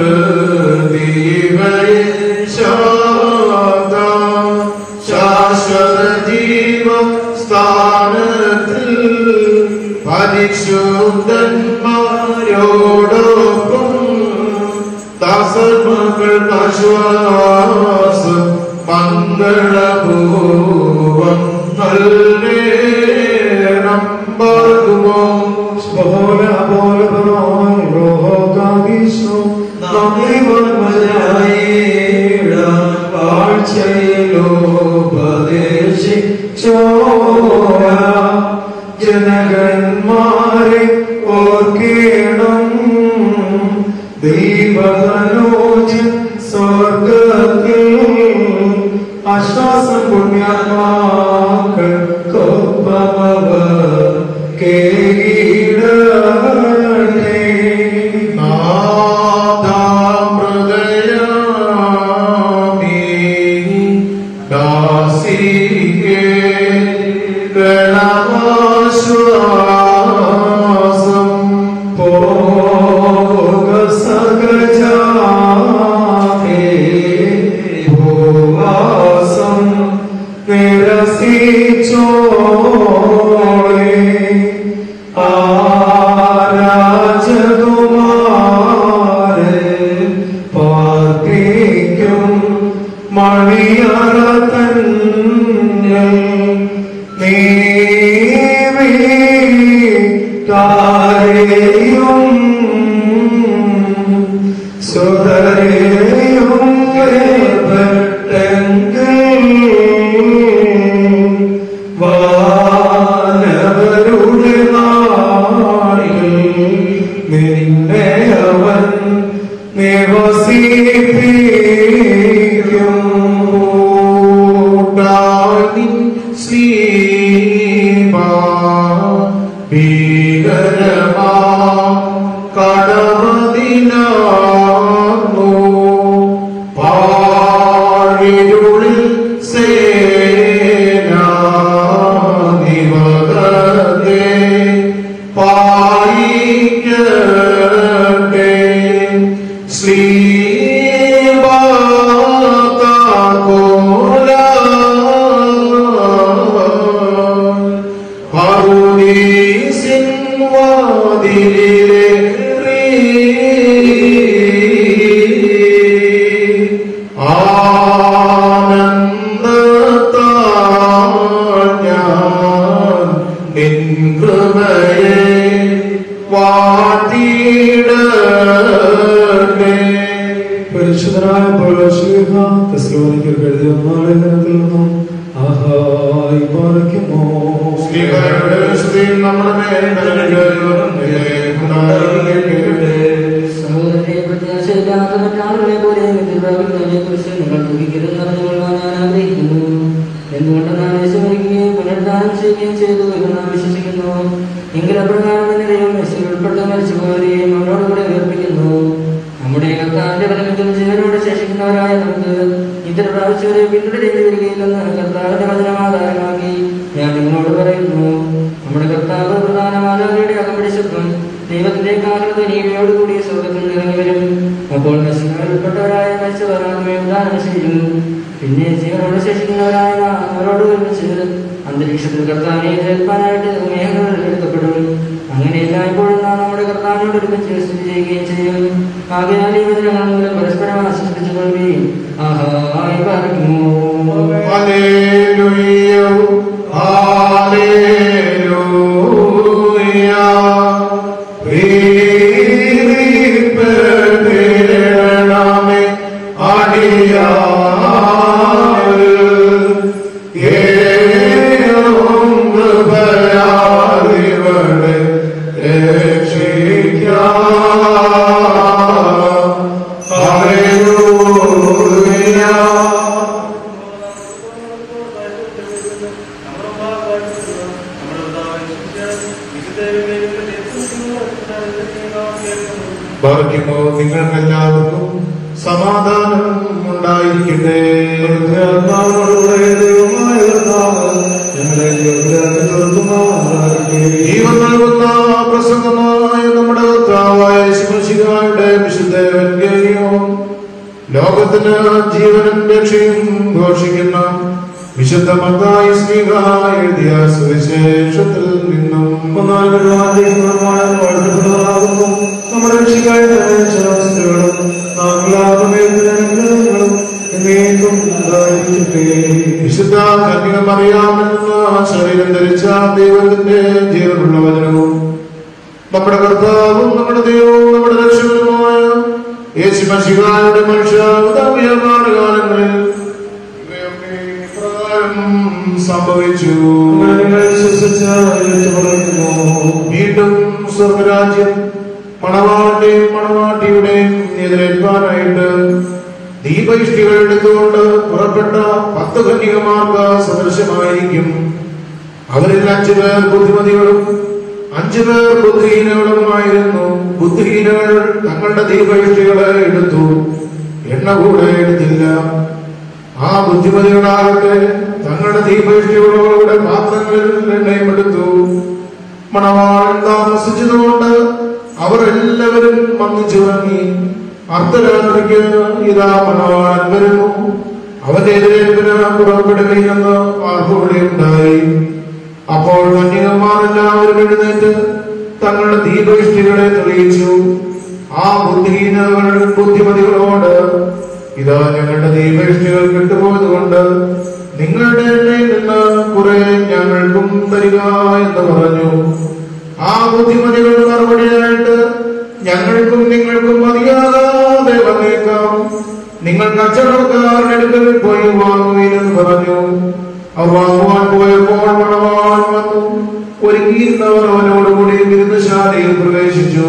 പ്രതിവയെ ശാന്ത ശാശ്വത ജീവ സ്ഥാനത്തിൽ പരിശുദ്ധന്മാരോടൊപ്പം ദാസന്മകൾ ആശ്വാസം മംഗളപൂർവം നൽകേണം പാർക്കുമോ പോലെ പോലെ റോഹാദീശോ ജനകന്മാരെ ഓർക്കേണം ദൈവനോജൻ സ്വർഗത്തിൽ ആശ്വാസം പുണ്യാത്മാക്കൾ കൊപ്പമവ കേടേ ശ്വാസം പോക സകജാതേ ഭൂവാസം നിരസിച്ചോളെ ആരാജകുമാരെ പാർപ്പിക്കും മണിയറ തന്നെ നീവിട്ടാരെയും സുതരെയും വേർപെട്ടെങ്കിൽ വാനവരുടെ നാളിൽ നിന്നെ അവൻ നിവസിപ്പിക്കും ൂട്ടാനി ശ്രീമാ ഭീകരമാ കടമതിനാന്നു പാഴിരുളിൽ സേനാധിപതേ പായിക്കട്ടെ കൃപയെ വാട്ടിയിടേ പരിശുദ്ധനായ പൗലോസ്ലീഹ തെസ്സലോനിക്കർക്ക് എഴുതിയ ഒന്നാം ലേഖനത്തിൽ നിന്നും ആഹായി പാലിക്കുമോ ശ്രീഹരിയുടെ സ്തുതിയും നമ്മുടെ മേൽ നൽകട്ടെ. സഹോദരനെ പ്രത്യാശയില്ലാത്ത മറ്റാളുകളെ പോലെ നിത്യഭാഗ്യങ്ങളെ കുറിച്ച് നിങ്ങൾ ദുഃഖിക്കരുതെന്ന് അറിഞ്ഞുകൊള്ളാൻ ഞാൻ ആഗ്രഹിക്കുന്നു എന്തുകൊണ്ടെന്നാൽ യേശു മരിക്കുകയും പുനരുദ്ധാനം ചെയ്യുകയും ചെയ്തു എന്ന് നാം വിശ്വസിക്കുന്നു എങ്കിൽ അപ്രകാരം തന്നെ ദൈവം യേശു ഉൾപ്പെട്ട് മരിച്ചുപോയവരെയും അവരോടുകൂടെ ഉയർപ്പിക്കുന്നു നമ്മുടെ കർത്താവിന്റെ ഫലത്തിൽ ജീവനോട് ശേഷിക്കുന്നവരായ നമുക്ക് ഇതര പ്രാവശ്യവരെ പിന്തുടരേണ്ടി വരികയില്ലെന്ന് കർത്താവിന്റെ വചനമാധാരമാക്കി ഞാൻ നിങ്ങളോട് പറയുന്നു നമ്മുടെ കർത്താവ് പ്രധാന മാതാവിയുടെ അകമ്പടി ശബ്ദം ദൈവത്തിന്റെ കാരണധ്വനിയോടുകൂടി സ്വർഗത്തിൽ ഇറങ്ങി വരും അപ്പോൾ നശിക്കാൻ ഉൾപ്പെട്ടവരായ മരിച്ചവർ ഉദാനം ചെയ്യും പിന്നെ ജീവനോട് ശേഷിക്കുന്നവരായ നാം അവരോട് ഒരുമിച്ച് അന്തരീക്ഷത്തിൽ കർത്താവിനെ കേൾപ്പാനായിട്ട് മേഘങ്ങൾ എടുക്കപ്പെടും അങ്ങനെ എല്ലായ്പ്പോഴും നാം നമ്മുടെ കർത്താവിനോട് ഒരുമിച്ച് സ്ഥിതി ചെയ്യുകയും ചെയ്യും ആകയാൽ ഈ വചനങ്ങൾ മൂലം പരസ്പരം ആശ്വസിപ്പിച്ചു കൊള്ളുകയും ആഹായി പാർക്കുന്നു ഹല്ലേലൂയ ഹല്ലേലൂയ പ്രീതിപ്പെടണമേ അടിയാൽ ഏറും കൃപയാൽ ഇവളെ രക്ഷിക്കാം ഹല്ലേലൂയ നമ്മുടെ ബാധിക്കുമോ നിങ്ങൾക്കെല്ലാവർക്കും സമാധാനം ഉണ്ടായിരിക്കട്ടെ ജീവൻ നൽകുന്ന പ്രസംഗമായ നമ്മുടെ കർത്താവായ ശിവശികായുടെ വിശുദ്ധ ലോകത്തിന് ജീവനും രക്ഷയും ഘോഷിക്കുന്ന വിശുദ്ധ മത്തായി സ്നേഹ എഴുതിയ സുവിശേഷത്തിൽ നിന്നും നമ്മുടെ രക്ഷിക്കായ വസ്തുക്കളും നാം എല്ലാവരും എന്നേക്കും ഉണ്ടായിരിക്കട്ടെ വിശുദ്ധ കന്യക മറിയാമെന്ന ശരീരം ധരിച്ച ദൈവത്തിന്റെ ജീവനുള്ള വചനവും നമ്മുടെ കർത്താവും നമ്മുടെ ദൈവവും നമ്മുടെ രക്ഷകനുമായ യേശു മഷികാരുടെ മനുഷ്യകാലങ്ങളിൽ സംഭവിച്ചു വീണ്ടും സ്വർഗരാജ്യം മണവാളുടെയും മണവാട്ടിയുടെയും എതിരേൽക്കാനായിട്ട് ദീപയിഷ്ടികൾ എടുത്തുകൊണ്ട് പുറപ്പെട്ട പത്ത് കന്യകമാർക്ക് സദൃശമായിരിക്കും അവരിൽ അഞ്ചു പേർ ബുദ്ധിമതികളും അഞ്ചു പേർ ബുദ്ധിഹീനകളുമായിരുന്നു ബുദ്ധിഹീനകൾ തങ്ങളുടെ ദീപയിഷ്ടികളെ എടുത്തു എണ്ണ കൂടെ എടുത്തില്ല ആ ബുദ്ധിമതികളാകട്ടെ തങ്ങളുടെ ദീപയിഷ്ടികളുടെ പാത്രങ്ങളിൽ എണ്ണയും എടുത്തു മണവാളൻ താമസിച്ചതുകൊണ്ട് അവർ എല്ലാവരും വന്നിച്ചുറങ്ങി അർദ്ധരാത്രിക്ക് ഇതാ മണവാളൻ വരുന്നു അവന്റെ എതിരേൽപ്പിന് പുറപ്പെടുകയില്ലെന്ന് വാർപ്പുകളുണ്ടായി അപ്പോൾ കന്യകമാർ എല്ലാവരും എഴുന്നേറ്റ് തങ്ങളുടെ ദീപയിഷ്ടികളെ തെളിയിച്ചു ആ ബുദ്ധിഹീനകൾ ബുദ്ധിമതികളോട് ഇതാ ഞങ്ങളുടെ ദീപയിഷ്ടികൾ കെട്ടുപോയത് കൊണ്ട് നിങ്ങളുടെ എണ്ണയിൽ നിന്ന് കുറെ ഞങ്ങൾക്കും തരിക എന്ന് പറഞ്ഞു ആ ബുദ്ധിമതികൾ മറുപടിയായിട്ട് ഞങ്ങൾക്കും നിങ്ങൾക്കും മതിയാകാതെ വന്നേക്കാം നിങ്ങൾ കച്ചവടക്കാരുടെ അടുക്കൽ പോയി വാങ്ങുകയെന്ന് പറഞ്ഞു അവർ വാങ്ങുവാൻ പോയപ്പോൾ മണവാൻ വന്നു ഒരുങ്ങിയിരുന്നവർ അവനോടുകൂടി വിരുദ്ധശാലയിൽ പ്രവേശിച്ചു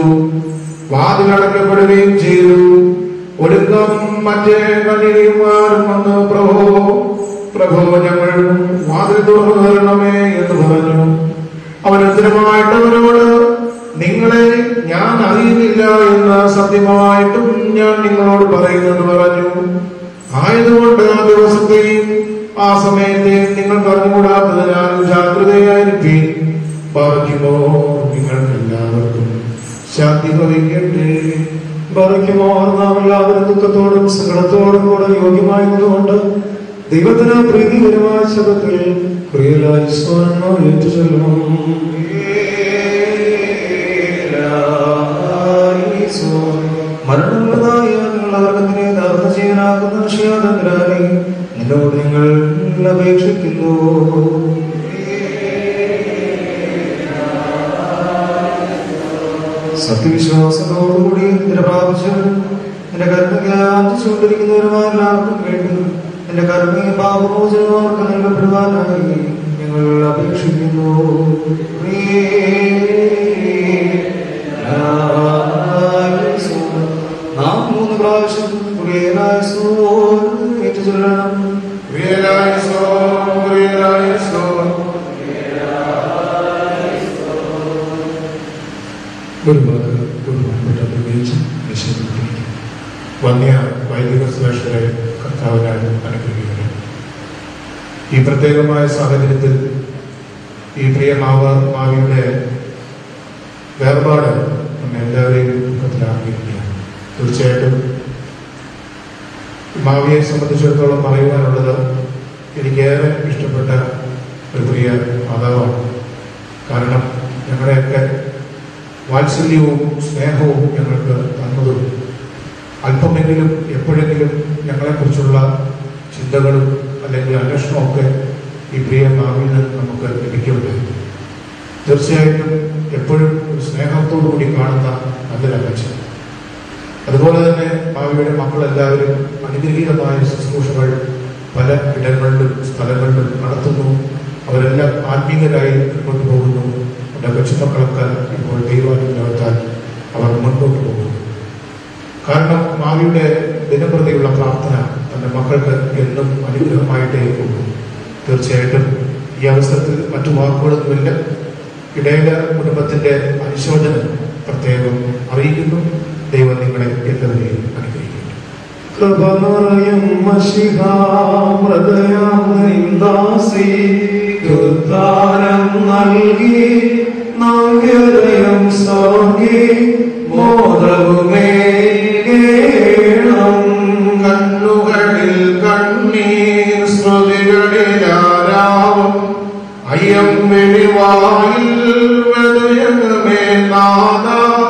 വാതിലടക്കപ്പെടുകയും ചെയ്തു ഒടുക്കം മറ്റേ കന്യകമാരും വന്ന് പ്രഭോ പ്രഭോ ഞങ്ങൾ വാതിൽ തുറന്നു തരണമേ എന്ന് പറഞ്ഞു അവൻ ഉത്തരമായിട്ട് അവനോട് നിങ്ങളെ ഞാൻ അറിയുന്നില്ല എന്ന് സത്യമായിട്ടും ഞാൻ നിങ്ങളോട് പറയുന്നെന്ന് പറഞ്ഞു ആയതുകൊണ്ട് ആ ദിവസത്തെയും ആ സമയത്തെയും നിങ്ങൾക്ക് അറിഞ്ഞുകൂടാത്തതിനാൽ ജാഗ്രതയായിരിക്കും പറയുമോ നിങ്ങൾക്ക് എല്ലാവർക്കും ശാന്തി ഭവിക്കട്ടെ പറയുമോ നാം എല്ലാവരും ദുഃഖത്തോടും സങ്കടത്തോടും കൂടെ യോഗ്യമായതുകൊണ്ട് ദൈവത്തിന് പ്രീതികരമായ ശബ്ദത്തിൽ പ്രിയലായി സ്വർണ്ണ ഏറ്റു ചൊല്ലണം മരണമുള്ളതായ ഞങ്ങളുടെ വർഗത്തിനെ തകർന്ന ജീവനാക്കുന്ന വിഷയാതന്ത്രാനെ നിന്നോട് ഞങ്ങൾ അപേക്ഷിക്കുന്നു സത്യവിശ്വാസത്തോടുകൂടി നിന്റെ പ്രാപിച്ചു എന്റെ കരുണയ്ക്ക് ആർജിച്ചുകൊണ്ടിരിക്കുന്നവരുമായ എല്ലാവർക്കും വേണ്ടി എന്റെ കരുണയും പാപമോചനവും അവർക്ക് നൽകപ്പെടുവാനായി ഞങ്ങൾ അപേക്ഷിക്കുന്നു നാം മൂന്ന് പ്രാവശ്യം ഏറ്റു ചൊല്ലണം ഒരു വാക്ക് ബഹുമാനപ്പെട്ട പ്രത്യേകിച്ച് നിശ്ചയിച്ചിരിക്കും വന്യ വൈദിക സുരക്ഷരെ കർത്താവിനാൽ അനുഗ്രഹിക്കുന്നു ഈ പ്രത്യേകമായ സാഹചര്യത്തിൽ ഈ പ്രിയ മാവ മാവിയുടെ വേർപാട് നമ്മെ എല്ലാവരെയും ദുഃഖത്തിലാക്കിയിരിക്കുകയാണ് തീർച്ചയായിട്ടും മാവിയെ സംബന്ധിച്ചിടത്തോളം പറയുവാനുള്ളത് എനിക്കേറെ ഇഷ്ടപ്പെട്ട ഒരു പ്രിയ മാതാവാണ് കാരണം ഞങ്ങളുടെയൊക്കെ വാത്സല്യവും സ്നേഹവും ഞങ്ങൾക്ക് തന്നതും അല്പമെങ്കിലും എപ്പോഴെങ്കിലും ഞങ്ങളെക്കുറിച്ചുള്ള ചിന്തകളും അല്ലെങ്കിൽ അന്വേഷണമൊക്കെ ഈ പ്രിയ മാവിൽ നിന്ന് നമുക്ക് ലഭിക്കുന്നുണ്ട് തീർച്ചയായിട്ടും എപ്പോഴും ഒരു സ്നേഹത്തോടു കൂടി കാണുന്ന നല്ലൊരു അമ്മച്ചൻ അതുപോലെ തന്നെ മാവിയുടെ മക്കളെല്ലാവരും അനുഗ്രഹീതമായ ശുശ്രൂഷകൾ പല ഇടങ്ങളിലും സ്ഥലങ്ങളിലും നടത്തുന്നു അവരെല്ലാം ആത്മീയരായി മുന്നോട്ട് പോകുന്നു എൻ്റെ കൊച്ചുമക്കളൊക്കെ ഇപ്പോൾ ദൈവാനുഗ്രഹത്താൽ അവർ മുൻപോട്ട് പോകുന്നു കാരണം മാവിയുടെ ദിനപ്രതിയുള്ള പ്രാർത്ഥന തന്റെ മക്കൾക്ക് എന്നും അനുഗ്രഹമായിട്ടേ പോകും തീർച്ചയായിട്ടും ഈ അവസരത്തിൽ മറ്റു വാക്കുകളൊന്നുമില്ല ഇടയിലെ കുടുംബത്തിന്റെ അനുശോചനം പ്രത്യേകം അറിയിക്കുന്നു ദൈവം നിങ്ങളെ എല്ലാവരെയും അനുഗ്രഹിക്കും കൃപ നിറയും മഷിഹാമൃതയാം നിന്ദാസി ഉദ്ധാനം നൽകി നവ്യതയം സാഗി മോദവുമേകേണം കണ്ണുകളിൽ കണ്ണീർ സ്മൃതികളിൽ ആരാവും അയ്യം വെളിവായിൽ ഹൃദയമേ നാദ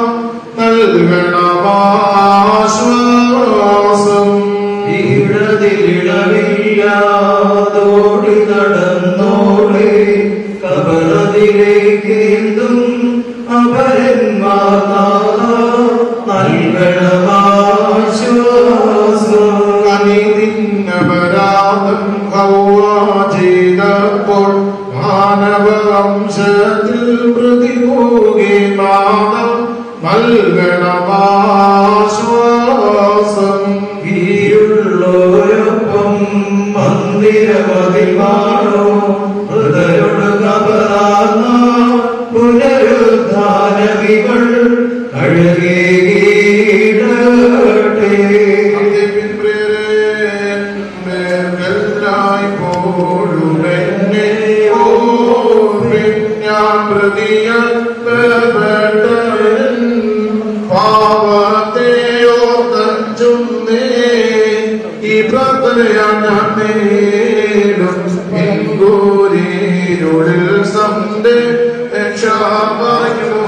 നൽകണമാശ്വാസം ഈഴതിലിളവില്ലാതോടി നടന്നോളെ കബറതിലേക്ക് എന്തും അപരന്മാർ നൽകണമാശ്വാസം അപരാധം ചെയ്തപ്പോൾ മാനവവംശത്തിൽ പ്രതിഭൂകി നാദം നൽകണമാശ്വാസം ഈയുള്ളോരൊപ്പം മന്ദിരമതിൽ വാണോ ഹൃദയൊടുകപരാർന്ന പുനരുദ്ധാനവികൾ അഴകേടട്ടെ എല്ലായ്പ്പോഴും എന്നെ ഓർമ്മിൻ ഞാൻ പ്രതിയപ്പെട്ടവൻ പാവത്തെ ഓർത്തഞ്ചുന്നേ ഈ പ്രാർത്ഥനയാണ് ഞാൻ നേടും എൻകൂരിരുളിൽ സന്ധ രക്ഷാ പറയുമോ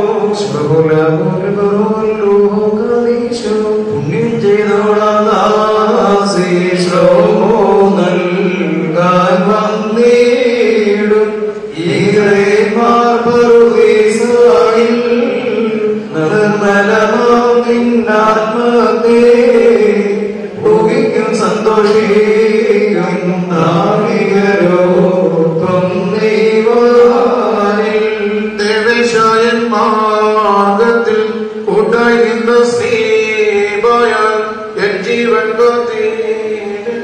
പുണ്യം ചെയ്തോളാം ദാസി ശ്രോമോ നൽകാൻ വന്നിടും ഈരേമാർ പറുദീസായിൽ നിർമ്മലമാം നിന്നാത്മത്തെ ഭോഗിക്കും സന്തോഷിക്കും നാളികരോ ത്വം ദൈവാനിൽ ദേവേശായൻ മാർഗത്തിൽ കൂട്ടായി നിന്ന സ്നേഹയ എൻ ജീവൻ കാത്തീന്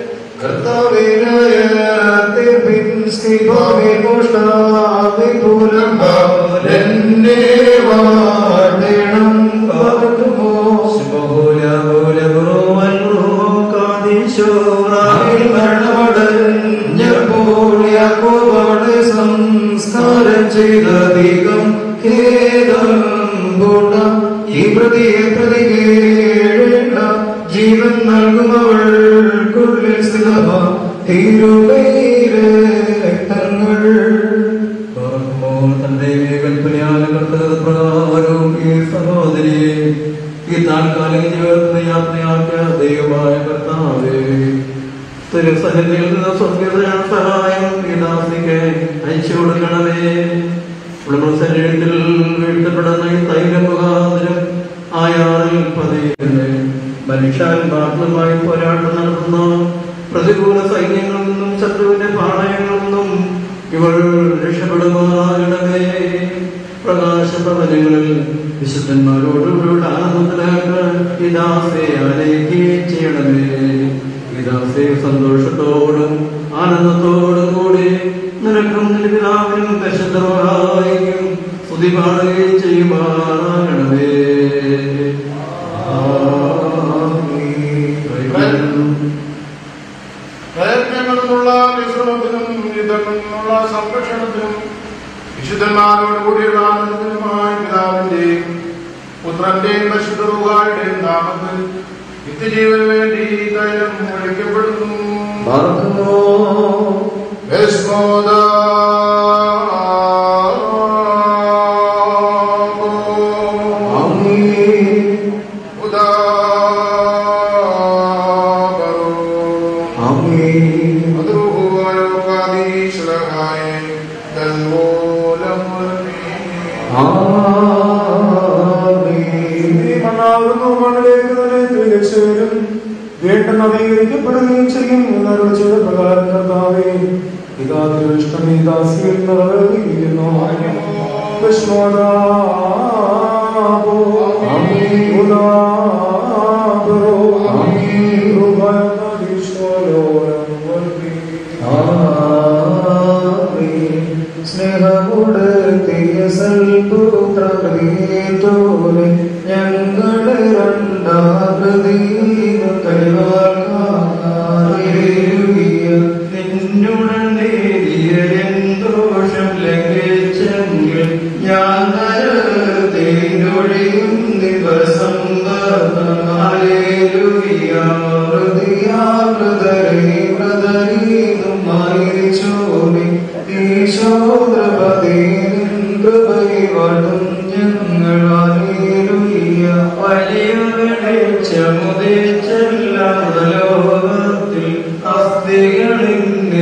എന്നെ വാഴണം സംസ്കാരം ചെയ്തധികം ഖേദം ഗുണം ഈ പ്രതിയെ പ്രതി കേഴേണ്ട ജീവൻ നൽകുമവൾക്കുള്ളിൽ സ്ഥിതമ തീരുവൈരങ്ങൾ തന്റെ കൽപ്പനയാലും ഈ സഹോദരിയെ ഈ താൽക്കാലിക ജീവിതത്തിന് യാത്രയാക്കിയ ദൈവമായ കർത്താവേ തിരുസന്നിധിയിൽ നിന്ന് സ്വർഗീയതയാണ് സഹായം ഈ ദാസിക്ക് അയച്ചു കൊടുക്കണമേ നമ്മുടെ ശരീരത്തിൽ വീഴ്ത്തപ്പെടുന്ന ഈ തൈലം മുഖാന്തരം ആയാറിൽ പതിയുന്നേ മനുഷ്യാത്മാത്മമായി പോരാട്ടം നടത്തുന്ന പ്രതികൂല സൈന്യങ്ങളിൽ നിന്നും ശത്രുവിന്റെ പാളയങ്ങളിൽ നിന്നും ഇവൾ രക്ഷപ്പെടുമാകണമേ പ്രകാശഭവനങ്ങളിൽ വിശുദ്ധന്മാരോടുകൂടെ ആനന്ദത്തിലാക്കാൻ ഈ ദാസയെ ആലയിക്കുകയും ചെയ്യണമേ ഈ ദാസയെ സന്തോഷത്തോടും ആനന്ദത്തോടും കൂടി നിനക്കും നിന്റെ പിതാവിനും പരിശുദ്ധമായിരിക്കും സ്തുതി പാടുകയും ചെയ്യുമാറാകണമേ പ്രയത്നങ്ങളിൽ നിന്നുള്ള വിശ്രമത്തിനും യുദ്ധങ്ങളിൽ നിന്നുള്ള സംരക്ഷണത്തിനും വിശുദ്ധന്മാരോട് കൂടിയുള്ള ആനന്ദത്തിനുമായി പിതാവിന്റെയും പുത്രന്റെയും പരിശുദ്ധറുകാരുടെയും നാമത്തിൽ നിത്യജീവന് വേണ്ടി തൈലം ഒഴിക്കപ്പെടുന്നു ഭസ്മോദാ മണ്ണാകുന്നു മണ്ണിലേക്ക് തന്നെ തിരിച്ചു വരും വീണ്ടും നവീകരിക്കപ്പെടുകയും ചെയ്യും എന്നവരോട് ചെയ്ത പ്രകാരം കർത്താവേ ഇതാ ഇഷ്ടം ഈ ദാസിയിൽ നിറവേറിയിരിക്കുന്നു വിശ്വനാഭോ ഉദാപരോ ഹൃദയമധീശ്വരോരം വർദ്ധി. സ്നേഹമോ കൊടുത്തിയ സൽപുത്രപ്രിയത്തോലെ ഞങ്ങളെ രണ്ടാകൃതിയിൽ കൈവാറിയ നിന്നുടൻ നേരിയ എന്തോഷം ലംഘിച്ചെങ്കിൽ ഞാൻ നരകത്തിനൊഴിയും ദിവസം ൃതരീതുമായിരിച്ചോടി ഈശോദ്രപതി കൃപൈവടും ഞങ്ങൾ അലേലുയ്യ വലിയ വെളിച്ചമുദിച്ചെല്ലാം ലോകത്തിൽ അസ്ഥികളിന്റെ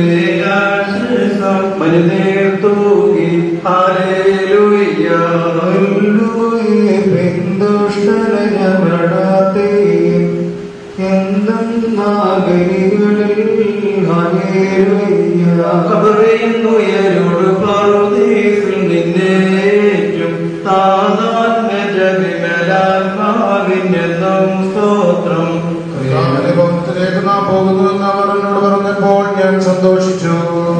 മരുന്നേർ തൂകി ഹാലേലുയ്യ പിന്തുഷ്ടന ഞമടാത്തേ ുയരോട് പാർവതീസിൽ നിന്നേറ്റും താതാന്റെ ജഗമലാത്മാവിനെന്നും സ്തോത്രം കർത്താവിന്റെ ഭവനത്തിലേക്ക് നാം പോകുന്നുവെന്ന് അവർ എന്നോട് പറഞ്ഞപ്പോൾ ഞാൻ സന്തോഷിച്ചു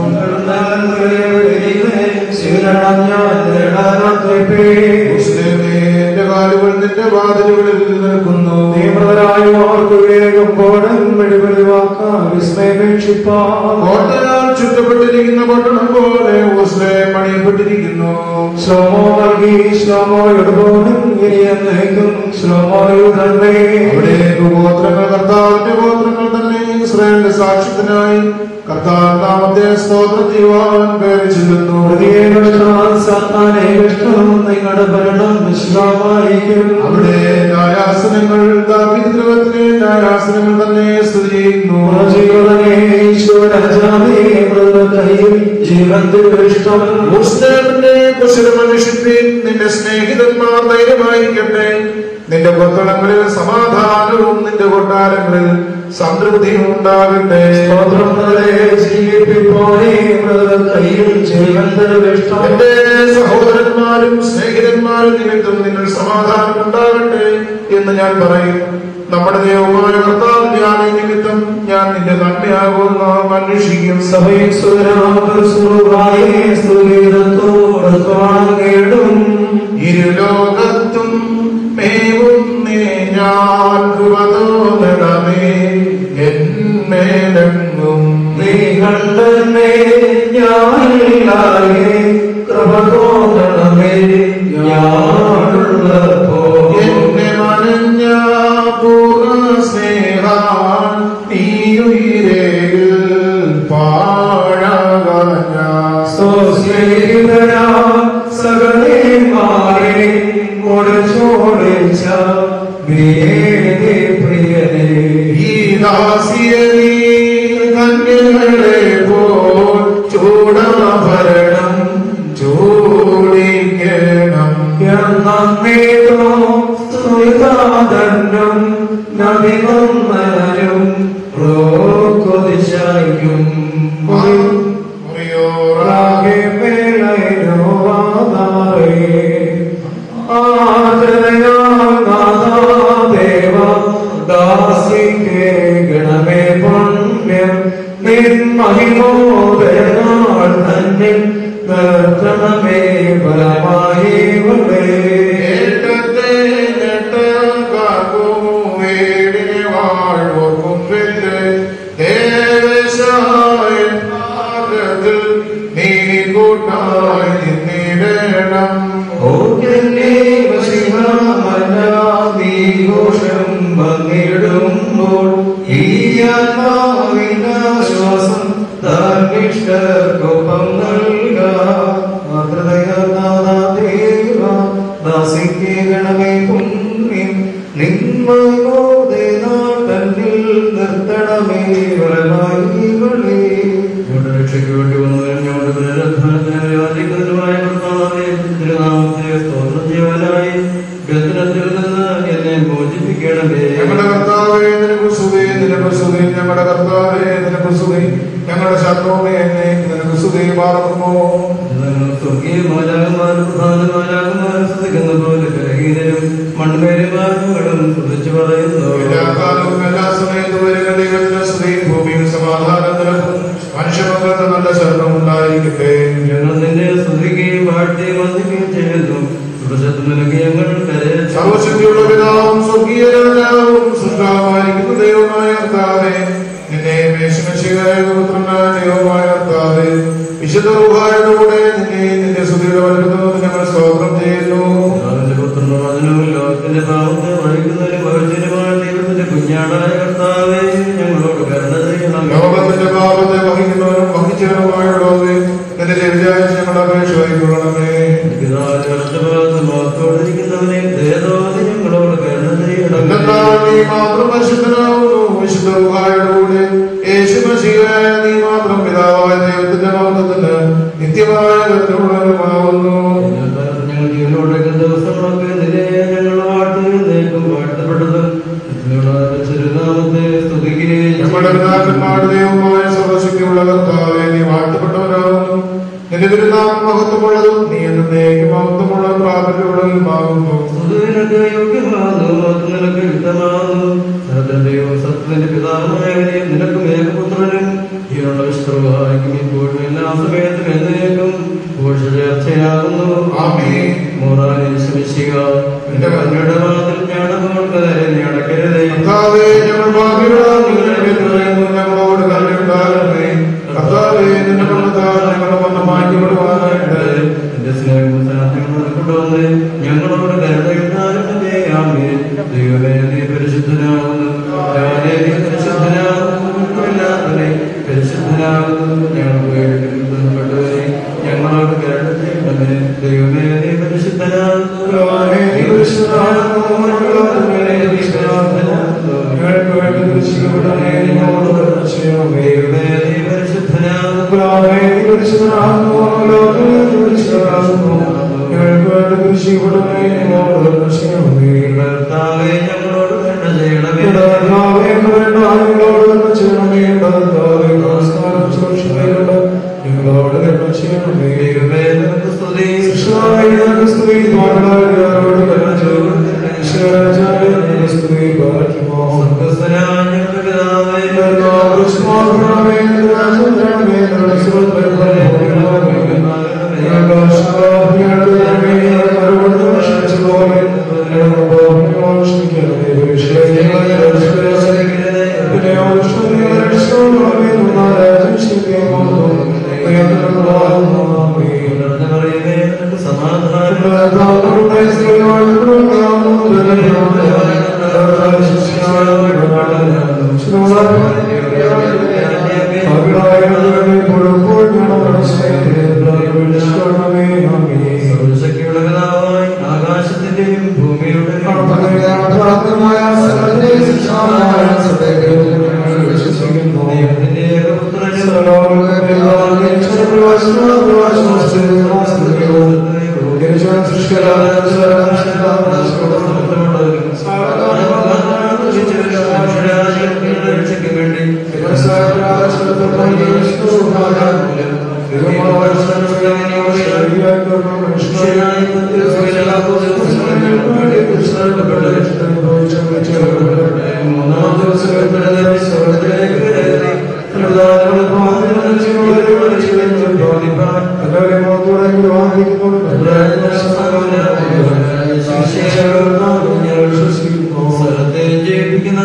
മുസ്ലിമേ, എന്റെ കാലുകൾ നിന്റെ വാതിലുകളിൽ നിൽക്കുന്നു കോട്ടയാൽ ചുറ്റപ്പെട്ടിരിക്കുന്ന പട്ടണം പോലെ മുസ്ലിം പണിയപ്പെട്ടിരിക്കുന്നു അവിടെ ഗോത്രങ്ങൾ കർത്താവിന്റെ ഗോത്രങ്ങൾ തന്നെ ഇസ്രായേലിന്റെ സാക്ഷ്യത്തിനായി കർത്താവ് നാമത്തെ സ്തോത്രം ചെയ്യുവാൻ കയറി ചെല്ലുന്നു അവിടെ ന്യായാസനങ്ങൾ ദാവീദ്രവത്തിലെ ന്യായാസനങ്ങൾ തന്നെ സ്ഥിതി ചെയ്യുന്നു മുസ്ലിമിന്റെ കുശലമനുഷ്യത്തിൽ നിന്റെ സ്നേഹിതന്മാർ ധൈര്യമായിരിക്കട്ടെ നിന്റെ കൊത്തളങ്ങളിൽ സമാധാനവും നിന്റെ കൊട്ടാരങ്ങളിൽ സംതൃപ്തിയും ഉണ്ടാകട്ടെ എന്റെ സഹോദരന്മാരും സ്നേഹിതന്മാരും നിമിത്തം നിങ്ങൾ സമാധാനം ഉണ്ടാകട്ടെ എന്ന് ഞാൻ പറയും നമ്മുടെ ദൈവമായ കർത്താവ് ഞാൻ നിമിത്തം ഞാൻ നിന്റെ നന്മയാകുന്ന അന്വേഷിക്കും സഭയിൽ ഇരുലോകത്തും മേവുന്നേ ഞാൻ കൃപതോന്നണമേ എന്മേലെങ്ങും നീ കണ്ടേ ഞാനില്ലായേ കൃപ തോന്നണമേ ഞാനുള്ളപ്പോ എന്നെ മനഞ്ഞ പൂർണ്ണ സ്നേഹാൻ നീയുയിരേൽ പാഴാകാൻ സ്നേഹിതരാ സകലേ മാറി മുടച്ചോടിച്ച വേദി പ്രിയനേ ഈ ദാസിയനീ കന്യകളെ പോൽ ചൂടാഭരണം ചൂടിക്കണം എന്നേതോ സ്തുതാദണ്ഡം നദിവന്നരും പ്രോക്കൊതിശയും റാഗെ മേളയോ വാദാറേ ആദരയാദേവ ദാസിക്കേ ഗണമേ പുണ്യം നിൻ മഹിമോദയനാൾ തന്നെ നിർത്തണമേ ബലമായി ഏറ്റത്തെ നെട്ടക്കാക്കും വീടിനെ വാഴ്വോർക്കും വെല്ല് ദേവശായ മാർഗത്തിൽ നീ കൂട്ടായി നിന്നിടണം ഘോഷം വന്നിടുമ്പോൾ ഈ ആത്മാവിനാശ്വാസം ധാർമ്മിഷ്ഠർക്കൊപ്പം നൽകാം മാതൃദയാദേവ ദാസിക്ക് ഗണമേ പുണ്യം നിന്മയോടെ നാട്ടന്നിൽ നിർത്തണമേ വരമായികളെ ഞങ്ങളുടെ രക്ഷയ്ക്ക് വേണ്ടി വന്നവരും ഞങ്ങളുടെ പുനരുദ്ധാനത്തിനായി യാചിക്കുന്നതുമായ കർത്താവേ, തിരുനാമത്തെ സ്തോത്രം ചെയ്യുവാനായി ബന്ധനത്തിൽ നിന്ന് എന്നെ മോചിപ്പിക്കണമേ ഞങ്ങളുടെ കർത്താവേ നിനക്ക് സുഖേ നിനക്ക് സുഖേ ഞങ്ങളുടെ കർത്താവേ നിനക്ക് സുഖേ ഞങ്ങളുടെ ശത്രുവേ എന്നെ നിനക്ക് സുഖേ പാർക്കുമോ സ്വർഗീയ മാലാകന്മാരും പ്രധാനമാലാകന്മാരും ശ്രദ്ധിക്കുന്ന പോലെ ഗ്രഹീതരും മൺമേരുമാരും ശ്രദ്ധിച്ചു പറയുന്നു എല്ലാ കാലവും എല്ലാ സമയത്തും വരുന്ന ദൈവത്തിന്റെ സ്തുതിയും ഭൂമിയിൽ സമാധാനം നിലക്കും മനുഷ്യമക്കൾക്ക് നല്ല ശരണം ഉണ്ടായിരിക്കട്ടെ ഞങ്ങൾ നിന്നെ സ്തുതിക്കുകയും വാഴ്ത്തുകയും വന്ദിക്കുകയും ചെയ്യുന്നു തുടർച്ചത്ത് നിനക്ക് ഞങ്ങൾ കരയച്ചു സർവശക്തിയുള്ള പിതാവും സ്വർഗീയ രാജാവും സൃഷ്ടാവായിരിക്കുന്ന ദൈവമായ കർത്താവേ നിന്നെ മേശമശികായ പുത്രനായ ദൈവമായ കർത്താവേ വിശുദ്ധ റുഹായോടുകൂടെ നിന്നെ നിന്റെ സ്തുതിയുടെ വലുതും ഞങ്ങൾ സ്തോത്രം ചെയ്യുന്നു അവന്റെ പുത്രനും വചനവും ലോകത്തിന്റെ പാവത്തെ വഹിക്കുന്നതിനും വചനമായ ദൈവത്തിന്റെ കുഞ്ഞാടായ കർത്താവേ ഞങ്ങളോട് കരുണ ചെയ്യണം ലോകത്തിന്റെ പാപത്തെ വഹിക്കുന്നവനും വഹിച്ചവനുമായുള്ളവേ നിന്റെ ചെവിചാഴ്ച ഞങ്ങളുടെ അപേക്ഷ വഹിക്കൊള്ളണമേ പിതാവിനോടിരിക്കുന്നവനെ ദയതോതി ഞങ്ങളോട് കരുണ ചെയ്യണം എന്നാൽ നീ മാത്രം പരിശുദ്ധനാവുന്നു വിശുദ്ധ റുഹായോടുകൂടെ യേശുമശിയായ നീ മാത്രം പിതാവായ ദൈവത്തിന്റെ മൗനത്തിന് നിത്യമായ കരുണയുള്ളവരുമാവുന്നു ഞങ്ങൾ ജീവനോടെ ദിവസങ്ങളൊക്കെ നിന്നെ ഞങ്ങൾ വാഴ്ത്തുന്നേക്കും വാഴ്ത്തപ്പെട്ടതും ചെറുനാമത്തെ സ്തുതിക്കുകയും ഞങ്ങളുടെ പിതാക്കന്മാരുടെ ദൈവമായ സർവശക്തിയുള്ള കർത്താവെ നീ വാഴ്ത്തപ്പെട്ടവരാകുന്നു നിന്റെ തിരുനാമം മഹത്വമുള്ളതും നീ എന്നേക്കും മഹത്വമുള്ള പ്രാബല്യമുള്ളതുമാകുന്നു നിനക്ക് യോഗ്യമാകുന്നു നിനക്ക് യുദ്ധമാകുന്നു സഹോദരന്റെയും സത്യത്തിന്റെ പിതാവായവനെയും നിനക്കും ഏകപുത്രനും ഈയുള്ള വിശ്രവാഹിക്കും ഇപ്പോഴും എല്ലാ സമയത്തും എന്നേക്കും ഘോഷ ചേർച്ചയാകുന്നു മോറാനെ ശ്രമിക്കുക എന്റെ കണ്ണയുടെ വാതിൽ ഞാനതുകൊണ്ടരെ നീ അടക്കരുതേ കർത്താവേ ഞങ്ങൾ ഭാഗ്യങ്ങളാകുന്നു ഞങ്ങളോട് കരുണയുണ്ടാകണമേ കർത്താവേ നിന്റെ മരണത്താൽ ഞങ്ങളുടെ വന്ന് മാറ്റിവിടുവാനായിട്ട് എന്റെ സ്നേഹവും സാധ്യങ്ങളും കൊണ്ടുവന്ന് ഞങ്ങളോട് കരുണയുണ്ടാകണമേ ആമേ ദൈവമേ നീ പരിശുദ്ധനാകുന്നു ഞാനേ നീ പരിശുദ്ധനാകുന്നു എല്ലാവരെ പരിശുദ്ധനാകുന്നു ഞങ്ങൾ വേണ്ടവരെ ഞങ്ങളോട് കരുണ ചെയ്യണമേ ദൈവമേ നീ പരിശുദ്ധനാകുന്നു നീ പരിശുദ്ധനാകുന്നു ഞങ്ങളോട് നീ പരിശുദ്ധനാകുന്നു ഞങ്ങൾക്ക് വേണ്ടി ദൃശ്യപ്പെടണേ ഞങ്ങളോട് കരുണ ചെയ്യണമേ ദൈവമേ നീ കർത്താവേ ഞങ്ങളോട് കരുണ ചെയ്യണമേ ദൈവമേ നിനക്ക് സ്തുതി സ്വർഗ്ഗസ്ഥനായ ഞങ്ങളുടെ സർവശക്തിയുടെ പിതാവായി ആകാശത്തിന്റെയും ഭൂമിയുടെയും ദൈവത്തിന്റെ സ്ഥലത്തെ ജയിപ്പിക്കുന്ന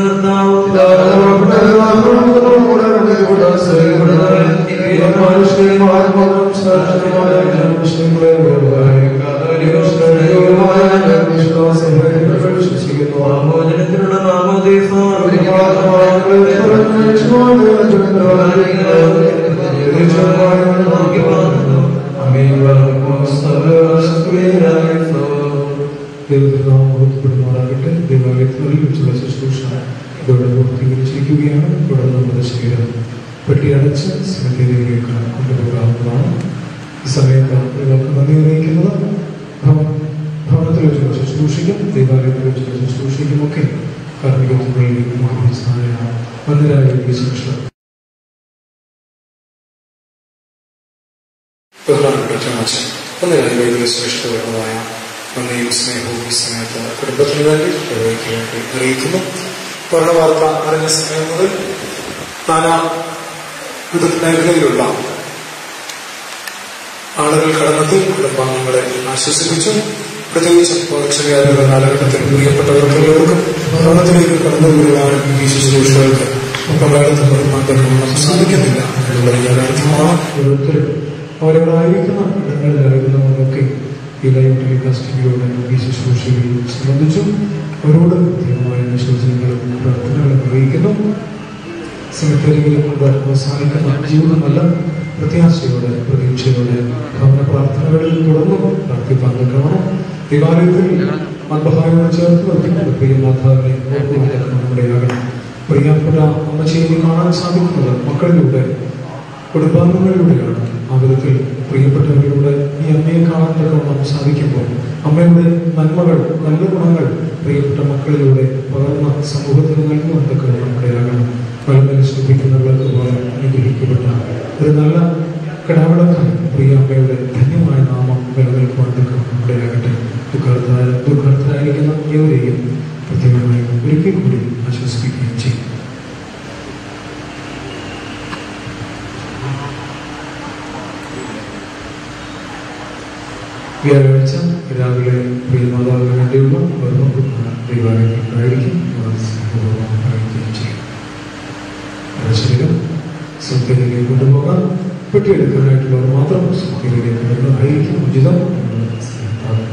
മോചനത്തിനുള്ള ദൈവത്തിനാമപ്പെടുന്നതാകട്ടെ ദൈവാലയത്തിൽ വെച്ചുള്ള ശുശ്രൂഷ ഇതോടെ പൂർത്തീകരിച്ചിരിക്കുകയാണ് തുടർന്ന് നമ്മുടെ ശരീരം പെട്ടിയടച്ച് സ്മൃതിയിലേക്ക് കൊണ്ടുപോകാവുന്നതാണ് ഈ സമയത്ത് നിങ്ങൾക്ക് നന്ദി അറിയിക്കുന്നത് ഭവ- ഭവനത്തിൽ വെച്ചുള്ള ശുശ്രൂഷയ്ക്കും ദൈവാലയത്തിൽ വെച്ചുള്ള ശുശ്രൂഷയ്ക്കുമൊക്കെ കാർമ്മികത്വങ്ങളിലേക്ക് മാറിയ വന്നരായ ശുശ്രൂഷ ബഹുമാനപ്പെട്ട ചാച്ച ഒന്നിനായി വൈദിക ശ്രേഷ്ഠപരമായ നന്ദിയും സ്നേഹവും ഈ സമയത്ത് കുടുംബത്തിന് വേണ്ടി ഇടവയ്ക്ക് വേണ്ടി അറിയിക്കുന്നു ഭരണവാർത്ത അറിഞ്ഞ സമയം മുതൽ നാനാ വിധ മേഖലയിലുള്ള ആളുകൾ കടന്നെത്തി കുടുംബാംഗങ്ങളെ ആശ്വസിപ്പിച്ചു പ്രത്യേകിച്ച് പകർച്ചവ്യാധിയുടെ കാലഘട്ടത്തിൽ പ്രിയപ്പെട്ടവർക്ക് എല്ലാവർക്കും ഭരണത്തിലേക്ക് കടന്നു വരുവാനും ഈ ശുശ്രൂഷകൾക്ക് പലയിടത്തും വരുമാൻ തക്കവണ്ണം സാധിക്കുന്നില്ല എന്നുള്ള യാഥാർത്ഥ്യമാണ് ഓരോരുത്തരും അവരവിടെ ആയിരിക്കുന്ന ഇടങ്ങളിലായിരുന്നവരൊക്കെ ഈ ലൈവ് ടെലികാസ്റ്റിങ്ങിലൂടെ ഈ ശുശ്രൂഷയിൽ സംബന്ധിച്ചു അവരോട് പ്രത്യേകമായ വിശ്വസനങ്ങളും പ്രാർത്ഥനകളും അറിയിക്കുന്നു സെമിത്തേരിയിൽ കൊണ്ട് അവസാനിക്കുന്ന ജീവിതമല്ല പ്രത്യാശയോടെ പ്രതീക്ഷയോടെ ഭവന പ്രാർത്ഥനകളിൽ തുടർന്നും പ്രാർത്ഥിപ്പാൻ തക്കവണ്ണം ദേവാലയത്തിൽ മന്ദഹായോട് ചേർത്ത് നിർത്തിക്കൊണ്ട് പ്രിയനാഥാവിനെ ഓർക്കുവാൻ നമ്മുടെ ആകണം പ്രിയപ്പെട്ട അമ്മച്ചേരി കാണാൻ സാധിക്കുന്നത് മക്കളിലൂടെ കുടുംബാംഗങ്ങളിലൂടെയാണ് ആ വിധത്തിൽ പ്രിയപ്പെട്ടവരിലൂടെ ഈ അമ്മയെ കാണാൻ തക്കവണ്ണം സാധിക്കുമ്പോൾ അമ്മയുടെ നന്മകൾ നല്ല ഗുണങ്ങൾ പ്രിയപ്പെട്ട മക്കളിലൂടെ പകർന്ന സമൂഹത്തിന് നൽകുവാൻ തക്കവണ്ണം ഇടയാകണം വളരെ ശ്രദ്ധിക്കുന്നവർക്ക് പോലെ അനുഗ്രഹിക്കപ്പെട്ട ഒരു നല്ല കിടാവിളക്കാൻ പ്രിയ അമ്മയുടെ ധന്യമായ നാമം നിലനിൽക്കുവാൻ തക്കവണ്ണം ഇടയാകട്ടെ ദുഃഖാർത്ഥ ദുഃഖാർത്ഥരായിരിക്കുന്ന ഏവരെയും പ്രത്യേകമായി ഒരിക്കൽ കൂടി ആശ്വസിപ്പിക്കുകയും ചെയ്യും വ്യാഴാഴ്ച രാവിലെ പ്രിയമാതാവിന് വേണ്ടിയുള്ള ഓർമ്മ ദൈവാലയങ്ങൾക്കായിരിക്കും അവർ സ്നേഹപൂർവ്വം അറിയിക്കുകയും ചെയ്യും ശരീരം സുഖത്തിലേക്ക് കൊണ്ടുപോകാൻ പെട്ടിയെടുക്കാനായിട്ടുള്ളവർ മാത്രം സുഖത്തിലേക്ക് വരുന്നതായിരിക്കും ഉചിതം എന്ന് സ്നേഹത്താൽ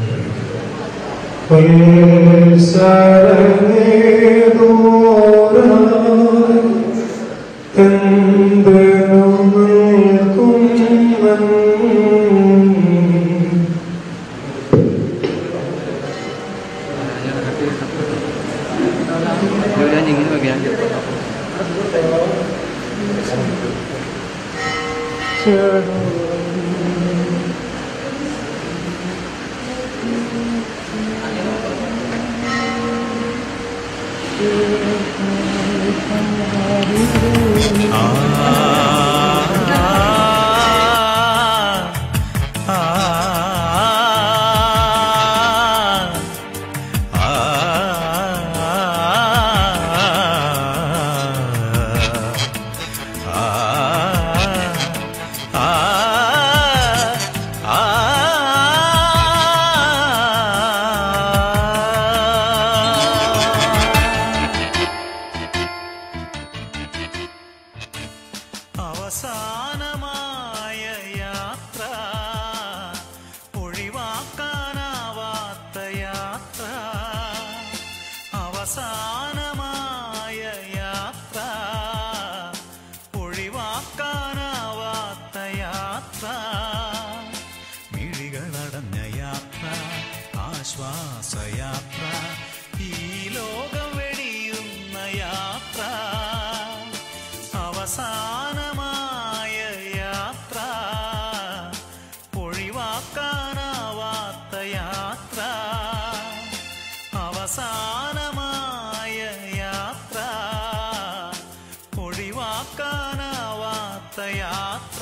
അവസാനമായ യാത്ര ഒഴിവാക്കാനാവാത്ത യാത്ര അവസാനമായ യാത്ര ഒഴിവാക്കാനാവാത്ത യാത്ര മിഴികളടഞ്ഞ യാത്ര ആശ്വാസയാത്ര ഈ ലോകം വെടിയുന്ന യാത്ര അവസാനമായ യാത്ര ഒഴിവാക്കാനാവാത്ത യാത്ര അവസാനമായ യാത്ര ഒഴിവാക്കാനാവാത്ത യാത്ര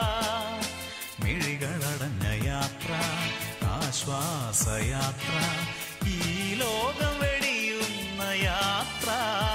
മിഴികളടഞ്ഞ യാത്ര ആശ്വാസയാത്ര ഈ ലോകം വെടിയുന്ന യാത്ര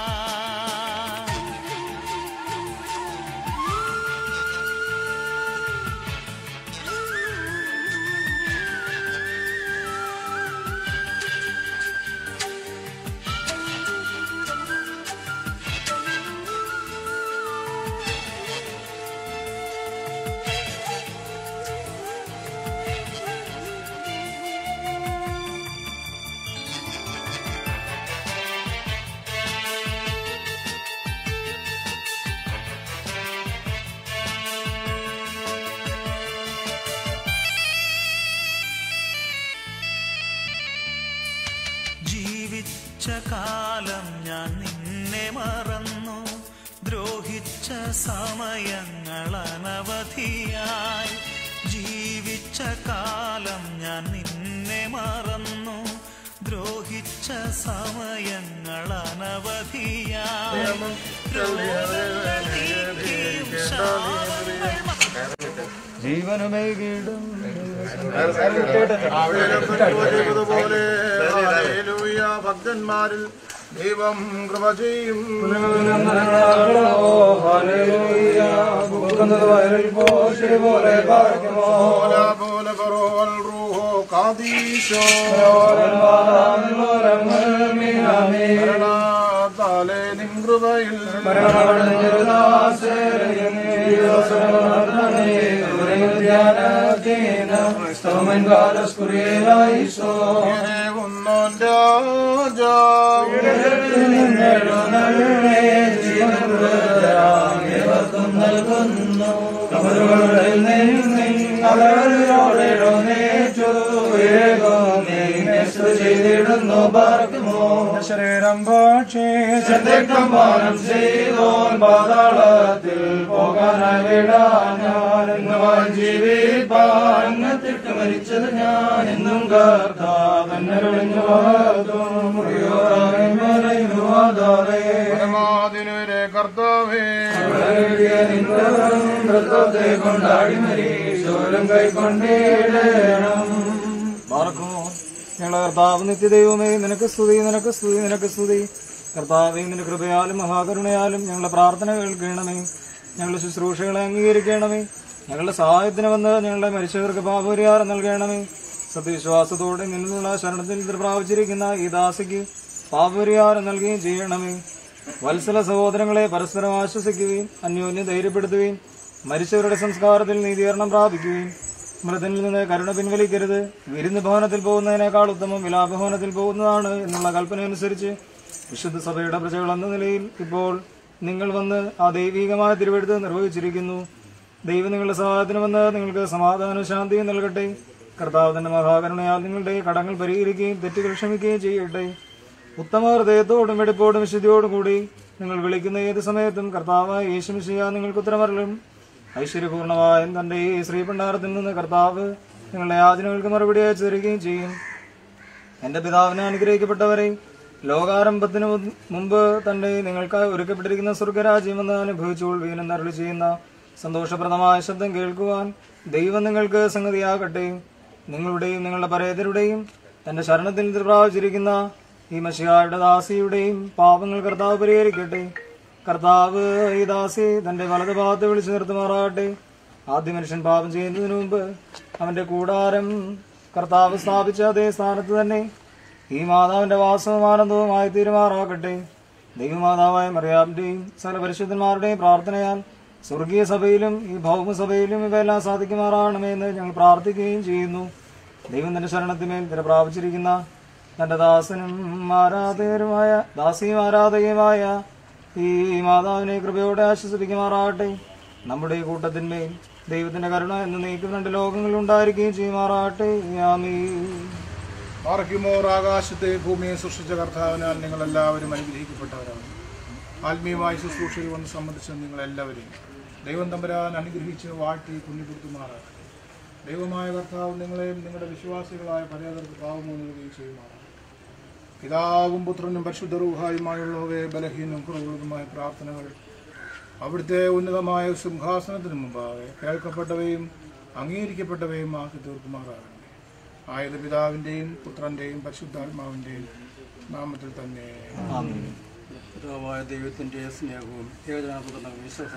ജീവിച്ച കാലം ഞാൻ നിന്നെ മറന്നു ദ്രോഹിച്ച സമയങ്ങൾ അനവധിയായി ജീവിച്ച കാലം ഞാൻ നിന്നെ മറന്നു ദ്രോഹിച്ച സമയങ്ങൾ അനവധിയായി രോഗങ്ങൾ നീക്കിയും ശാപങ്ങൾ ജീവനുമേകിടും പോലെ ഭക്തന്മാരിൽ ദൈവം കൃപ ചെയ്യും പോലെ മരണത്താലെ നിൻ കൃപയിൽ ശരീരം പക്ഷേ പാനം ചെയ്തോൻ പാതാളത്തിൽ പോകാനായി വിടാൻ ഞാൻ എന്നുവാൻ ജീവിപ്പാൻ തിട്ട് മരിച്ചത് ഞാൻ എന്നും കർത്താ തന്നെ വിളിഞ്ഞു പരമാതിനുവരെ കർത്താവേ നൃത്തത്തെ കൊണ്ടാടി മരി ശോലം കൈക്കൊണ്ടിടണം പാർക്കുമോ ഞങ്ങളെ കർത്താവ് നിത്യദൈവമേ നിനക്ക് സ്തുതി നിനക്ക് സ്തുതി നിനക്ക് സ്തുതി കർത്താവേ നിന്റെ കൃപയാലും മഹാകരുണയാലും ഞങ്ങളുടെ പ്രാർത്ഥന കേൾക്കണമേ ഞങ്ങളുടെ ശുശ്രൂഷകളെ അംഗീകരിക്കണമേ ഞങ്ങളുടെ സഹായത്തിന് വന്ന് ഞങ്ങളുടെ മരിച്ചവർക്ക് പാപപരിഹാരം നൽകണമേ സത്യവിശ്വാസത്തോടെ നിന്നുള്ള ശരണത്തിൽ ഇത് പ്രാപിച്ചിരിക്കുന്ന ഈ ദാസിക്ക് പാപപരിഹാരം നൽകുകയും ചെയ്യണമേ വത്സല സഹോദരങ്ങളെ പരസ്പരം ആശ്വസിക്കുകയും അന്യോന്യം ധൈര്യപ്പെടുത്തുകയും മരിച്ചവരുടെ സംസ്കാരത്തിൽ നീതീകരണം പ്രാപിക്കുകയും മൃതനിൽ നിന്ന് കരുണ പിൻവലിക്കരുത് വിരുന്ന് ഭവനത്തിൽ പോകുന്നതിനേക്കാൾ ഉത്തമം വിലാപഭവനത്തിൽ പോകുന്നതാണ് എന്നുള്ള കൽപ്പന അനുസരിച്ച് വിശുദ്ധ സഭയുടെ പ്രജകൾ എന്ന നിലയിൽ ഇപ്പോൾ നിങ്ങൾ വന്ന് ആ ദൈവികമായ തിരുവെടുത്ത് നിർവഹിച്ചിരിക്കുന്നു ദൈവം നിങ്ങളുടെ സഹായത്തിന് വന്ന് നിങ്ങൾക്ക് സമാധാനവും ശാന്തിയും നൽകട്ടെ കർത്താവ് തന്റെ മഹാകരുണയാൽ നിങ്ങളുടെ കടങ്ങൾ പരിഹരിക്കുകയും തെറ്റുകൾ ക്ഷമിക്കുകയും ചെയ്യട്ടെ ഉത്തമ ഹൃദയത്തോടും വെടിപ്പോടും വിശുദ്ധിയോടും കൂടി നിങ്ങൾ വിളിക്കുന്ന ഏത് സമയത്തും കർത്താവായ യേശുമിശിയ നിങ്ങൾക്ക് ഉത്തരമരലും ഐശ്വര്യപൂർണമായ തന്റെ ഈ ശ്രീപണ്ഡാരത്തിൽ നിന്ന് കർത്താവ് നിങ്ങളുടെ യാചനകൾക്ക് മറുപടി അയച്ചു തരികയും ചെയ്യും എന്റെ പിതാവിനെ അനുഗ്രഹിക്കപ്പെട്ടവരെ ലോകാരംഭത്തിന് മുൻ- മുമ്പ് തന്നെ നിങ്ങൾക്കായി ഒരുക്കപ്പെട്ടിരിക്കുന്ന സ്വർഗരാജ്യം എന്ന് അനുഭവിച്ചുകൊൾ വീണെന്ന് അരുളി ചെയ്യുന്ന സന്തോഷപ്രദമായ ശബ്ദം കേൾക്കുവാൻ ദൈവം നിങ്ങൾക്ക് സംഗതിയാകട്ടെ നിങ്ങളുടെയും നിങ്ങളുടെ പരേതരുടെയും തന്റെ ശരണത്തിൽ പ്രാപിച്ചിരിക്കുന്ന ഈ മഷിയായുടെ ദാസിയുടെയും പാപങ്ങൾ കർത്താവ് പരിഹരിക്കട്ടെ കർത്താവ് ഈ ദാസി തന്റെ വലത് ഭാഗത്ത് വിളിച്ചു നിർത്തുമാറാകട്ടെ ആദ്യ മനുഷ്യൻ പാപം ചെയ്യുന്നതിന് മുമ്പ് അവന്റെ കൂടാരം കർത്താവ് സ്ഥാപിച്ച അതേ സ്ഥാനത്ത് തന്നെ ഈ മാതാവിന്റെ വാസവും ആനന്ദവുമായി തീരുമാറാകട്ടെ ദൈവമാതാവായ മറിയാമിന്റെയും സകല പരിശുദ്ധന്മാരുടെയും പ്രാർത്ഥനയാൽ സ്വർഗീയ സഭയിലും ഈ ഭൗമസഭയിലും ഇവയെല്ലാം സാധിക്കുമാറാകണമേ എന്ന് ഞങ്ങൾ പ്രാർത്ഥിക്കുകയും ചെയ്യുന്നു ദൈവം തന്റെ ശരണത്തിന്മേൽ തിര പ്രാപിച്ചിരിക്കുന്ന തന്റെ ദാസനും ആരാധകരുമായ ദാസിയും ആരാധകയുമായ ഈ മാതാവിനെ കൃപയോടെ ആശ്വസിപ്പിക്കുമാറാകട്ടെ നമ്മുടെ ഈ കൂട്ടത്തിന്മേൽ ദൈവത്തിന്റെ കരുണ എന്ന് നീക്കും രണ്ട് ലോകങ്ങളിൽ ഉണ്ടായിരിക്കുകയും ചെയ്യുമാറാകട്ടെ ആമീ പാർക്കുമോർ ആകാശത്തെ ഭൂമിയെ സൃഷ്ടിച്ച കർത്താവിനാൽ നിങ്ങൾ എല്ലാവരും അനുഗ്രഹിക്കപ്പെട്ടവരാണ് ആത്മീയമായ ശുശ്രൂഷയിൽ വന്ന് സംബന്ധിച്ച നിങ്ങളെല്ലാവരെയും ദൈവം തമ്പരാൻ അനുഗ്രഹിച്ച് വാഴ്ത്തി പുണ്യപ്പെടുത്തുമാറാകട്ടെ ദൈവമായ കർത്താവ് നിങ്ങളെയും നിങ്ങളുടെ വിശ്വാസികളായ പരേതർക്ക് പാവമോ നൽകുകയും ചെയ്യുമാറാകട്ടെ പിതാവും പുത്രനും പരിശുദ്ധ റൂഹായുമായുള്ളവയെ ബലഹീനം കുറവുള്ളതുമായ പ്രാർത്ഥനകൾ അവിടുത്തെ ഉന്നതമായ സിംഹാസനത്തിന് മുമ്പാകെ കേൾക്കപ്പെട്ടവയും അംഗീകരിക്കപ്പെട്ടവയും ആക്കി തീർക്കുമാറാകട്ടെ ആയത് പിതാവിന്റെയും പുത്രന്റെയും പരിശുദ്ധാത്മാവിന്റെയും നാമത്തിൽ തന്നെ പിതാവായ ദൈവത്തിൻ്റെ സ്നേഹവും ഏകജാപുത്രനും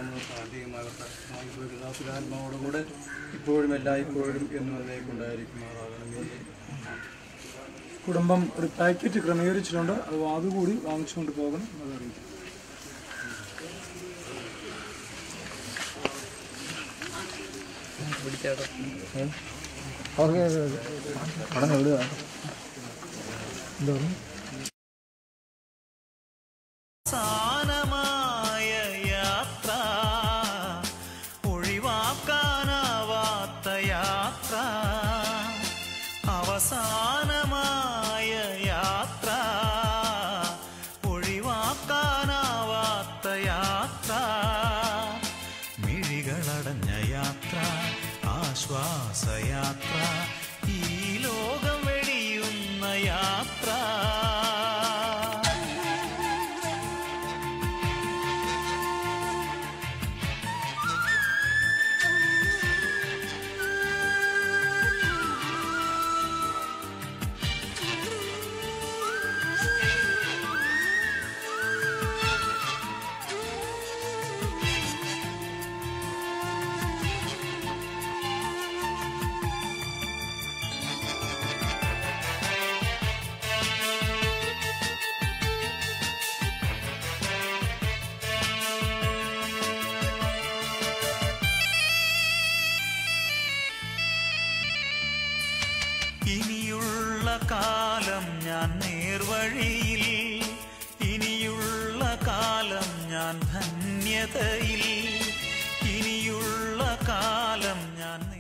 വിശ്വസമൂഹത്താത്മാവോടുകൂടെ ഇപ്പോഴും എല്ലായ്പ്പോഴും എന്നും എന്നേക്കുണ്ടായിരിക്കുമാറാകണമേ കുടുംബം ഒരു പാക്കറ്റ് ക്രമീകരിച്ചിട്ടുണ്ട് അത് അതുകൂടി വാങ്ങിച്ചുകൊണ്ട് പോകണം എന്ന് അറിയിക്കും ഓക്കെ അവിടെ എവിടെയാ എന്താ പറഞ്ഞു അവസാനമായ യാത്ര ഒഴിവാക്കാനാവാത്ത യാത്ര അവസാനമായ യാത്ര ഒഴിവാക്കാനാവാത്ത യാത്ര മിഴികളടഞ്ഞ യാത്ര ആശ്വാസയാത്ര ഈ ലോകം വെടിയുന്ന യാത്ര ഇനിയുള്ള കാലം ഞാൻ നേർവഴിയിൽ ഇനിയുള്ള കാലം ഞാൻ ധന്യതയിൽ ഇനിയുള്ള കാലം ഞാൻ